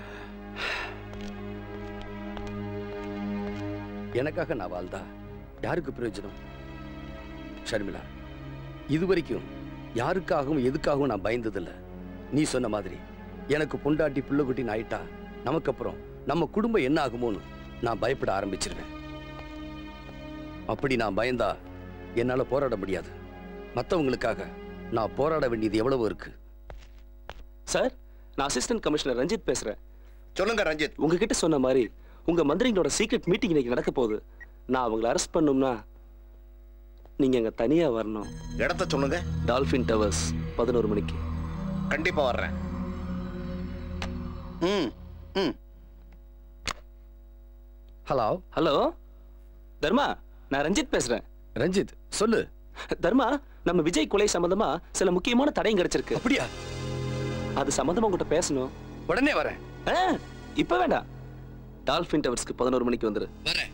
எனக்காக நான் வாழ்ந்தா யாருக்கு பிரயோஜனம் ஷர்மிளா இதுவரைக்கும் யாருக்காகவும் எதுக்காகவும் நான் பயந்ததில்ல நீ சொன்ன மாதிரி எனக்கு பொண்டாட்டி பிள்ளைக்குட்டின்னு ஆயிட்டா நமக்கு அப்புறம் நம்ம குடும்பம் என்ன ஆகுமோன்னு நான் பயப்பட ஆரம்பிச்சிருவேன் அப்படி நான் பயந்தா என்னால போராட முடியாது மற்றவங்களுக்காக நான் போராட வேண்டியது எவ்வளவு இருக்கு சார் நான் அசிஸ்டன்ட் கமிஷனர் ரஞ்சித் பேசுறேன் சொல்லுங்க ரஞ்சித் உங்ககிட்ட சொன்ன மாதிரி உங்க மந்திரிங்களோட சீக்ரெட் மீட்டிங் இன்னைக்கு நடக்க போகுது நான் அவங்கள அரெஸ்ட் பண்ணணும்னா நீங்க அங்க தனியா வரணும் இடத்த சொல்லுங்க டால்பின் டவர்ஸ் பதினோரு மணிக்கு கண்டிப்பா வர்றேன் ம் ம் ஹலோ ஹலோ தர்மா நான் ரஞ்சித் பேசுறேன் ரஞ்சித் சொல்லு தர்மா நம்ம விஜய் கொலை சம்பந்தமா சில முக்கியமான தடயம் கிடைச்சிருக்கு அப்படியா அது சம்பந்தமா உங்ககிட்ட பேசணும் உடனே வரேன் ஆ, இப்ப வேண்டாம் டால்பின் டவர்ஸ்க்கு பதினோரு மணிக்கு வந்துரு வரேன்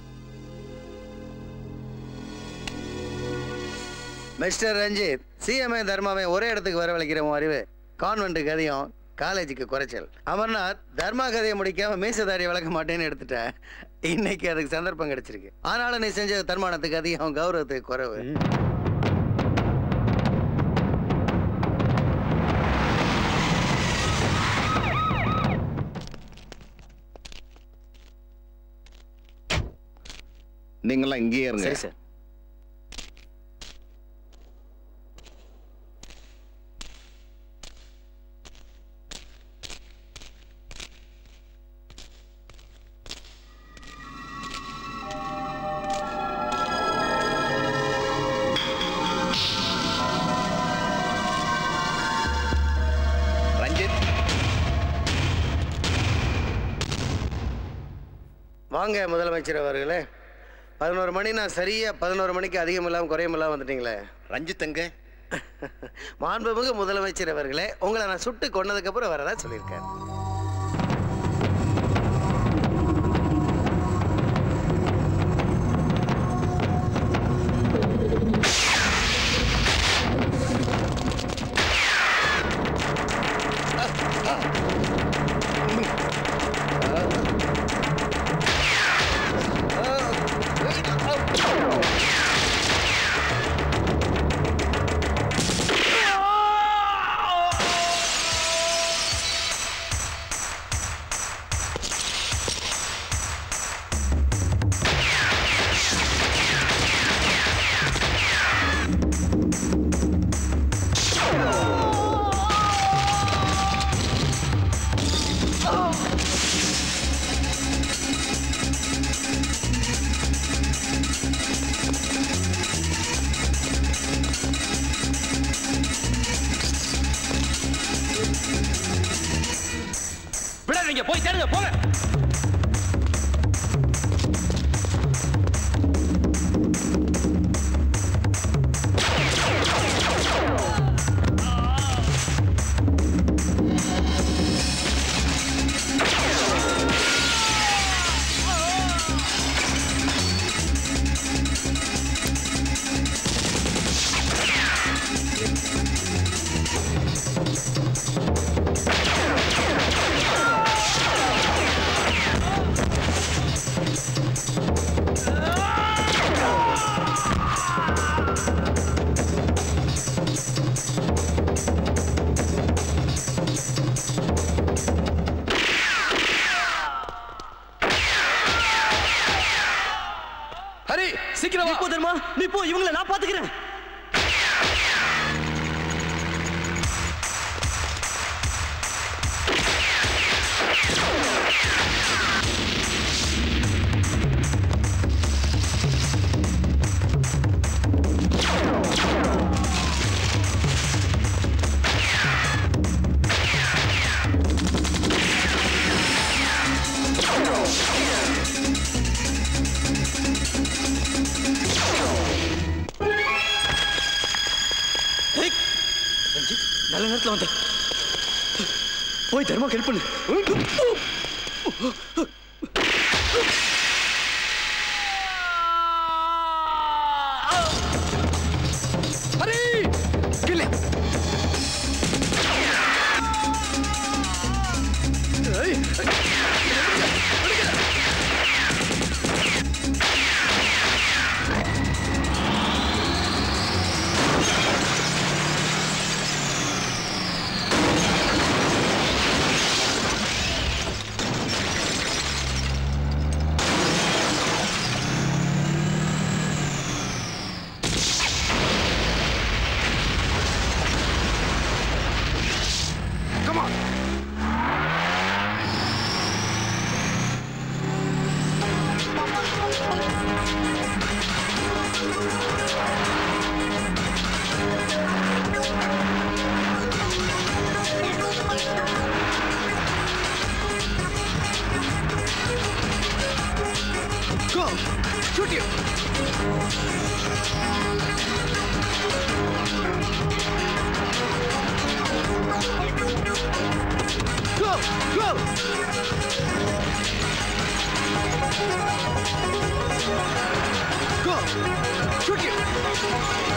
மிஸ்டர் ரஞ்சித் சிஎம்ஐ தர்மாவை ஒரே இடத்துக்கு வரவழைக்கிற உன் அறிவு கான்வென்ட்டுக்கு அதையும் காலேஜுக்கு குறைச்சல் அமர்நாத் தர்மா கதையை முடிக்காம மீசதாரி வளர்க்க மாட்டேன்னு எடுத்துட்ட இன்னைக்கு அதுக்கு சந்தர்ப்பம் கிடைச்சிருக்கு ஆனாலும் நீ செஞ்ச தர்மானத்துக்கு அதிகம் கௌரவத்துக்கு குறைவு நீங்களாம் இங்கேயே இருங்க சரி சார் ரஞ்சித் வாங்க முதலமைச்சர் அவர்களே பதினோரு மணி நான் சரியா பதினோரு மணிக்கு அதிகம் இல்லாமல் குறையும் இல்லாமல் வந்துட்டீங்களே ரஞ்சித் எங்க மாண்புமிகு முதலமைச்சர் அவர்களே உங்களை நான் சுட்டு கொன்னதுக்கப்புறம் வரதா சொல்லியிருக்கேன் விடாதீங்க போய் தேடுங்க போங்க ஹரி சீக்கிரம் நீ போ தர்மா நீ போ இவங்களை நான் பாத்துக்கிறேன் ஏய், ரஞ்சித் நல்ல நேரத்துல வந்த போய் தர்மா ஹெல்ப் பண்ணு ஹரி கில்லு ஏய், Come on. Go! Shoot him! Go! Go! Go! Shoot him!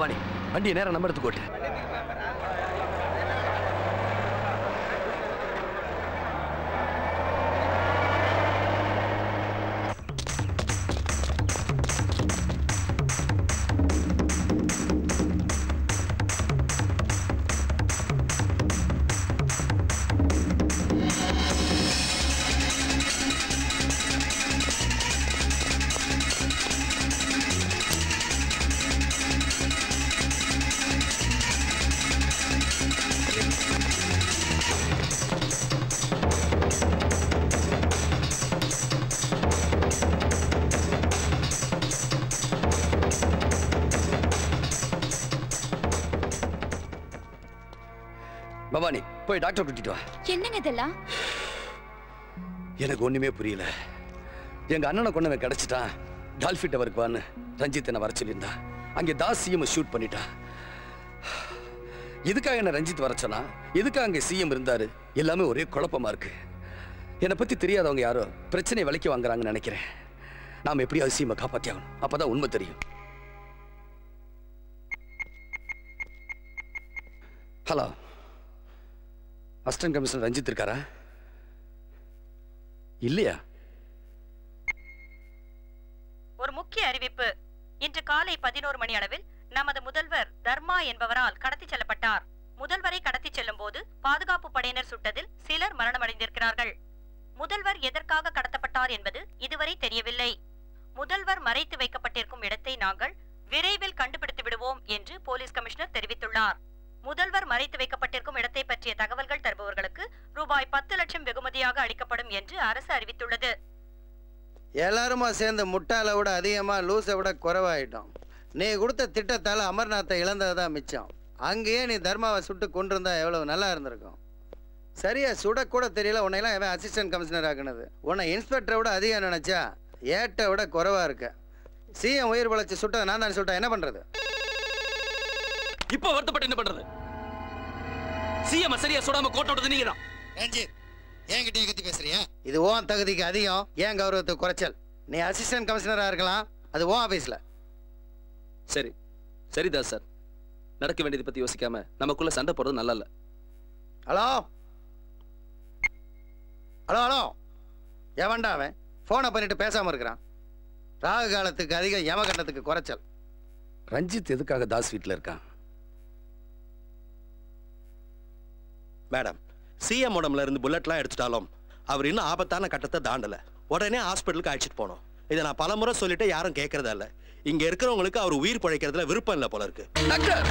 Bhavani வண்டியை நேரம் நம்ம எடுத்து கோட்டு பவானி போய் டாக்டர் கூட்டிட்டு வா என்னங்க இதெல்லாம் எனக்கு ஒண்ணுமே புரியல எங்க அண்ணனை கொண்டவன் கிடைச்சிட்டான் டால்ஃபிட் அவருக்கு வான்னு ரஞ்சித் என்ன வர சொல்லியிருந்தான் அங்கே தாஸ் சிஎம் ஷூட் பண்ணிட்டான் எதுக்காக என்ன ரஞ்சித் வர சொன்னா எதுக்காக அங்கே சிஎம் இருந்தாரு எல்லாமே ஒரே குழப்பமா இருக்கு என்னை பத்தி தெரியாதவங்க யாரோ பிரச்சனை விலைக்கு வாங்குறாங்கன்னு நினைக்கிறேன் நாம எப்படியாவது சிஎம் காப்பாத்தி ஆகணும் அப்பதான் உண்மை தெரியும் ஹலோ அசிஸ்டன்ட் கமிஷனர் ரஞ்சித் இருக்காரா இல்லையா ஒரு முக்கிய அறிவிப்பு இன்று காலை பதினோரு மணி அளவில் நமது முதல்வர் தர்மா என்பவரால் கடத்தி செல்லப்பட்டார் முதல்வரை கடத்தி செல்லும் போது பாதுகாப்பு படையினர் சுட்டதில் சிலர் மரணமடைந்திருக்கிறார்கள் முதல்வர் எதற்காக கடத்தப்பட்டார் என்பது இதுவரை தெரியவில்லை முதல்வர் மறைத்து வைக்கப்பட்டிருக்கும் இடத்தை நாங்கள் விரைவில் கண்டுபிடித்து விடுவோம் என்று போலீஸ் கமிஷனர் தெரிவித்துள்ளார் முதல்வர் மறைத்து வைக்கப்பட்டிருக்கும் இடத்தை பற்றிய தகவல்கள் தருபவர்களுக்கு ரூபாய் பத்து லட்சம் வெகுமதியாக அளிக்கப்படும் என்று அரசு அறிவித்துள்ளது எல்லாருமா சேர்ந்து முட்டாளை விட அதிகமா லூஸை விட குறைவாயிட்டோம் நீ கொடுத்த திட்டத்தால அமர்நாத்தை இழந்தது தான் மிச்சம் அங்கேயே நீ தர்மாவை சுட்டு கொண்டிருந்தா எவ்வளவு நல்லா இருந்திருக்கும் சரியா சுடக்கூட தெரியல உன்னையெல்லாம் எவன் அசிஸ்டன்ட் கமிஷனர் ஆக்குனது உன்னை இன்ஸ்பெக்டரை விட அதிகம் நினைச்சா ஏட்டை விட குறைவா இருக்க சிஎம் உயிர் பழச்சு சுட்டதை நான் தான் சொல்லிட்டேன் என்ன பண்றது இப்போ வருத்தப்பட்டு என்ன பண்றது சிஎம் சரியா சுடாம கோட்டை விட்டது நீங்க தான் ரஞ்சித் என்கிட்டயும் கத்தி பேசுறியா இது ஓன் தகுதிக்கு அதிகம் ஏன் கௌரவத்துக்கு குறைச்சல் நீ அசிஸ்டன்ட் கமிஷனரா இருக்கலாம் அது ஓன் ஆபீஸ்ல சரி சரிதான் சார் நடக்க வேண்டியதை பத்தி யோசிக்காம நமக்குள்ள சண்டை போடுறது நல்லா இல்ல ஹலோ ஹலோ ஹலோ எவன்டா அவன் ஃபோனை பண்ணிட்டு பேசாம இருக்கிறான் ராகு காலத்துக்கு அதிகம் யமகண்டத்துக்கு குறைச்சல் ரஞ்சித் எதுக்காக தாஸ் வீட்டில் இருக்கான் மேடம் சிஎம் உடம்புல இருந்து புல்லட்லாம் எடுத்துட்டாலும் அவர் இன்னும் ஆபத்தான கட்டத்தை தாண்டல உடனே ஹாஸ்பிட்டலுக்கு அழைச்சிட்டு போனோம் இதை நான் பலமுறை சொல்லிட்டு யாரும் கேட்கறதா இல்ல இங்க இருக்கிறவங்களுக்கு அவர் உயிர் பிழைக்கிறதுல விருப்பம் இல்லை போல இருக்கு டாக்டர்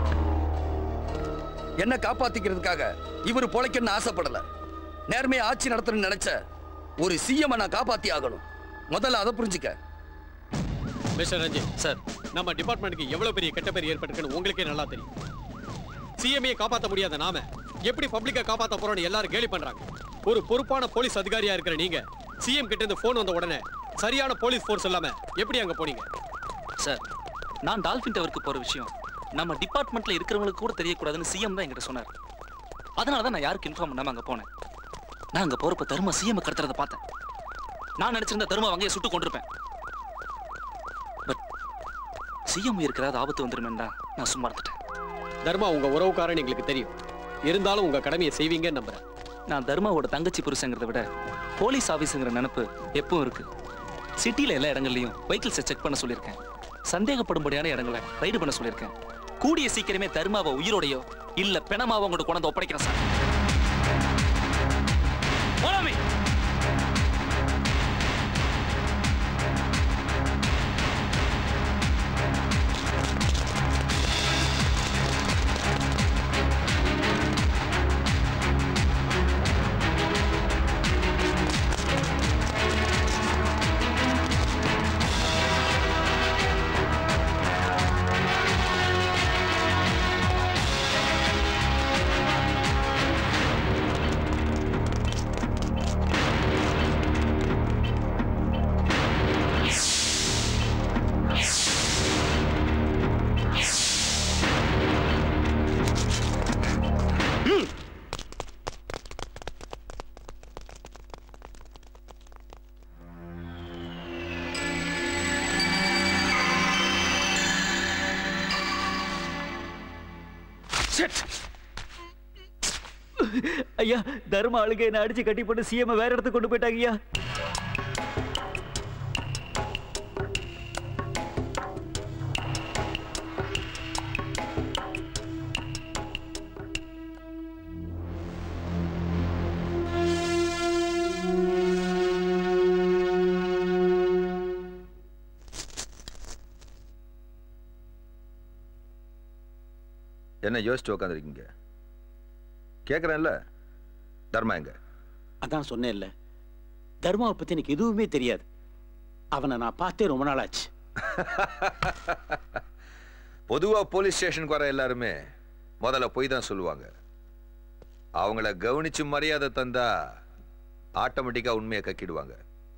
என்ன காப்பாத்திக்கிறதுக்காக இவர் பொழைக்கணும்னு ஆசைப்படல நேர்மையா ஆட்சி நடத்தணும்னு நினைச்ச ஒரு சிஎம் நான் காப்பாத்தி ஆகணும் முதல்ல அதை புரிஞ்சுக்க மிஸ்டர் ரஞ்சித் சார் நம்ம டிபார்ட்மெண்ட்டுக்கு எவ்வளவு பெரிய கெட்ட பேர் ஏற்பட்டிருக்குன்னு உங்களுக்கே நல்லா தெரியும் சிஎம்ஏ காப்பாற்ற முடியாத நாம எப்படி பப்ளிக்கா காப்பாத்த போறோம்னு எல்லாரும் கேலி பண்றாங்க ஒரு பொறுப்பான போலீஸ் அதிகாரியா இருக்கிற நீங்க சிஎம் கிட்ட இருந்து போன் வந்த உடனே சரியான போலீஸ் ஃபோர்ஸ் இல்லாம எப்படி அங்க போனீங்க சார் நான் டால்பின் டவருக்கு போற விஷயம் நம்ம டிபார்ட்மெண்ட்ல இருக்கிறவங்களுக்கு கூட தெரியக்கூடாதுன்னு சிஎம் தான் என்கிட்ட சொன்னார் அதனால தான் நான் யாருக்கு இன்ஃபார்ம் பண்ணாம அங்க போனேன் நான் அங்க போறப்ப தர்மா சிஎம் கடத்துறத பார்த்தேன் நான் நினைச்சிருந்த தர்மா வங்கையை சுட்டு கொண்டிருப்பேன் பட் சிஎம் இருக்கிறாத ஆபத்து வந்துருமேன்னு தான் நான் சும்மா இருந்துட்டேன் தர்மா உங்க உறவுக்காரன் எங்களுக்கு தெரியும் இருந்தாலும் உங்க கடமையை செய்வீங்கன்னு நம்புறேன் நான் தர்மாவோட தங்கச்சி புருஷங்கிறத விட போலீஸ் ஆபீஸுங்கிற நினப்பு எப்பவும் இருக்கு சிட்டில எல்லா இடங்கள்லயும் வெஹிக்கிள்ஸை செக் பண்ண சொல்லியிருக்கேன் சந்தேகப்படும்படியான இடங்களை ரைடு பண்ண சொல்லியிருக்கேன் கூடிய சீக்கிரமே தர்மாவை உயிரோடையோ இல்ல பிணமாவோ உங்கள்கிட்ட கொண்டு வந்து ஒப்படைக்கிறேன் சார் Follow me. ஐயா தர்ம ஆளுங்க என்ன அடிச்சு கட்டி போட்டு சிஎம் வேற இடத்துக்கு கொண்டு போயிட்டாங்க ஐயா என்ன யோசிச்சு உட்காந்துருக்கீங்க கேட்குறேன்ல தர்மா எங்க அதான் சொன்னேன்ல தர்மாவை பத்தி எனக்கு எதுவுமே தெரியாது அவனை நான் பார்த்தே ரொம்ப நாள் ஆச்சு பொதுவா போலீஸ் ஸ்டேஷனுக்கு வர எல்லாருமே முதல்ல போய் தான் சொல்லுவாங்க அவங்கள கவனிச்சு மரியாதை தந்தா ஆட்டோமேட்டிக்கா உண்மையை கக்கிடுவாங்க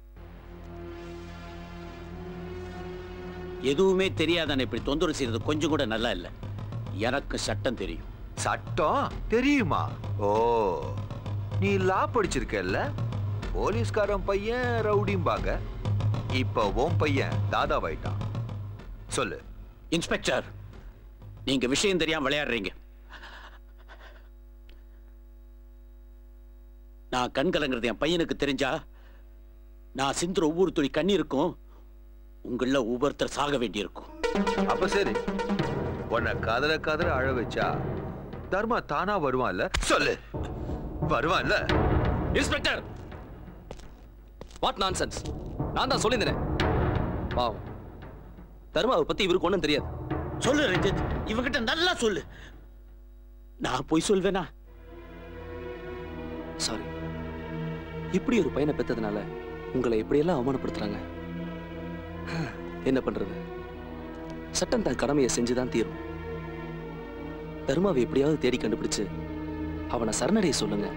எதுவுமே தெரியாதானே இப்படி தொந்தரவு செய்யறது கொஞ்சம் கூட நல்லா இல்ல எனக்கு சட்டம் தெரியும் சட்டம் தெரியுமா ஓ நீ லா படிச்சிருக்கல்ல போலீஸ்காரன் பையன் ரவுடிம்பாங்க இப்ப உன் பையன் தாதாவாயிட்டான் சொல்லு இன்ஸ்பெக்டர் நீங்க விஷயம் தெரியாம விளையாடுறீங்க நான் கண் கலங்குறது என் பையனுக்கு தெரிஞ்சா நான் சிந்துற ஒவ்வொரு துளி கண்ணீருக்கும் உங்கள ஒவ்வொருத்தர் சாக வேண்டியிருக்கும் அப்ப சரி உன்னை கதற கதற அழ வச்சா தர்மா தானா வருவான்ல சொல்லு வருவான்ல இன்ஸ்பெக்டர் வாட் நான்சென்ஸ் நான் தான் சொல்லியிருந்தேன் பாவம் தர்மாவை பத்தி இவருக்கு ஒன்றும் தெரியாது சொல்லு ரஞ்சித் இவகிட்ட நல்லா சொல்லு நான் போய் சொல்வேனா சாரி இப்படி ஒரு பையனை பெத்ததுனால உங்களை இப்படியெல்லாம் அவமானப்படுத்துறாங்க என்ன பண்றது சட்டம் தன் கடமையை செஞ்சுதான் தீரும் தர்மாவை எப்படியாவது தேடி கண்டுபிடிச்சு அவனை சரணடைய சொல்லுங்க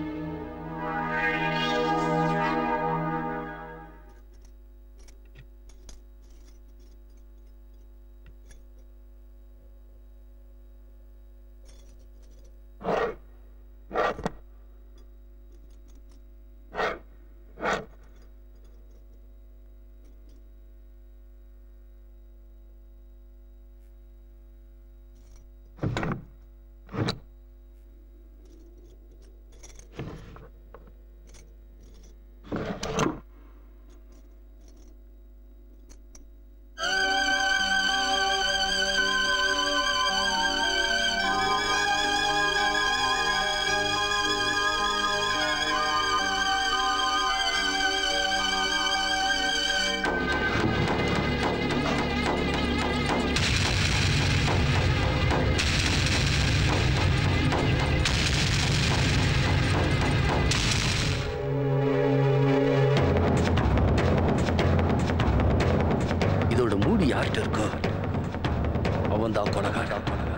இதோட மூடி யார்கிட்ட இருக்கோ அவன் தான் கொலகார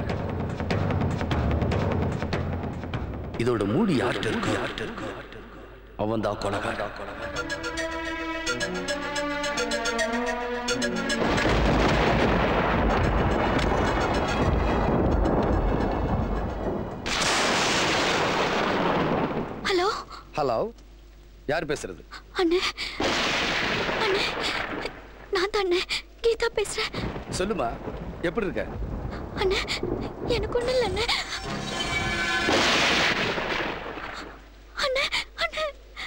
இதோட மூடி யார்கிட்ட இருக்கோ அவன் தான் கொலகார ஹலோ ஹலோ யார் பேசுறது அண்ணே அண்ணே நான் தான் அண்ணே கீதா பேசுறேன் சொல்லுமா எப்படி இருக்க அண்ணே எனக்கு ஒண்ணும் இல்லை அண்ணே அண்ணே அண்ணே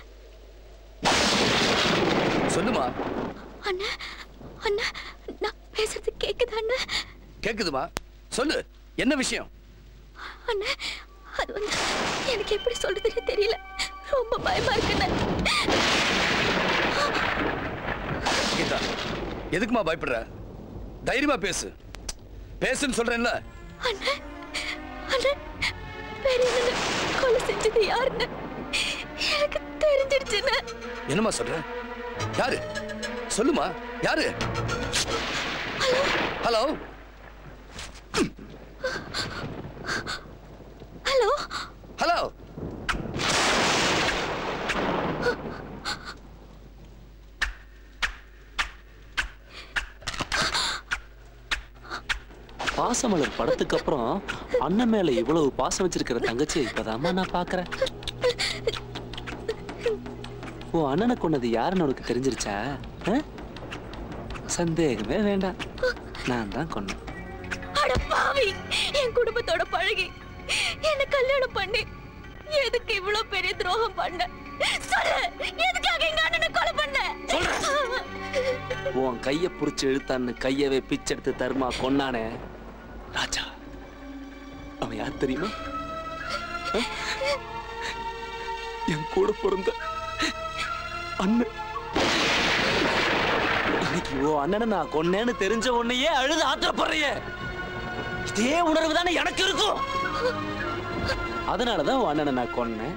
சொல்லுமா அண்ணே அண்ணே நான் பேசுறது கேக்குதா அண்ணே கேக்குதுமா சொல்லு என்ன விஷயம் அண்ணே அது வந்து எனக்கு எப்படி சொல்றதுன்னு தெரியல ரொம்ப பயமா இருக்குண்ணே கீதா எதுக்குமா பயப்படுற தைரியமா பேசு பேசுன்னு சொல்றேன்ல அண்ணே அண்ணே பெரிய அண்ணனை கொலை செஞ்சது யாருன்னு எனக்கு தெரிஞ்சிடுச்சுண்ணே என்னம்மா சொல்ற யாரு சொல்லுமா யாரு ஹலோ ஹலோ ஹலோ பாசமலர் படத்துக்கு அப்புறம் அண்ணன் மேல இவ்வளவு பாசம் வச்சிருக்கிற தங்கச்சியை இப்பதாம்மா நான் பாக்குறேன் உன் அண்ணனை கொண்டது யாருன்னு உனக்கு தெரிஞ்சிருச்சா ஆ? சந்தேகமே வேண்டாம் நான் தான் கொன்னேன் அட பாவி என் குடும்பத்தோட பழகி என்ன கல்யாணம் பண்ணி எதுக்கு இவ்வளவு பெரிய துரோகம் பண்ண சொல்லு எதுக்காக எங்க அண்ணனை கொலை பண்ண உன் கைய புடிச்சு இழுத்தான்னு கையவே பிச்செடுத்து தருமா கொன்னானே ராஜா அவன் யார் தெரியுமா அஹ்? என் கூட பிறந்த அண்ணன் அன்னைக்கு ஓ அண்ணனை நான் கொன்னேன்னு தெரிஞ்ச உன்னையே அழுது ஆத்திரப்படுறிய இதே உணர்வு தானே எனக்கு இருக்கும் அதனாலதான் உன் அண்ணனை நான் கொன்னேன்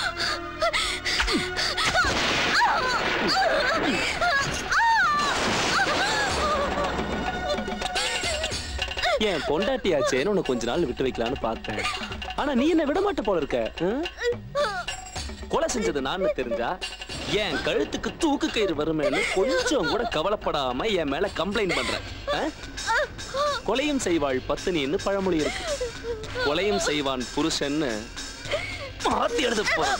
என் பொண்டாட்டியாச்சேன்னு உன்னை கொஞ்ச நாள் விட்டு வைக்கலான்னு பார்த்தேன் ஆனா நீ என்ன விட மாட்ட போல இருக்க ஹம்? கொலை செஞ்சது நான் தெரிஞ்சா என் கழுத்துக்கு தூக்கு கயிறு வருமேன்னு கொஞ்சம் கூட கவலைப்படாம என் மேல கம்ப்ளைண்ட் பண்ற ஆ? கொலையும் செய்வாள் பத்தினின்னு பழமொழி இருக்கு கொலையும் செய்வான் புருஷன்னு மாத்தி எழுத போறான்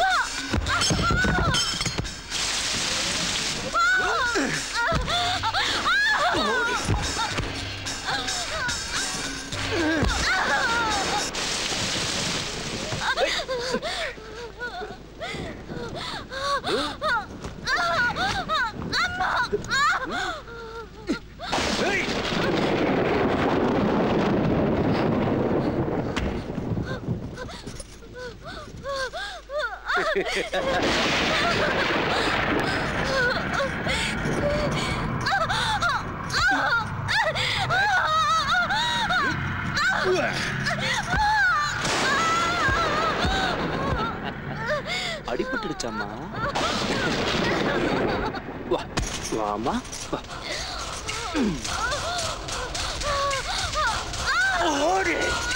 அடிபட்டுடுச்சாமா வா வாமா வா ஓடி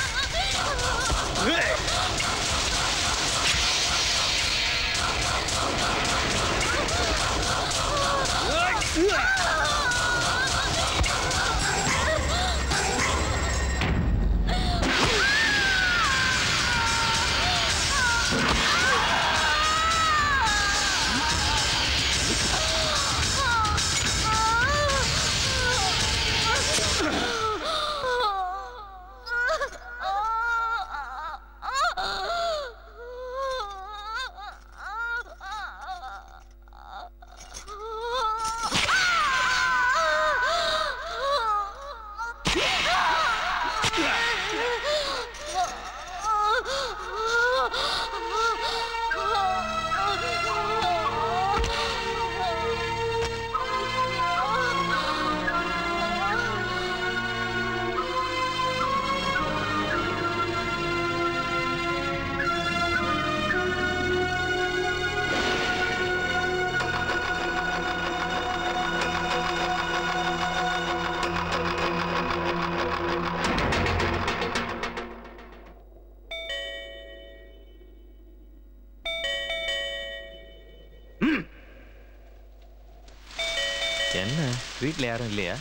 என்ன வீட்டில் யாரும் இல்லையா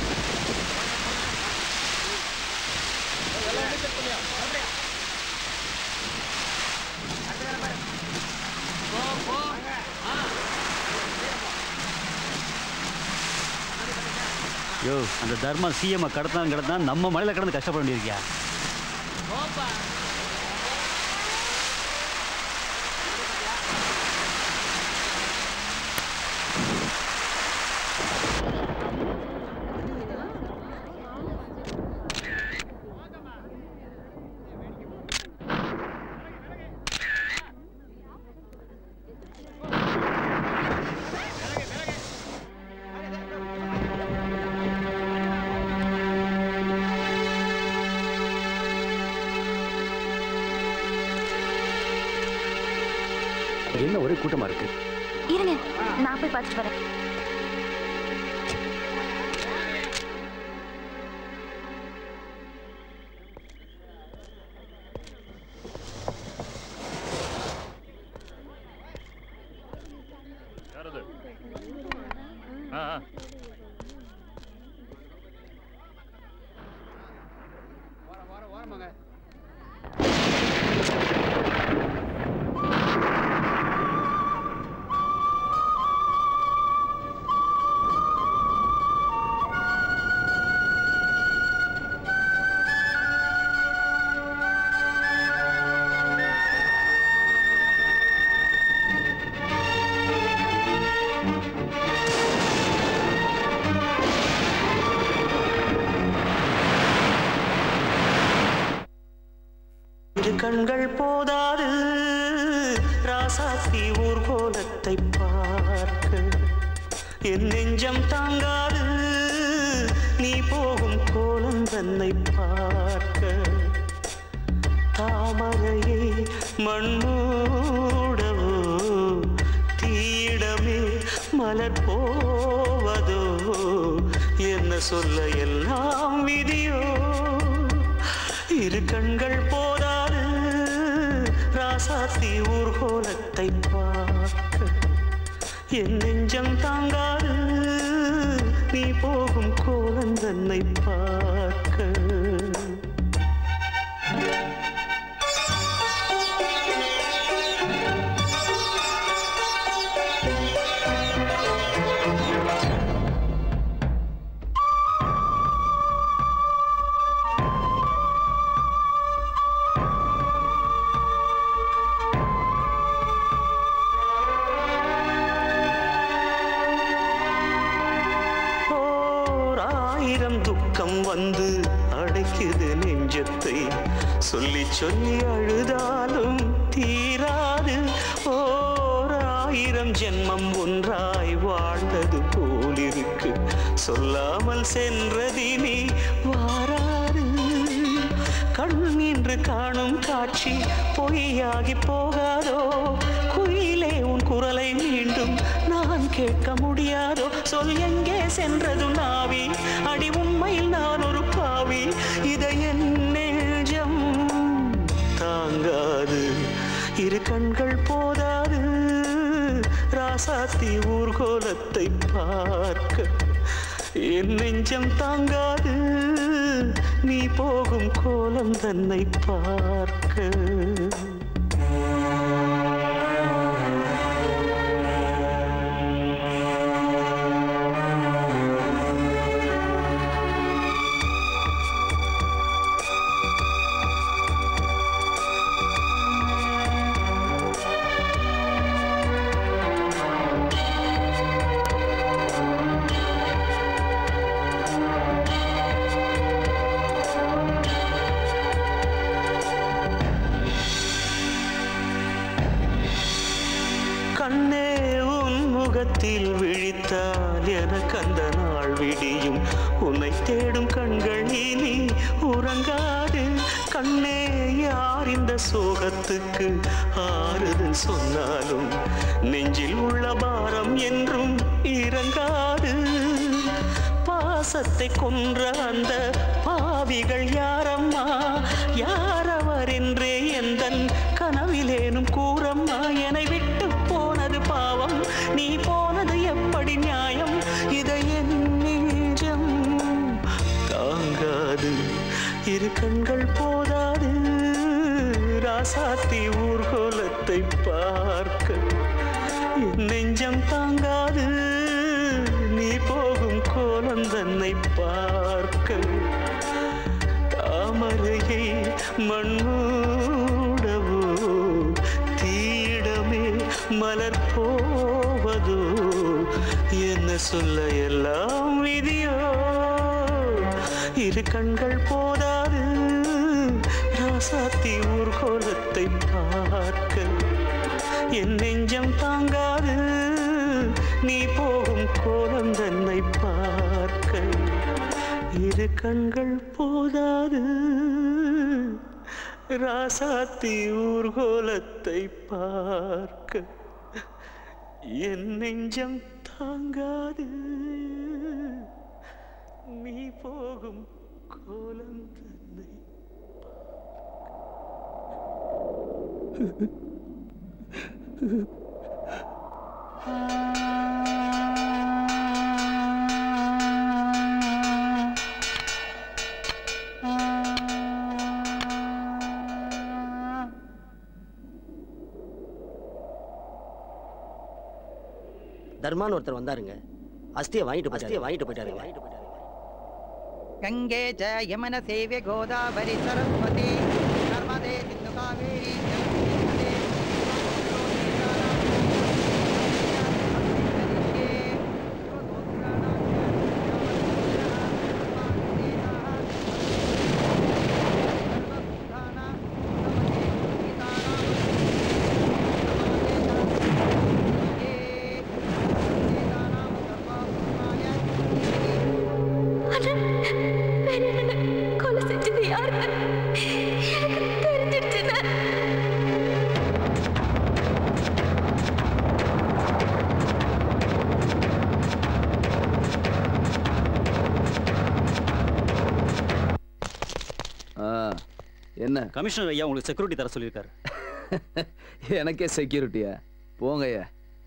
யோ அந்த தர்மா சிஎம் கடத்தான் கடத்தான் நம்ம மலையில கடந்து கஷ்டப்பட வேண்டியிருக்கியா என்ன ஒரே கூட்டமா இருக்கு இருங்க நான் போய் பார்த்துட்டு வரேன் யாரது ஆ ஆ. இரு கண்கள் போதாது ராசாத்தி ஊர்கோலத்தை பார்க்க என் நெஞ்சம் தாங்காது நீ போகும் கோலம் தன்னை பார்க்க தாமரையை மண்மூடவோ தீடமே மலர் போவதோ என்ன சொல்ல எல்லாம் விதியோ இரு கண்கள் போதாது ராசாத்தி ஊர்கோலத்தை பார்க்க என் நெஞ்சம் தாங்காது நீ போகும் கோலம் தன்னை பார்க்க ஓர் ஆயிரம் துக்கம் வந்து அடைக்குது நெஞ்சத்தை சொல்லி சொல்லி அழுதாலும் தீராது ஓர் ஆயிரம் ஜென்மம் ஒன்றாய் வாழ்ந்தது போலிருக்கு சொல்லாமல் சென்றதினி வாராது கண் என்று காணும் காட்சி பொய்யாகி போகாதோ குயிலே உன் குரலை மீண்டும் நான் கேட்க முடியாதோ சொல் எங்கே சென்றது நாவி அடி உண்மையில் நான் ஒரு பாவி இதை என் நெஞ்சம் தாங்காது இரு கண்கள் போதாது ராசாத்தி ஊர்கோலத்தை பார்க்க என் நெஞ்சம் தாங்காது நீ போகும் கோலம் தன்னை பார்க்க கண்ணே உன் முகத்தில் விழித்தால் எனக்கு அந்த நாள் விடியும் உன்னை தேடும் கண்கள் இனி உறங்காது கண்ணே யார் இந்த சோகத்துக்கு ஆறுதல் சொன்னாலும் நெஞ்சில் உள்ள பாரம் என்றும் இறங்காது பாசத்தை கொன்ற அந்த பாவிகள் யாரம்மா யாரவர் என்றே எந்தன் கனவிலேனும் கூறம்மா என்னை விட்டு போனது பாவம் நீ போனது எப்படி நியாயம் இதை என் நெஞ்சம் தாங்காது இரு கண்கள் போதாது ராசாத்தி ஊர்கோலத்தை பார்க்க என் நெஞ்சம் தாங்காது நீ போகும் கோலம் தன்னை பார்க்க தாமரையை மண்மூடவோ தீடமே மலர் போவதோ என்ன சொல்ல எல்லாம் விதியோ இரு கண்கள் போதாது ராசாத்தி ஊர்கோலத்தை பார்க்க என் நெஞ்சம் தாங்காது நீ போகும் கோலம் தன்னை பார்க்க இரு கண்கள் போதாது ராசாத்தி ஊர்கோலத்தை பார்க்க என் நெஞ்சம் தாங்காது நீ போகும் கோலம் தன்னை தர்மான்னு ஒருத்தர் வந்தாருங்க அஸ்தியை வாங்கிட்டு அஸ்தியை வாங்கிட்டு போயிட்டாருங்க गङ्गे च यमनसेव्य गोदावरि सरस्वती नर्मदे सिन्धु कावेरी जलस्मिन्नदे என்ன கமிஷனர் ஐயா உங்களுக்கு செக்யூரிட்டி தர சொல்லியிருக்காரு எனக்கே செக்யூரிட்டியா போங்கய்யா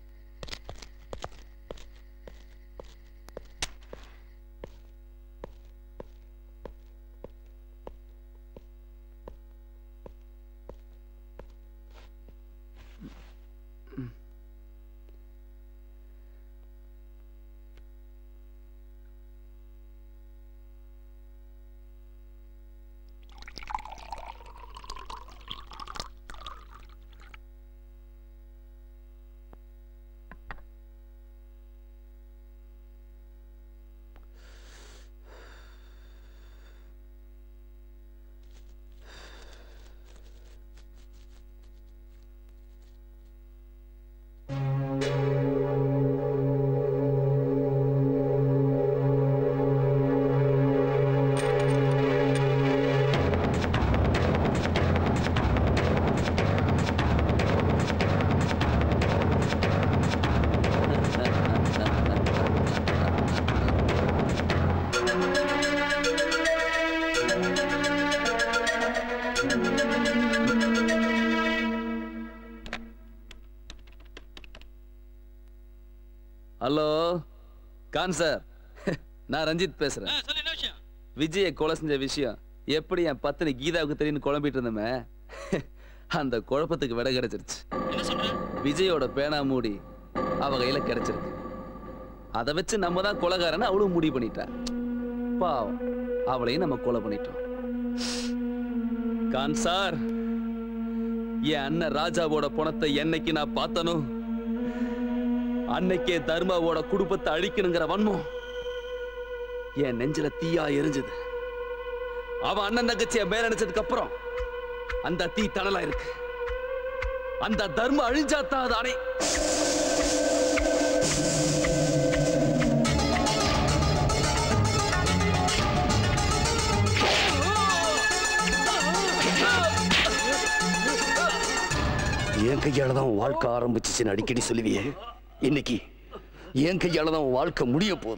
ஹலோ கான் சார் நான் ரஞ்சித் பேசுறேன் விஜய கொலை செஞ்ச விஷயம் எப்படி என் பத்தினி கீதாவுக்கு தெரியும்னு குழம்பிட்டு இருந்தோமே அந்த குழப்பத்துக்கு விட கிடைச்சிருச்சு விஜயோட பேனா மூடி அவ கையில கிடைச்சிருக்கு அதை வச்சு நம்ம தான் கொலைகாரன்னு அவளும் முடிவு பண்ணிட்டா பாவம் அவளையும் நம்ம கொலை பண்ணிட்டோம் கான் சார் என் அண்ணன் ராஜாவோட பணத்தை என்னைக்கு நான் பார்த்தனோ அன்னைக்கே தர்மாவோட குடும்பத்தை அழிக்கணுங்கிற வன்மம் என் நெஞ்சில தீயா எரிஞ்சது அவன் அண்ணன் தங்கச்சிய மேல நினைச்சதுக்கு அப்புறம் அந்த தீ தணலா இருக்கு அந்த தர்ம அழிஞ்சாத்தான் அது அணை என் கையால தான் உன் வாழ்க்கை ஆரம்பிச்சுச்சுன்னு அடிக்கடி சொல்லுவியே இன்னைக்கு என் கையால தான் உன் வாழ்க்கை முடிய போகுது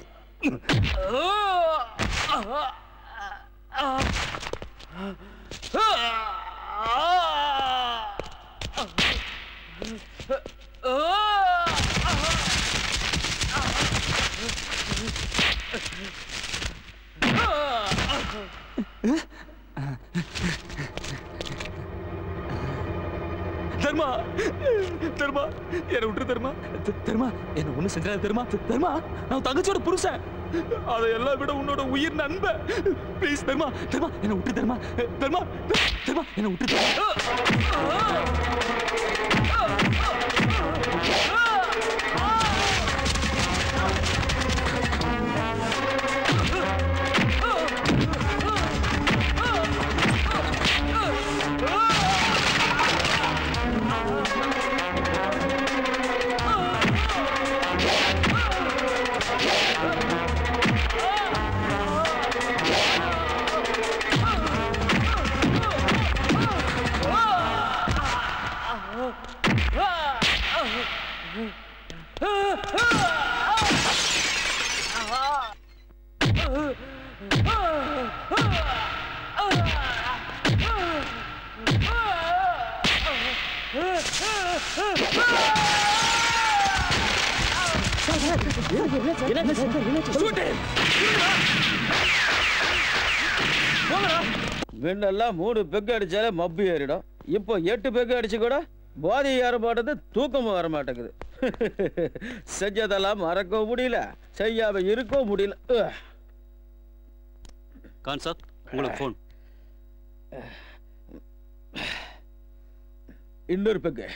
தர்மா தர்மா என்ன விட்டுரு தர்மா த- தர்மா என்ன ஒண்ணு செஞ்சாத தர்மா த- தர்மா நான் உன் தங்கச்சியோட புருஷன் அதை எல்லாம் விட உன்னோட உயிர் நண்ப ப்ளீஸ் தர்மா தர்மா என்ன விட்டு தர்மா தர்மா தர்மா என்ன விட்டு தர்மா முன்னெல்லாம் மூணு பெக்கு அடிச்சாலே மப்பு ஏறிடும் இப்போ எட்டு பெக்கு அடிச்சு கூட போதை ஏற மாட்டேது தூக்கமும் வர மாட்டேங்குது செஞ்சதெல்லாம் மறக்கவும் முடியல செய்யாம இருக்கவும் முடியல உஹ். கான் சார் உங்களுக்கு ஃபோன் இன்னொரு பெக்கு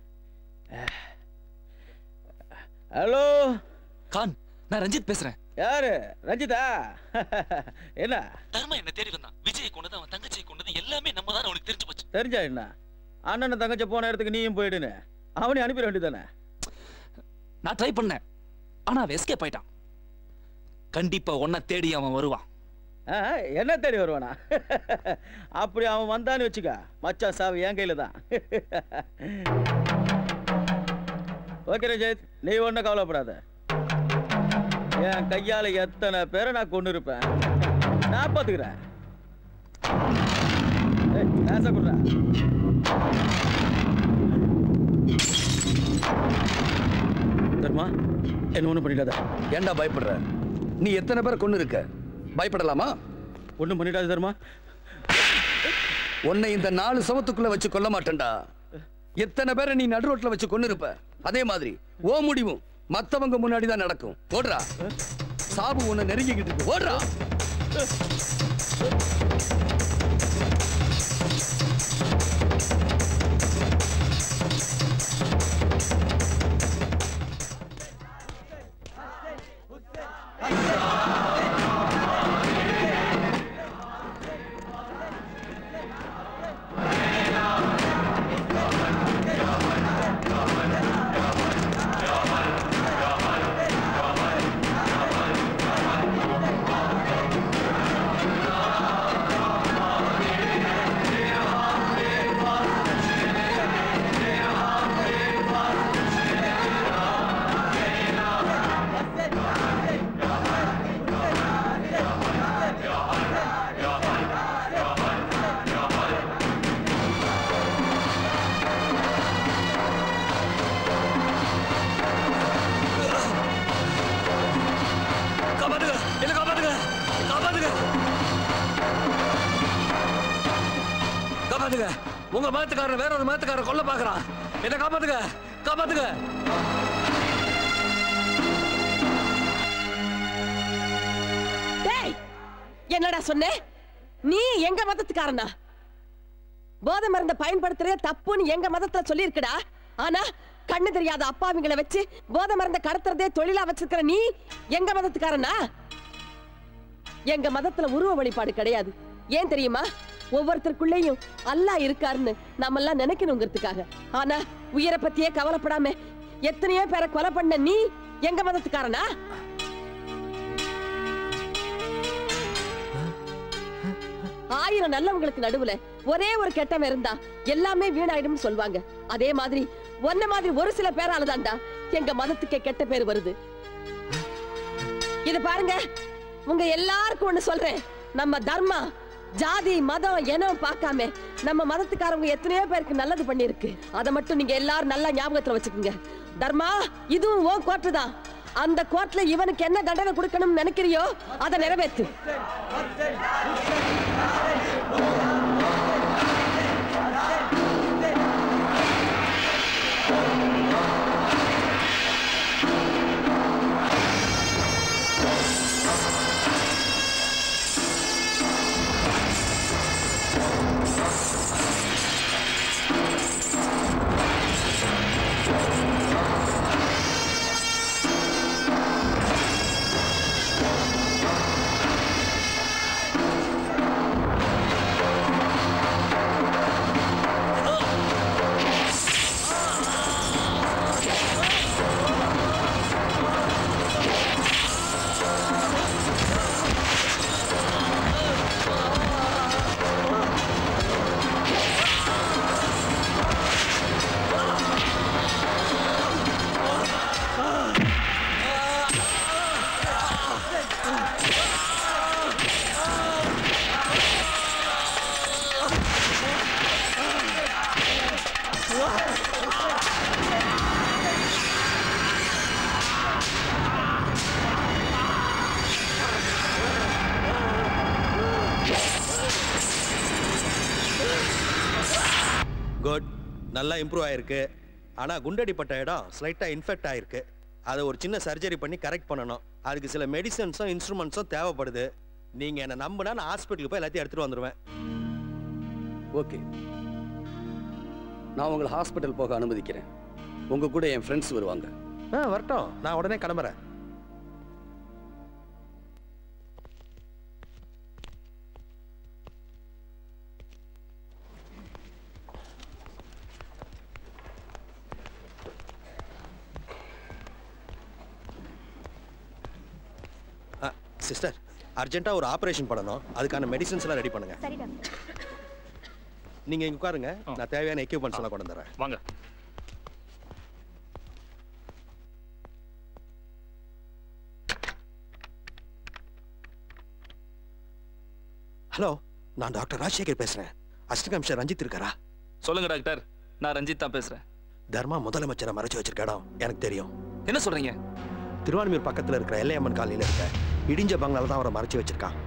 ஹலோ கான் நான் ரஞ்சித் பேசுறேன் யாரு ரஞ்சிதா என்ன தர்மா என்ன தேடி வந்தான் விஜய் கொண்டது அவன் தங்கச்சியை கொண்டது எல்லாமே நம்ம தான் அவனுக்கு தெரிஞ்சு போச்சு தெரிஞ்சா என்ன அண்ணன் தங்கச்சி போன இடத்துக்கு நீயும் போயிடுன்னு அவனை அனுப்பிட வேண்டியதானே நான் ட்ரை பண்ணேன் ஆனா அவன் எஸ்கேப் ஆயிட்டான் கண்டிப்பா உன்னை தேடி அவன் வருவான் ஆ, என்ன தேடி வருவானா அப்படி அவன் வந்தான்னு வச்சுக்க மச்சான் சாவு என் கையில தான் ஓகே ரஜித் நீ ஒன்றும் கவலைப்படாத என் கையால எத்தனை பேரை நான் கொண்டு இருப்பேன் நான் பார்த்துக்கிறேன் ஏய், லேசா குடுறா தர்மா என்ன ஒண்ணும் பண்ணிடாத ஏன்டா பயப்படுற நீ எத்தனை பேரை கொண்டு இருக்க பயப்படலாமா ஒண்ணும் பண்ணிடாத தர்மா உன்னை இந்த நாலு சவத்துக்குள்ள வச்சு கொல்ல மாட்டேன்டா எத்தனை பேரை நீ நடு ரோட்ல வச்சு கொண்டு இருப்ப அதே மாதிரி ஓ முடிவும் மத்தவங்க முன்னாடி தான் நடக்கும் ஓடுறா சாபு உன்னை நெருங்கிக்கிட்டு இருக்கு ஓடுறா காப்பாத்துங்க என்ன காப்பாத்துங்க காப்பாத்துங்க காப்பாத்துங்க உங்க மாத்துக்காரன் வேற ஒரு மாத்துக்காரன் கொல்ல பாக்குறான் என்ன காப்பாத்துங்க காப்பாத்துங்க டேய் என்னடா சொன்ன நீ எங்க மதத்துக்காரனா போதை மருந்தை பயன்படுத்துறதே தப்புன்னு எங்க மதத்துல சொல்லியிருக்குடா ஆனா கண்ணு தெரியாத அப்பாவிங்களை வச்சு போதை மருந்தை கடத்துறதே தொழிலா வச்சிருக்கிற நீ எங்க மதத்துக்காரனா எங்க மதத்துல உருவ வழிபாடு கிடையாது ஏன் தெரியுமா ஒவ்வொருத்தருக்குள்ளேயும் அல்லாஹ் இருக்காருன்னு நாம எல்லாம் நினைக்கணுங்கிறதுக்காக ஆனா உயிரை பத்தியே கவலைப்படாம எத்தனையோ பேரை கொலை பண்ண நீ எங்க மதத்துக்காரனா ஆயிரம் நல்லவங்களுக்கு நடுவுல ஒரே ஒரு கெட்டவன் இருந்தா எல்லாமே வீணாயிடும் சொல்வாங்க அதே மாதிரி ஒன்ன மாதிரி ஒரு சில பேரால தான்டா எங்க மதத்துக்கே கெட்ட பேர் வருது இது பாருங்க உங்க எல்லாருக்கும் ஒண்ணு சொல்றேன் நம்ம தர்மா ஜாதி மதம் இனம் பார்க்காம நம்ம மதத்துக்காரங்க எத்தனையோ பேருக்கு நல்லது பண்ணிருக்கு அதை மட்டும் நீங்க எல்லாரும் நல்லா ஞாபகத்துல வச்சுக்கோங்க தர்மா இதுவும் உன் கோர்ட்டு தான் அந்த கோர்ட்ல இவனுக்கு என்ன தண்டனை கொடுக்கணும்னு நினைக்கிறியோ அதை நிறைவேற்று குட் நல்லா இம்ப்ரூவ் ஆயிருக்கு ஆனால் குண்டடிப்பட்ட இடம் ஸ்லைட்டாக இன்ஃபெக்ட் ஆயிருக்கு அதை ஒரு சின்ன சர்ஜரி பண்ணி கரெக்ட் பண்ணணும் அதுக்கு சில மெடிசன்ஸும் இன்ஸ்ட்ருமெண்ட்ஸும் தேவைப்படுது நீங்கள் என்னை நம்பினா நான் ஹாஸ்பிட்டலுக்கு போய் எல்லாத்தையும் எடுத்துகிட்டு வந்துடுவேன் ஓகே நான் உங்களை ஹாஸ்பிட்டல் போக அனுமதிக்கிறேன் உங்க கூட என் ஃப்ரெண்ட்ஸ் வருவாங்க ஆ வரட்டும் நான் உடனே கிளம்புறேன் சிஸ்டர் அர்ஜென்ட்டாக ஒரு ஆப்ரேஷன் பண்ணணும் அதுக்கான மெடிசன்ஸ் எல்லாம் ரெடி பண்ணுங்க சரி டாக்டர் நீங்க இங்க உட்காருங்க நான் தேவையான எக்யூப்மெண்ட்ஸ் எல்லாம் கொண்டு வந்துடுறேன் வாங்க ஹலோ நான் டாக்டர் ராஜசேகர் பேசுறேன் அசிஸ்டன்ட் கமிஷனர் ரஞ்சித் இருக்காரா சொல்லுங்க டாக்டர் நான் ரஞ்சித் தான் பேசுறேன் தர்மா முதலமைச்சரை மறைச்சு வச்சிருக்க இடம் எனக்கு தெரியும் என்ன சொல்றீங்க திருவான்மியூர் பக்கத்துல இருக்கிற எல்லையம்மன் காலனியில இருக்க இடிஞ்ச பங்களால தான் அவரை மறைச்சு வச்சிருக்கான்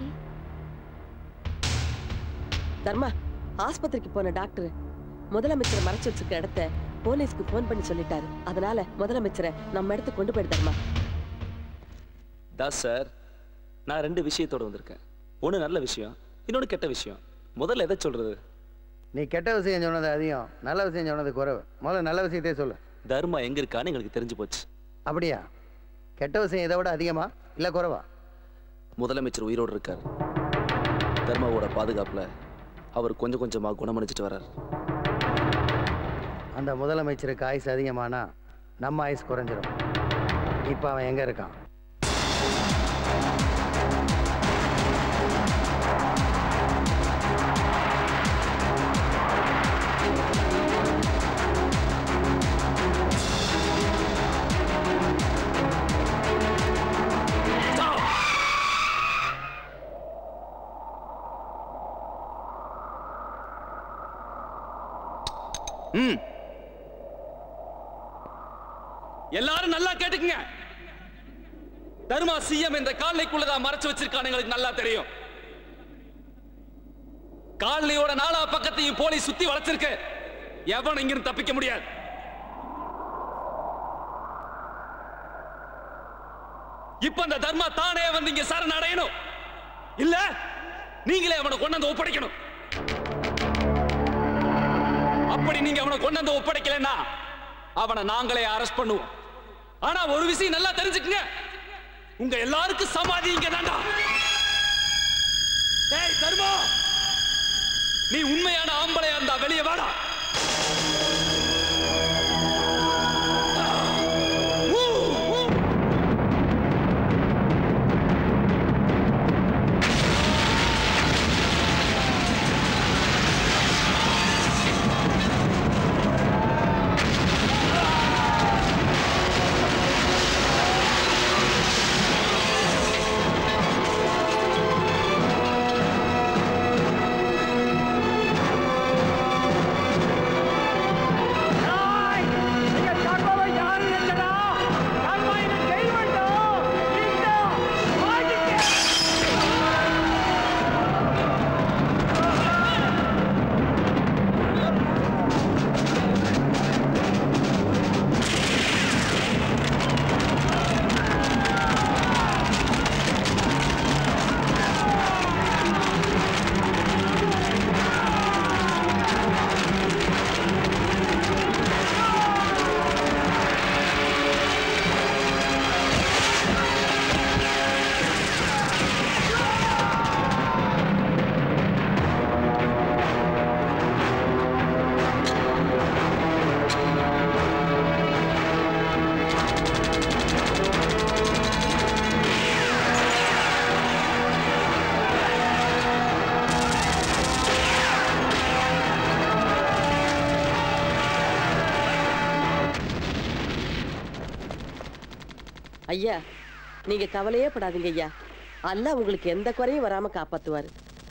தர்மா ஆஸ்பத்திரிக்கு போன டாக்டர் முதலமைச்சர் மறைச்சு வச்சிருக்க இடத்த போலீஸ்க்கு ஃபோன் பண்ணி சொல்லிட்டாரு அதனால முதலமைச்சரை நம்ம இடத்துக்கு கொண்டு போயிடு தர்மா தாஸ் சார் நான் ரெண்டு விஷயத்தோட வந்திருக்கேன் ஒன்று நல்ல விஷயம் இன்னொன்று கெட்ட விஷயம் முதல்ல எதை சொல்றது நீ கெட்ட விஷயம் சொன்னது அதிகம் நல்ல விஷயம் சொன்னது குறைவு முதல்ல நல்ல விஷயத்தையே சொல்லு தர்மா எங்க இருக்கான்னு எங்களுக்கு தெரிஞ்சு போச்சு அப்படியா கெட்ட விஷயம் இதை விட அதிகமா இல்லை குறைவா முதலமைச்சர் உயிரோடு இருக்கார் தர்மாவோட பாதுகாப்புல அவர் கொஞ்சம் கொஞ்சமா குணமடைஞ்சிட்டு வர்றார் அந்த முதலமைச்சருக்கு ஆயுசு அதிகமானா நம்ம ஆயுசு குறைஞ்சிரும் இப்போ அவன் எங்கே இருக்கான் ம் எல்லாரும் நல்லா கேட்டுக்குங்க தர்மா சிஎம் இந்த காலைக்குள்ளதான் மறைச்சு வச்சிருக்கான்னு எங்களுக்கு நல்லா தெரியும் காலனியோட நாலா பக்கத்தையும் போலீஸ் சுத்தி வளைச்சிருக்கு எவன் இங்கிருந்து தப்பிக்க முடியாது இப்ப அந்த தர்மா தானே வந்து இங்க சரண் அடையணும் இல்ல நீங்களே அவனை கொண்டு வந்து ஒப்படைக்கணும் அப்படி நீங்க அவனை கொண்டு வந்து ஒப்படைக்கலன்னா அவனை நாங்களே அரெஸ்ட் பண்ணுவோம் ஆனா ஒரு விஷயம் நல்லா தெரிஞ்சுக்குங்க உங்க எல்லாருக்கும் சமாதி இங்க தாண்டா டேய் தர்மா நீ உண்மையான ஆம்பளையா இருந்தா வெளியே வாடா ஊ, ஊ. ஐயா நீங்க கவலையே படாதீங்க ஐயா அல்லாஹ் உங்களுக்கு எந்த குறையும் வராம காப்பாத்துவாரு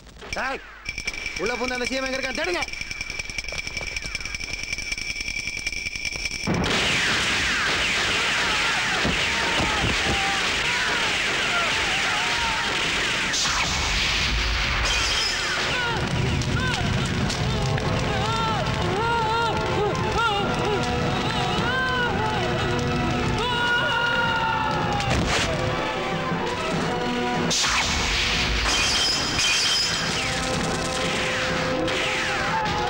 உள்ள புந்து அந்த சீமை எங்க இருக்கான் தேடுங்க Ah!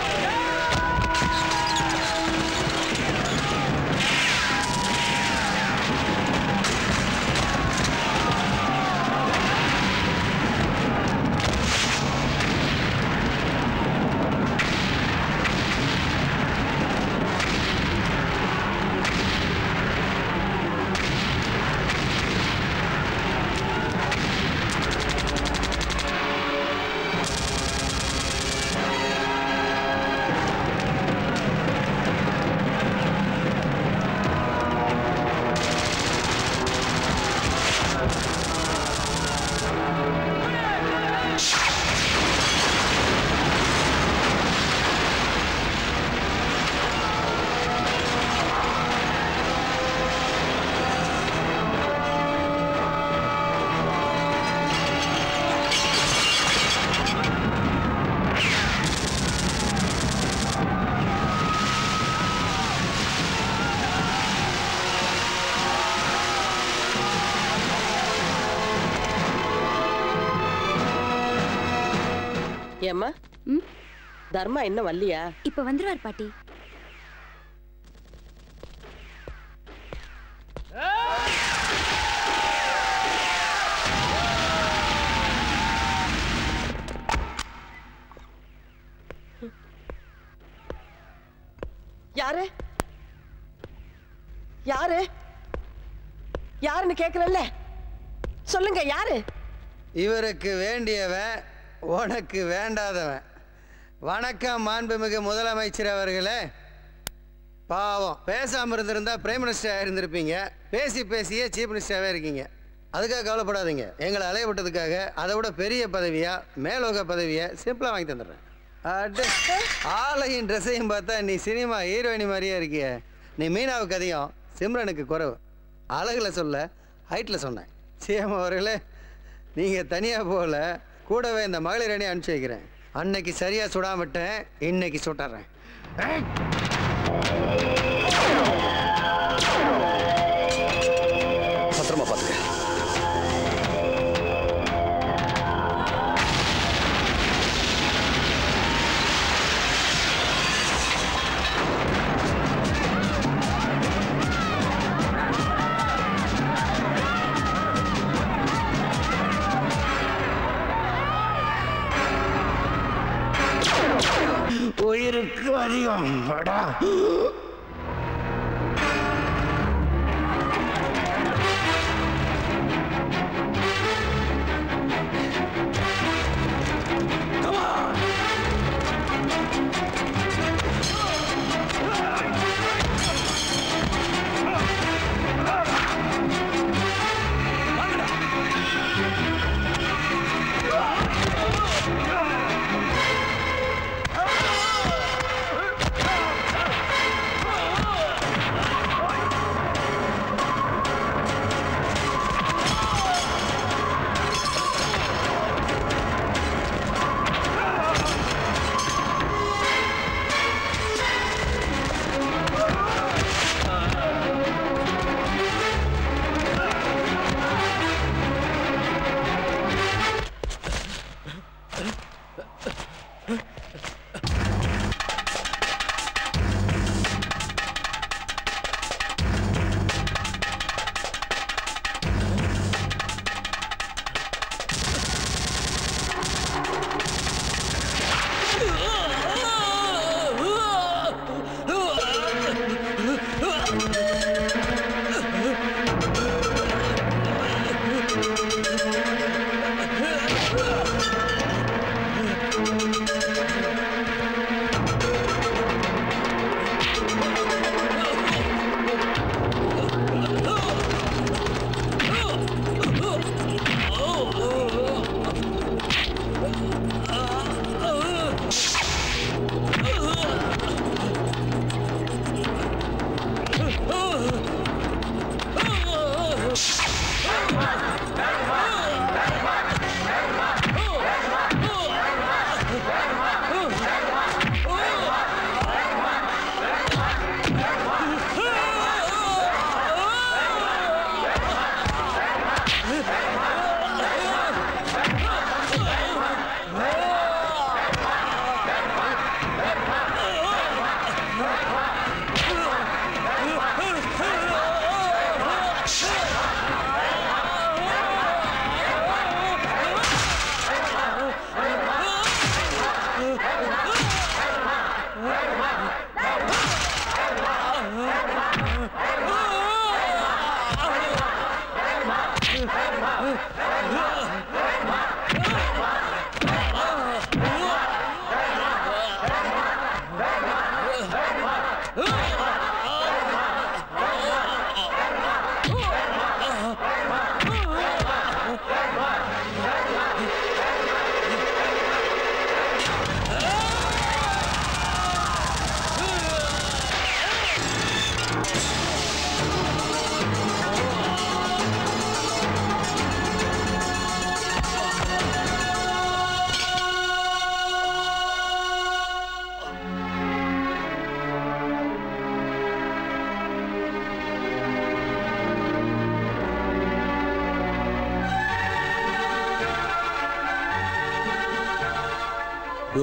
ஏம்மா தர்மா இன்னும் வரலையா இப்ப வந்துருவார் பாட்டி யாரு யாரு யாருன்னு கேக்குறல்ல சொல்லுங்க யாரு இவருக்கு வேண்டியவன் உனக்கு வேண்டாதவன் வணக்கம் மாண்புமிகு முதலமைச்சர் அவர்களே பாவம் பேசாம இருந்திருந்தா பிரைம் மினிஸ்டர் இருந்திருப்பீங்க பேசி பேசியே சீஃப் மினிஸ்டராகவே இருக்கீங்க அதுக்காக கவலைப்படாதீங்க எங்களை அலையப்பட்டதுக்காக அதை விட பெரிய பதவியா மேலோக பதவியை சிம்பிளாக வாங்கி தந்துடுறேன் அட, ஆளையும் ட்ரெஸ்ஸையும் பார்த்தா நீ சினிமா ஹீரோயினி மாதிரியே இருக்கிய நீ மீனாவுக்கு அதிகம் சிம்ரனுக்கு குறைவு அழகுல சொல்ல ஹைட்டில் சொன்னேன் சிஎம் அவர்களே நீங்கள் தனியாக போகல கூடவே இந்த மகளிர் அணி அனுப்பிச்சி வைக்கிறேன் அன்னைக்கு சரியாக சுடாமட்டேன் இன்னைக்கு சுட்டுறேன் பத்திரமா பார்த்துக்க உயிருக்கு அதிகம் வாடா. ஆ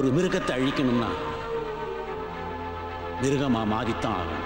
ஒரு மிருகத்தை அழிக்கணும்னா மிருகமா மாறித்தான் ஆகணும்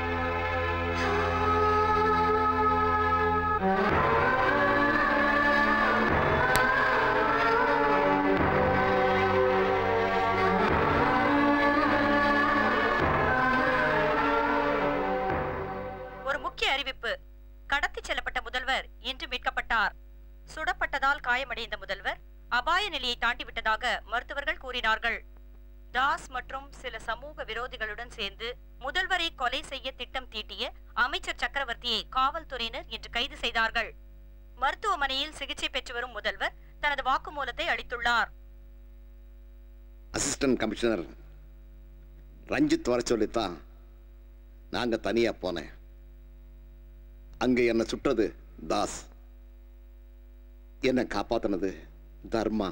ஒரு முக்கிய அறிவிப்பு கடத்தி செல்லப்பட்ட முதல்வர் இன்று மீட்கப்பட்டார் சுடப்பட்டதால் காயமடைந்த முதல்வர் அபாய நிலையை தாண்டி விட்டதாக மருத்துவர்கள் கூறினார்கள் தாஸ் மற்றும் சில சமூக விரோதிகளுடன் சேர்ந்து முதல்வரை கொலை செய்ய திட்டம் தீட்டிய அமைச்சர் சக்கரவர்த்தியை காவல்துறையினர் இன்று கைது செய்தார்கள் மருத்துவமனையில் சிகிச்சை பெற்று வரும் முதல்வர் தனது வாக்குமூலத்தை அளித்துள்ளார் அசிஸ்டன்ட் கமிஷனர் ரஞ்சித் வர சொல்லித்தான் நாங்க தனியா போனேன் அங்க என்னை சுட்டது தாஸ் என்னை காப்பாத்தினது தர்மா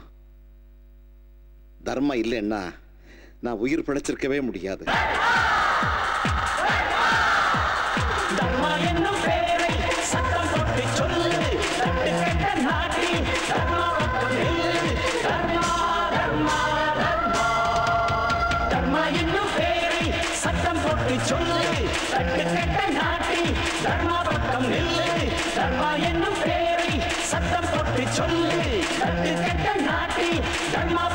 தர்மா இல்லைன்னா நான் உயிர் பிழைச்சிருக்கவே முடியாது தர்மா என்னும் பெயரை சத்தம் போட்டு சொல்லு தட்டு கெட்ட நாட்டில் தர்மா பக்கம் நில்லு தர்மா தர்மா தர்மா தர்மா என்னும் பெயரை சத்தம் போட்டு சொல்லு தட்டு கெட்ட நாட்டில் தர்மா பக்கம் நில்லு தர்மா என்னும் பெயரை சத்தம் போட்டு சொல்லு தட்டு கெட்ட நாட்டில் தர்மா